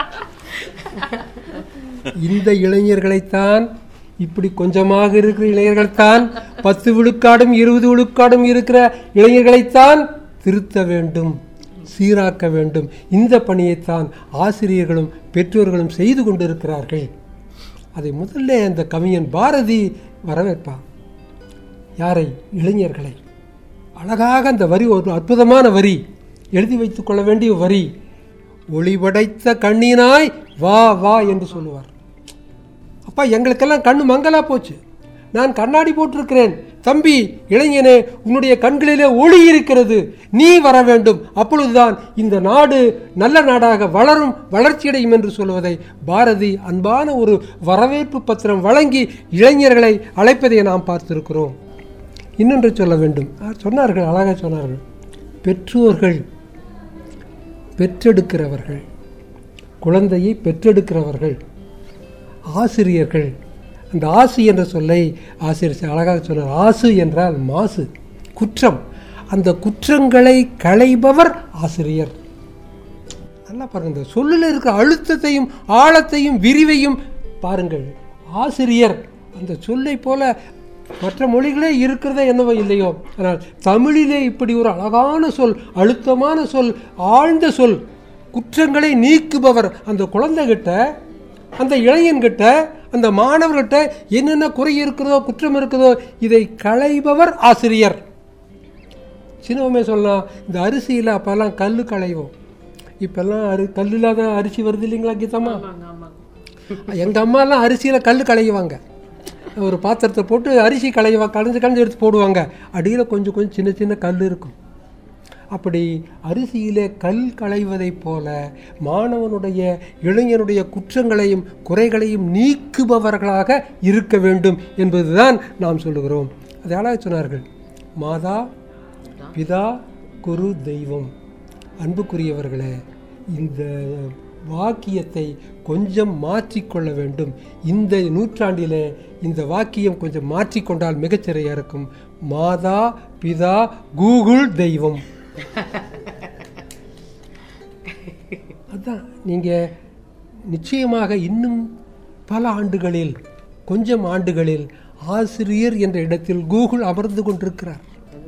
இந்த இளைஞர்களைத்தான் இப்படி கொஞ்சமாக இருக்கிற இளைஞர்கள்தான் பத்து விழுக்காடும் இருபது விழுக்காடும் இருக்கிற இளைஞர்களைத்தான் திருத்த வேண்டும் சீராக்க வேண்டும் இந்த பணியைத்தான் ஆசிரியர்களும் பெற்றோர்களும் செய்து கொண்டிருக்கிறார்கள் அதை முதல்ல அந்த கவிஞன் பாரதி வரவேற்பான் யாரை இளைஞர்களை அழகாக அந்த வரி ஒரு அற்புதமான வரி எழுதி வைத்துக் கொள்ள வேண்டிய வரி ஒளிபடைத்த கண்ணினாய் வா வா என்று சொல்லுவார் அப்பா எங்களுக்கெல்லாம் கண்ணு மங்கலா போச்சு நான் கண்ணாடி போட்டிருக்கிறேன் தம்பி இளைஞனே உன்னுடைய கண்களிலே ஒளி இருக்கிறது நீ வர வேண்டும் அப்பொழுதுதான் இந்த நாடு நல்ல நாடாக வளரும் வளர்ச்சியடையும் என்று சொல்வதை பாரதி அன்பான ஒரு வரவேற்பு பத்திரம் வழங்கி இளைஞர்களை அழைப்பதை நாம் பார்த்திருக்கிறோம் இன்னொன்று சொல்ல வேண்டும் ஆ, சொன்னார்கள் அழகாக சொன்னார்கள் பெற்றோர்கள் பெற்றெடுக்கிறவர்கள் குழந்தையை பெற்றெடுக்கிறவர்கள் ஆசிரியர்கள் அந்த ஆசு என்ற சொல்லை ஆசிரியர் அழகாக சொன்னார் ஆசு என்றால் மாசு குற்றம் அந்த குற்றங்களை களைபவர் ஆசிரியர் நல்லா பாருங்க இந்த சொல்லில் இருக்கிற அழுத்தத்தையும் ஆழத்தையும் விரிவையும் பாருங்கள் ஆசிரியர் அந்த சொல்லை போல மற்ற மொழிகளே இருக்கிறதே என்னவோ இல்லையோ ஆனால் தமிழிலே இப்படி ஒரு அழகான சொல் அழுத்தமான சொல் ஆழ்ந்த சொல் குற்றங்களை நீக்குபவர் அந்த குழந்தைகிட்ட அந்த இளைஞன்கிட்ட அந்த மாணவர்கிட்ட என்னென்ன குறை இருக்கிறதோ குற்றம் இருக்கிறதோ இதை களைபவர் ஆசிரியர் சின்னமே சொல்லலாம் இந்த அரிசியில் அப்போல்லாம் கல் களைவோம் இப்போல்லாம் அரி கல் இல்லாத அரிசி வருது இல்லைங்களா கீதம்மா எங்கள் அம்மாலாம் அரிசியில் கல் களையுவாங்க ஒரு பாத்திரத்தை போட்டு அரிசி களைவா களைஞ்சு களைஞ்சு எடுத்து போடுவாங்க அடியில் கொஞ்சம் கொஞ்சம் சின்ன சின்ன கல் இருக்கும் அப்படி அரிசியிலே கல் களைவதைப் போல மாணவனுடைய இளைஞனுடைய குற்றங்களையும் குறைகளையும் நீக்குபவர்களாக இருக்க வேண்டும் என்பதுதான் நாம் சொல்லுகிறோம் அதை அழகாக சொன்னார்கள் மாதா பிதா குரு தெய்வம் அன்புக்குரியவர்களே இந்த வாக்கியத்தை கொஞ்சம் மாற்றிக்கொள்ள வேண்டும் இந்த நூற்றாண்டிலே இந்த வாக்கியம் கொஞ்சம் மாற்றிக்கொண்டால் மிகச்சிறையாக இருக்கும் மாதா பிதா கூகுள் தெய்வம் அதான் நீங்கள் நிச்சயமாக இன்னும் பல ஆண்டுகளில் கொஞ்சம் ஆண்டுகளில் ஆசிரியர் என்ற இடத்தில் கூகுள் அமர்ந்து கொண்டிருக்கிறார்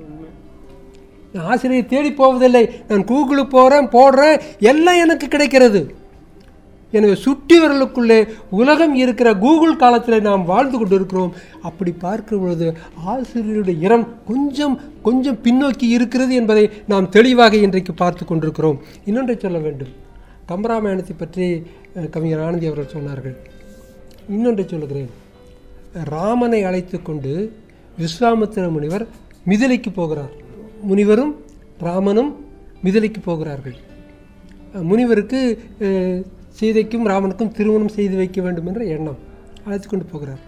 நான் ஆசிரியர் தேடி போவதில்லை நான் கூகுளுக்கு போகிறேன் போடுறேன் எல்லாம் எனக்கு கிடைக்கிறது எனவே சுட்டி விரலுக்குள்ளே உலகம் இருக்கிற கூகுள் காலத்தில் நாம் வாழ்ந்து கொண்டிருக்கிறோம் அப்படி பார்க்கிற பொழுது ஆசிரியருடைய இடம் கொஞ்சம் கொஞ்சம் பின்னோக்கி இருக்கிறது என்பதை நாம் தெளிவாக இன்றைக்கு பார்த்து கொண்டிருக்கிறோம் இன்னொன்றை சொல்ல வேண்டும் கம்பராமாயணத்தை பற்றி அஹ், கவிஞர் ஆனந்தி அவர்கள் சொன்னார்கள் இன்னொன்றை சொல்லுகிறேன் ராமனை அழைத்து கொண்டு விஸ்வாமித்திர முனிவர் மிதிலைக்கு போகிறார் முனிவரும் ராமனும் மிதிலைக்கு போகிறார்கள் அஹ், முனிவருக்கு அஹ், சீதைக்கும் ராமனுக்கும் திருமணம் செய்து வைக்க வேண்டும் என்ற எண்ணம் அழைத்து கொண்டு போகிறார்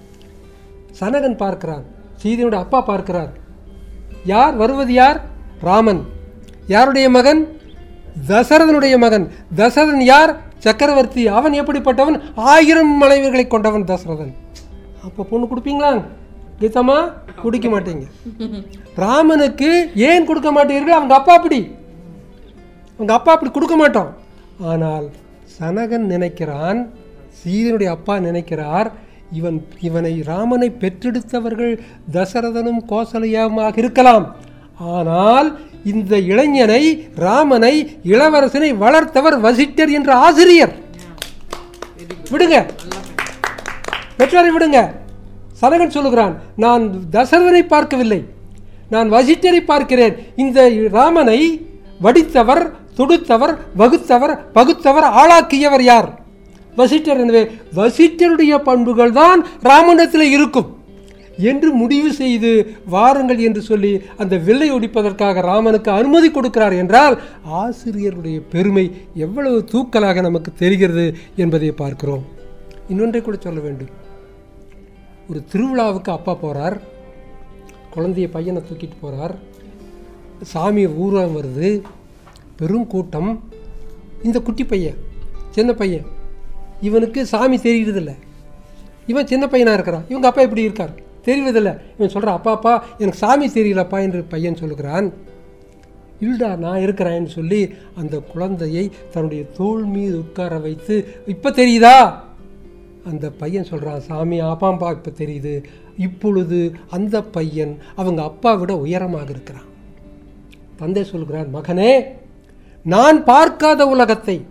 சனகன் பார்க்கிறார் சீதையோட அப்பா பார்க்கிறார் யார் வருவது யார் ராமன் யாருடைய மகன் தசரதனுடைய மகன் தசரதன் யார் சக்கரவர்த்தி அவன் எப்படிப்பட்டவன் ஆயிரம் மனைவிகளை கொண்டவன் தசரதன் அப்போ பொண்ணு கொடுப்பீங்களா கீதமா குடிக்க மாட்டீங்க ராமனுக்கு ஏன் கொடுக்க மாட்டீர்கள் அவங்க அப்பா அப்படி அவங்க அப்பா அப்படி கொடுக்க மாட்டோம் ஆனால் சனகன் நினைக்கிறான் சீதனுடைய அப்பா நினைக்கிறார் இவன் இவனை ராமனை பெற்றெடுத்தவர்கள் தசரதனும் கோசலையுமாக இருக்கலாம் ஆனால் இந்த இளைஞனை ராமனை இளவரசனை வளர்த்தவர் வசிட்டர் என்ற ஆசிரியர் விடுங்க பெற்றோரை விடுங்க சனகன் சொல்லுகிறான் நான் தசரதனை பார்க்கவில்லை நான் வசிட்டரை பார்க்கிறேன் இந்த ராமனை வடித்தவர் தொடுத்தவர் வகுத்தவர் பகுத்தவர் ஆளாக்கியவர் யார் வசிட்டர் எனவே வசிட்டருடைய பண்புகள் தான் ராமனிடத்தில் இருக்கும் என்று முடிவு செய்து வாருங்கள் என்று சொல்லி அந்த வில்லை ஒடிப்பதற்காக ராமனுக்கு அனுமதி கொடுக்கிறார் என்றால் ஆசிரியருடைய பெருமை எவ்வளவு தூக்கலாக நமக்கு தெரிகிறது என்பதை பார்க்கிறோம் இன்னொன்றை கூட சொல்ல வேண்டும் ஒரு திருவிழாவுக்கு அப்பா போறார் குழந்தைய பையனை தூக்கிட்டு போறார் சாமி ஊர்வலம் வருது பெரும் கூட்டம் இந்த குட்டி பையன் சின்ன பையன் இவனுக்கு சாமி தெரிகிறதில்ல இவன் சின்ன பையனாக இருக்கிறான் இவங்க அப்பா இப்படி இருக்கார் தெரிவதில்லை இவன் சொல்கிறான் அப்பா அப்பா எனக்கு சாமி தெரியலப்பா என்று பையன் சொல்லுகிறான் இல்லடா நான் இருக்கிறேன்னு சொல்லி அந்த குழந்தையை தன்னுடைய தோள் மீது உட்கார வைத்து இப்போ தெரியுதா அந்த பையன் சொல்கிறான் சாமி ஆப்பாம்பா இப்போ தெரியுது இப்பொழுது அந்த பையன் அவங்க அப்பா விட உயரமாக இருக்கிறான் தந்தை சொல்கிறார் மகனே நான் பார்க்காத உலகத்தை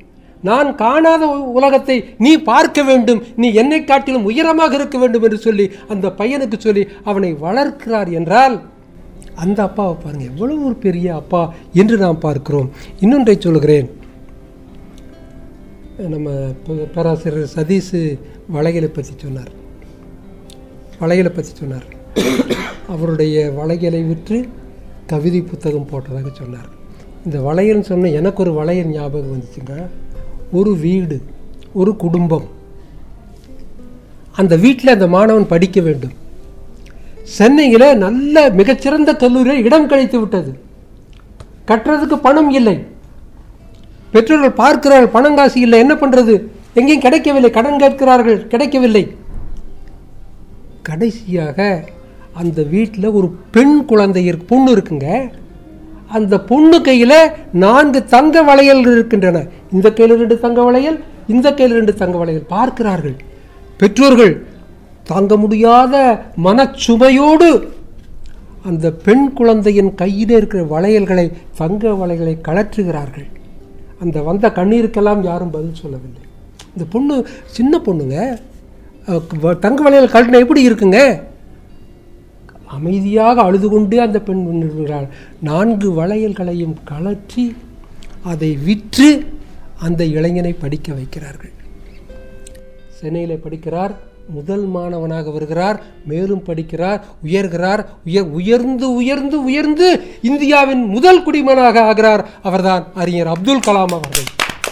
நான் காணாத உ- உலகத்தை நீ பார்க்க வேண்டும் நீ என்னை காட்டிலும் உயரமாக இருக்க வேண்டும் என்று சொல்லி அந்த பையனுக்கு சொல்லி அவனை வளர்க்கிறார் என்றால் அந்த அப்பாவை பாருங்க எவ்வளவு ஒரு பெரிய அப்பா என்று நாம் பார்க்கிறோம் இன்னொன்றை சொல்கிறேன் நம்ம பே- பேராசிரியர் சதீஷ் வளையலை பற்றி சொன்னார் வளையலை பற்றி சொன்னார் அவருடைய வளையலை விற்று கவிதை புத்தகம் போட்டதாக சொன்னார் இந்த வளையல்னு சொன்ன எனக்கு ஒரு வளையல் ஞாபகம் வந்துச்சுங்க ஒரு வீடு ஒரு குடும்பம் அந்த வீட்டில் அந்த மாணவன் படிக்க வேண்டும் சென்னையில் நல்ல மிகச்சிறந்த கல்லூரியில் இடம் கிடைத்து விட்டது கட்டுறதுக்கு பணம் இல்லை பெற்றோர்கள் பார்க்கிறார்கள் பணம் காசு இல்லை என்ன பண்றது எங்கேயும் கிடைக்கவில்லை கடன் கேட்கிறார்கள் கிடைக்கவில்லை கடைசியாக அந்த வீட்டில் ஒரு பெண் குழந்தை இருக்கு பொண்ணு இருக்குங்க அந்த பொண்ணு கையில் நான்கு தங்க வளையல்கள் இருக்கின்றன இந்த கையில் ரெண்டு தங்க வளையல் இந்த கையில் ரெண்டு தங்க வளையல் பார்க்கிறார்கள் பெற்றோர்கள் தாங்க முடியாத மனச்சுமையோடு அந்த பெண் குழந்தையின் கையில் இருக்கிற வளையல்களை தங்க வளையல்களை கழற்றுகிறார்கள் அந்த வந்த கண்ணீருக்கெல்லாம் யாரும் பதில் சொல்லவில்லை இந்த பொண்ணு சின்ன பொண்ணுங்க அஹ் வ- தங்க வளையல் கழட்டின எப்படி இருக்குங்க அமைதியாக அழுது கொண்டே அந்த பெண் நிற்கிறாள் நான்கு வளையல்களையும் கழற்றி அதை விற்று அந்த இளைஞனை படிக்க வைக்கிறார்கள் சென்னையில் படிக்கிறார் முதல் மாணவனாக வருகிறார் மேலும் படிக்கிறார் உயர்கிறார் உயர் உயர்ந்து உயர்ந்து உயர்ந்து இந்தியாவின் முதல் குடிமகனாக ஆகிறார் அவர்தான் அறிஞர் அப்துல் கலாம் அவர்கள்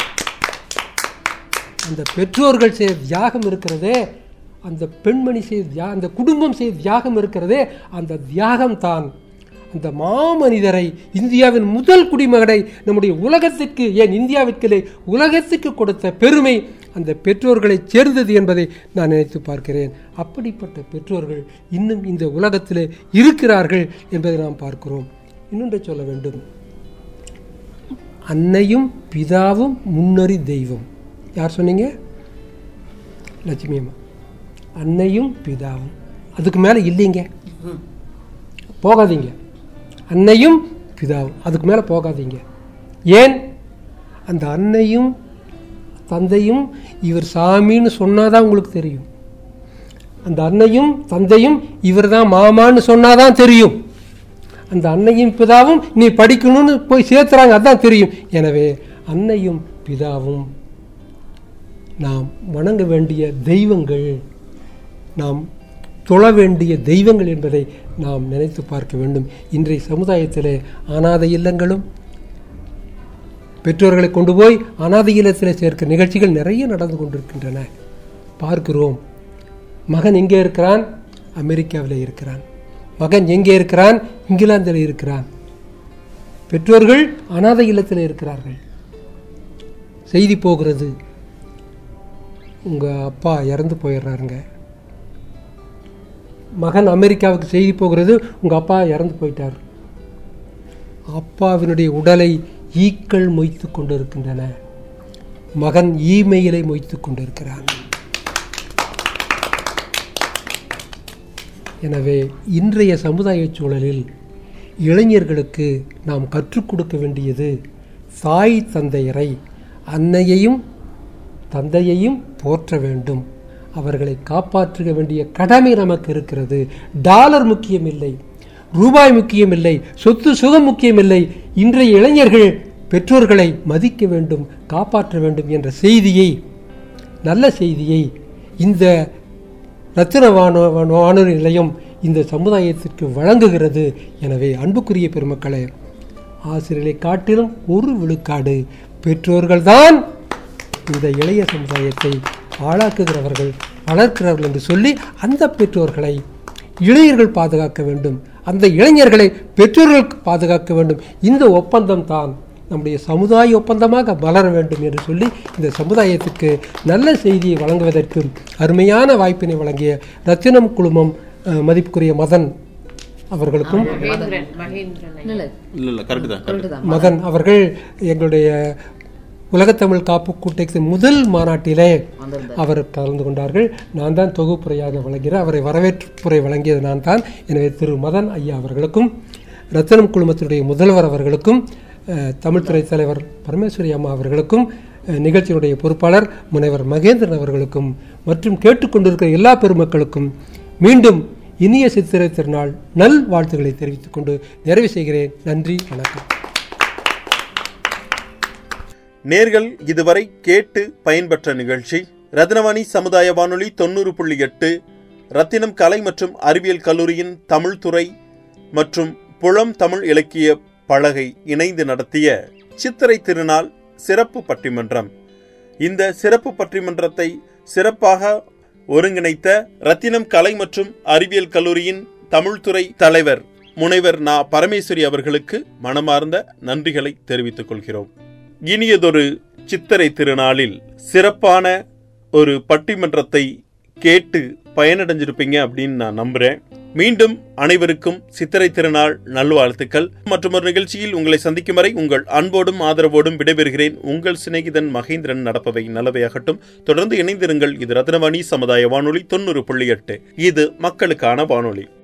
அந்த பெற்றோர்கள் செய்த தியாகம் இருக்கிறதே அந்த பெண்மணி செய்த தியா அந்த குடும்பம் செய்த தியாகம் இருக்கிறதே அந்த தியாகம் தான் அந்த மாமனிதரை இந்தியாவின் முதல் குடிமகனை நம்முடைய உலகத்துக்கு ஏன் இந்தியாவிற்கிலே உலகத்துக்கு கொடுத்த பெருமை அந்த பெற்றோர்களை சேர்ந்தது என்பதை நான் நினைத்து பார்க்கிறேன் அப்படிப்பட்ட பெற்றோர்கள் இன்னும் இந்த உலகத்திலே இருக்கிறார்கள் என்பதை நாம் பார்க்கிறோம் இன்னொன்றை சொல்ல வேண்டும் அன்னையும் பிதாவும் முன்னறி தெய்வம் யார் சொன்னீங்க லட்சுமி அம்மா அன்னையும் பிதாவும் அதுக்கு மேலே இல்லைங்க போகாதீங்க அன்னையும் பிதாவும் அதுக்கு மேலே போகாதீங்க ஏன் அந்த அன்னையும் தந்தையும் இவர் சாமின்னு சொன்னாதான் உங்களுக்கு தெரியும் அந்த அன்னையும் தந்தையும் இவர் தான் மாமான்னு சொன்னாதான் தெரியும் அந்த அன்னையும் பிதாவும் நீ படிக்கணும்னு போய் சேர்த்துறாங்க அதான் தெரியும் எனவே அன்னையும் பிதாவும் நாம் வணங்க வேண்டிய தெய்வங்கள் நாம் தொழ வேண்டிய தெய்வங்கள் என்பதை நாம் நினைத்து பார்க்க வேண்டும் இன்றைய சமுதாயத்திலே அனாதை இல்லங்களும் பெற்றோர்களை கொண்டு போய் அனாதை இல்லத்தில் சேர்க்க நிகழ்ச்சிகள் நிறைய நடந்து கொண்டிருக்கின்றன பார்க்கிறோம் மகன் எங்கே இருக்கிறான் அமெரிக்காவில் இருக்கிறான் மகன் எங்கே இருக்கிறான் இங்கிலாந்தில் இருக்கிறான் பெற்றோர்கள் அனாதை இல்லத்தில் இருக்கிறார்கள் செய்தி போகிறது உங்கள் அப்பா இறந்து போயிடுறாருங்க மகன் அமெரிக்காவுக்கு செய்தி போகிறது உங்கள் அப்பா இறந்து போயிட்டார் அப்பாவினுடைய உடலை ஈக்கள் மொய்த்து கொண்டிருக்கின்றன மகன் ஈமெயிலை மொய்த்து கொண்டிருக்கிறான் எனவே இன்றைய சமுதாய சூழலில் இளைஞர்களுக்கு நாம் கற்றுக் கொடுக்க வேண்டியது தாய் தந்தையரை அன்னையையும் தந்தையையும் போற்ற வேண்டும் அவர்களை காப்பாற்ற வேண்டிய கடமை நமக்கு இருக்கிறது டாலர் முக்கியமில்லை ரூபாய் முக்கியமில்லை சொத்து சுகம் முக்கியமில்லை இன்றைய இளைஞர்கள் பெற்றோர்களை மதிக்க வேண்டும் காப்பாற்ற வேண்டும் என்ற செய்தியை நல்ல செய்தியை இந்த ரத்தின வானொ வானொலி நிலையம் இந்த சமுதாயத்திற்கு வழங்குகிறது எனவே அன்புக்குரிய பெருமக்களே ஆசிரியர்களை காட்டிலும் ஒரு விழுக்காடு பெற்றோர்கள்தான் இந்த இளைய சமுதாயத்தை ஆளாக்குகிறவர்கள் வளர்க்கிறவர்கள் என்று சொல்லி அந்த பெற்றோர்களை இளைஞர்கள் பாதுகாக்க வேண்டும் அந்த இளைஞர்களை பெற்றோர்கள் பாதுகாக்க வேண்டும் இந்த ஒப்பந்தம் தான் நம்முடைய சமுதாய ஒப்பந்தமாக வளர வேண்டும் என்று சொல்லி இந்த சமுதாயத்துக்கு நல்ல செய்தியை வழங்குவதற்கு அருமையான வாய்ப்பினை வழங்கிய ரத்தினம் குழுமம் அஹ், மதிப்புக்குரிய மதன் அவர்களுக்கும் மகேந்திரன் மகேந்திரன் இல்ல இல்ல கரெக்ட் தான் correct. மதன் அவர்கள் எங்களுடைய உலகத்தமிழ் காப்பு கூட்டத்தின் முதல் மாநாட்டிலே அவர் கலந்து கொண்டார்கள் நான் தான் தொகுப்புரையாக வழங்குகிறேன் அவரை வரவேற்புரை வழங்கியது நான் தான் எனவே திரு மதன் ஐயா அவர்களுக்கும் ரத்தனம் குழுமத்தினுடைய முதல்வர் அவர்களுக்கும் அஹ், தமிழ்துறை தலைவர் பரமேஸ்வரி அம்மா அவர்களுக்கும் அஹ், நிகழ்ச்சியினுடைய பொறுப்பாளர் முனைவர் மகேந்திரன் அவர்களுக்கும் மற்றும் கேட்டுக்கொண்டிருக்கிற எல்லா பெருமக்களுக்கும் மீண்டும் இனிய சித்திரை திருநாள் நல் வாழ்த்துக்களை தெரிவித்துக் கொண்டு நிறைவு செய்கிறேன் நன்றி வணக்கம் நேர்கள் இதுவரை கேட்டு பயன்பெற்ற நிகழ்ச்சி ரத்னவாணி சமுதாய வானொலி தொண்ணூறு புள்ளி எட்டு ரத்தினம் கலை மற்றும் அறிவியல் கல்லூரியின் தமிழ் துறை மற்றும் புலம் தமிழ் இலக்கிய பலகை இணைந்து நடத்திய சித்திரை திருநாள் சிறப்பு பட்டிமன்றம் இந்த சிறப்பு பட்டிமன்றத்தை சிறப்பாக ஒருங்கிணைத்த ரத்தினம் கலை மற்றும் அறிவியல் கல்லூரியின் தமிழ்துறை தலைவர் முனைவர் நா பரமேஸ்வரி அவர்களுக்கு மனமார்ந்த நன்றிகளை தெரிவித்துக் கொள்கிறோம் இனியதொரு சித்திரை திருநாளில் சிறப்பான ஒரு பட்டிமன்றத்தை கேட்டு பயனடைஞ்சிருப்பீங்க அப்படின்னு நான் நம்புறேன் மீண்டும் அனைவருக்கும் சித்திரை திருநாள் நல்வாழ்த்துக்கள் மற்றும் ஒரு நிகழ்ச்சியில் உங்களை சந்திக்கும் வரை உங்கள் அன்போடும் ஆதரவோடும் விடைபெறுகிறேன் உங்கள் சிநேகிதன் மகேந்திரன் நடப்பவை நல்லவையாகட்டும் தொடர்ந்து இணைந்திருங்கள் இது ரத்னவாணி சமுதாய வானொலி தொண்ணூறு புள்ளி எட்டு இது மக்களுக்கான வானொலி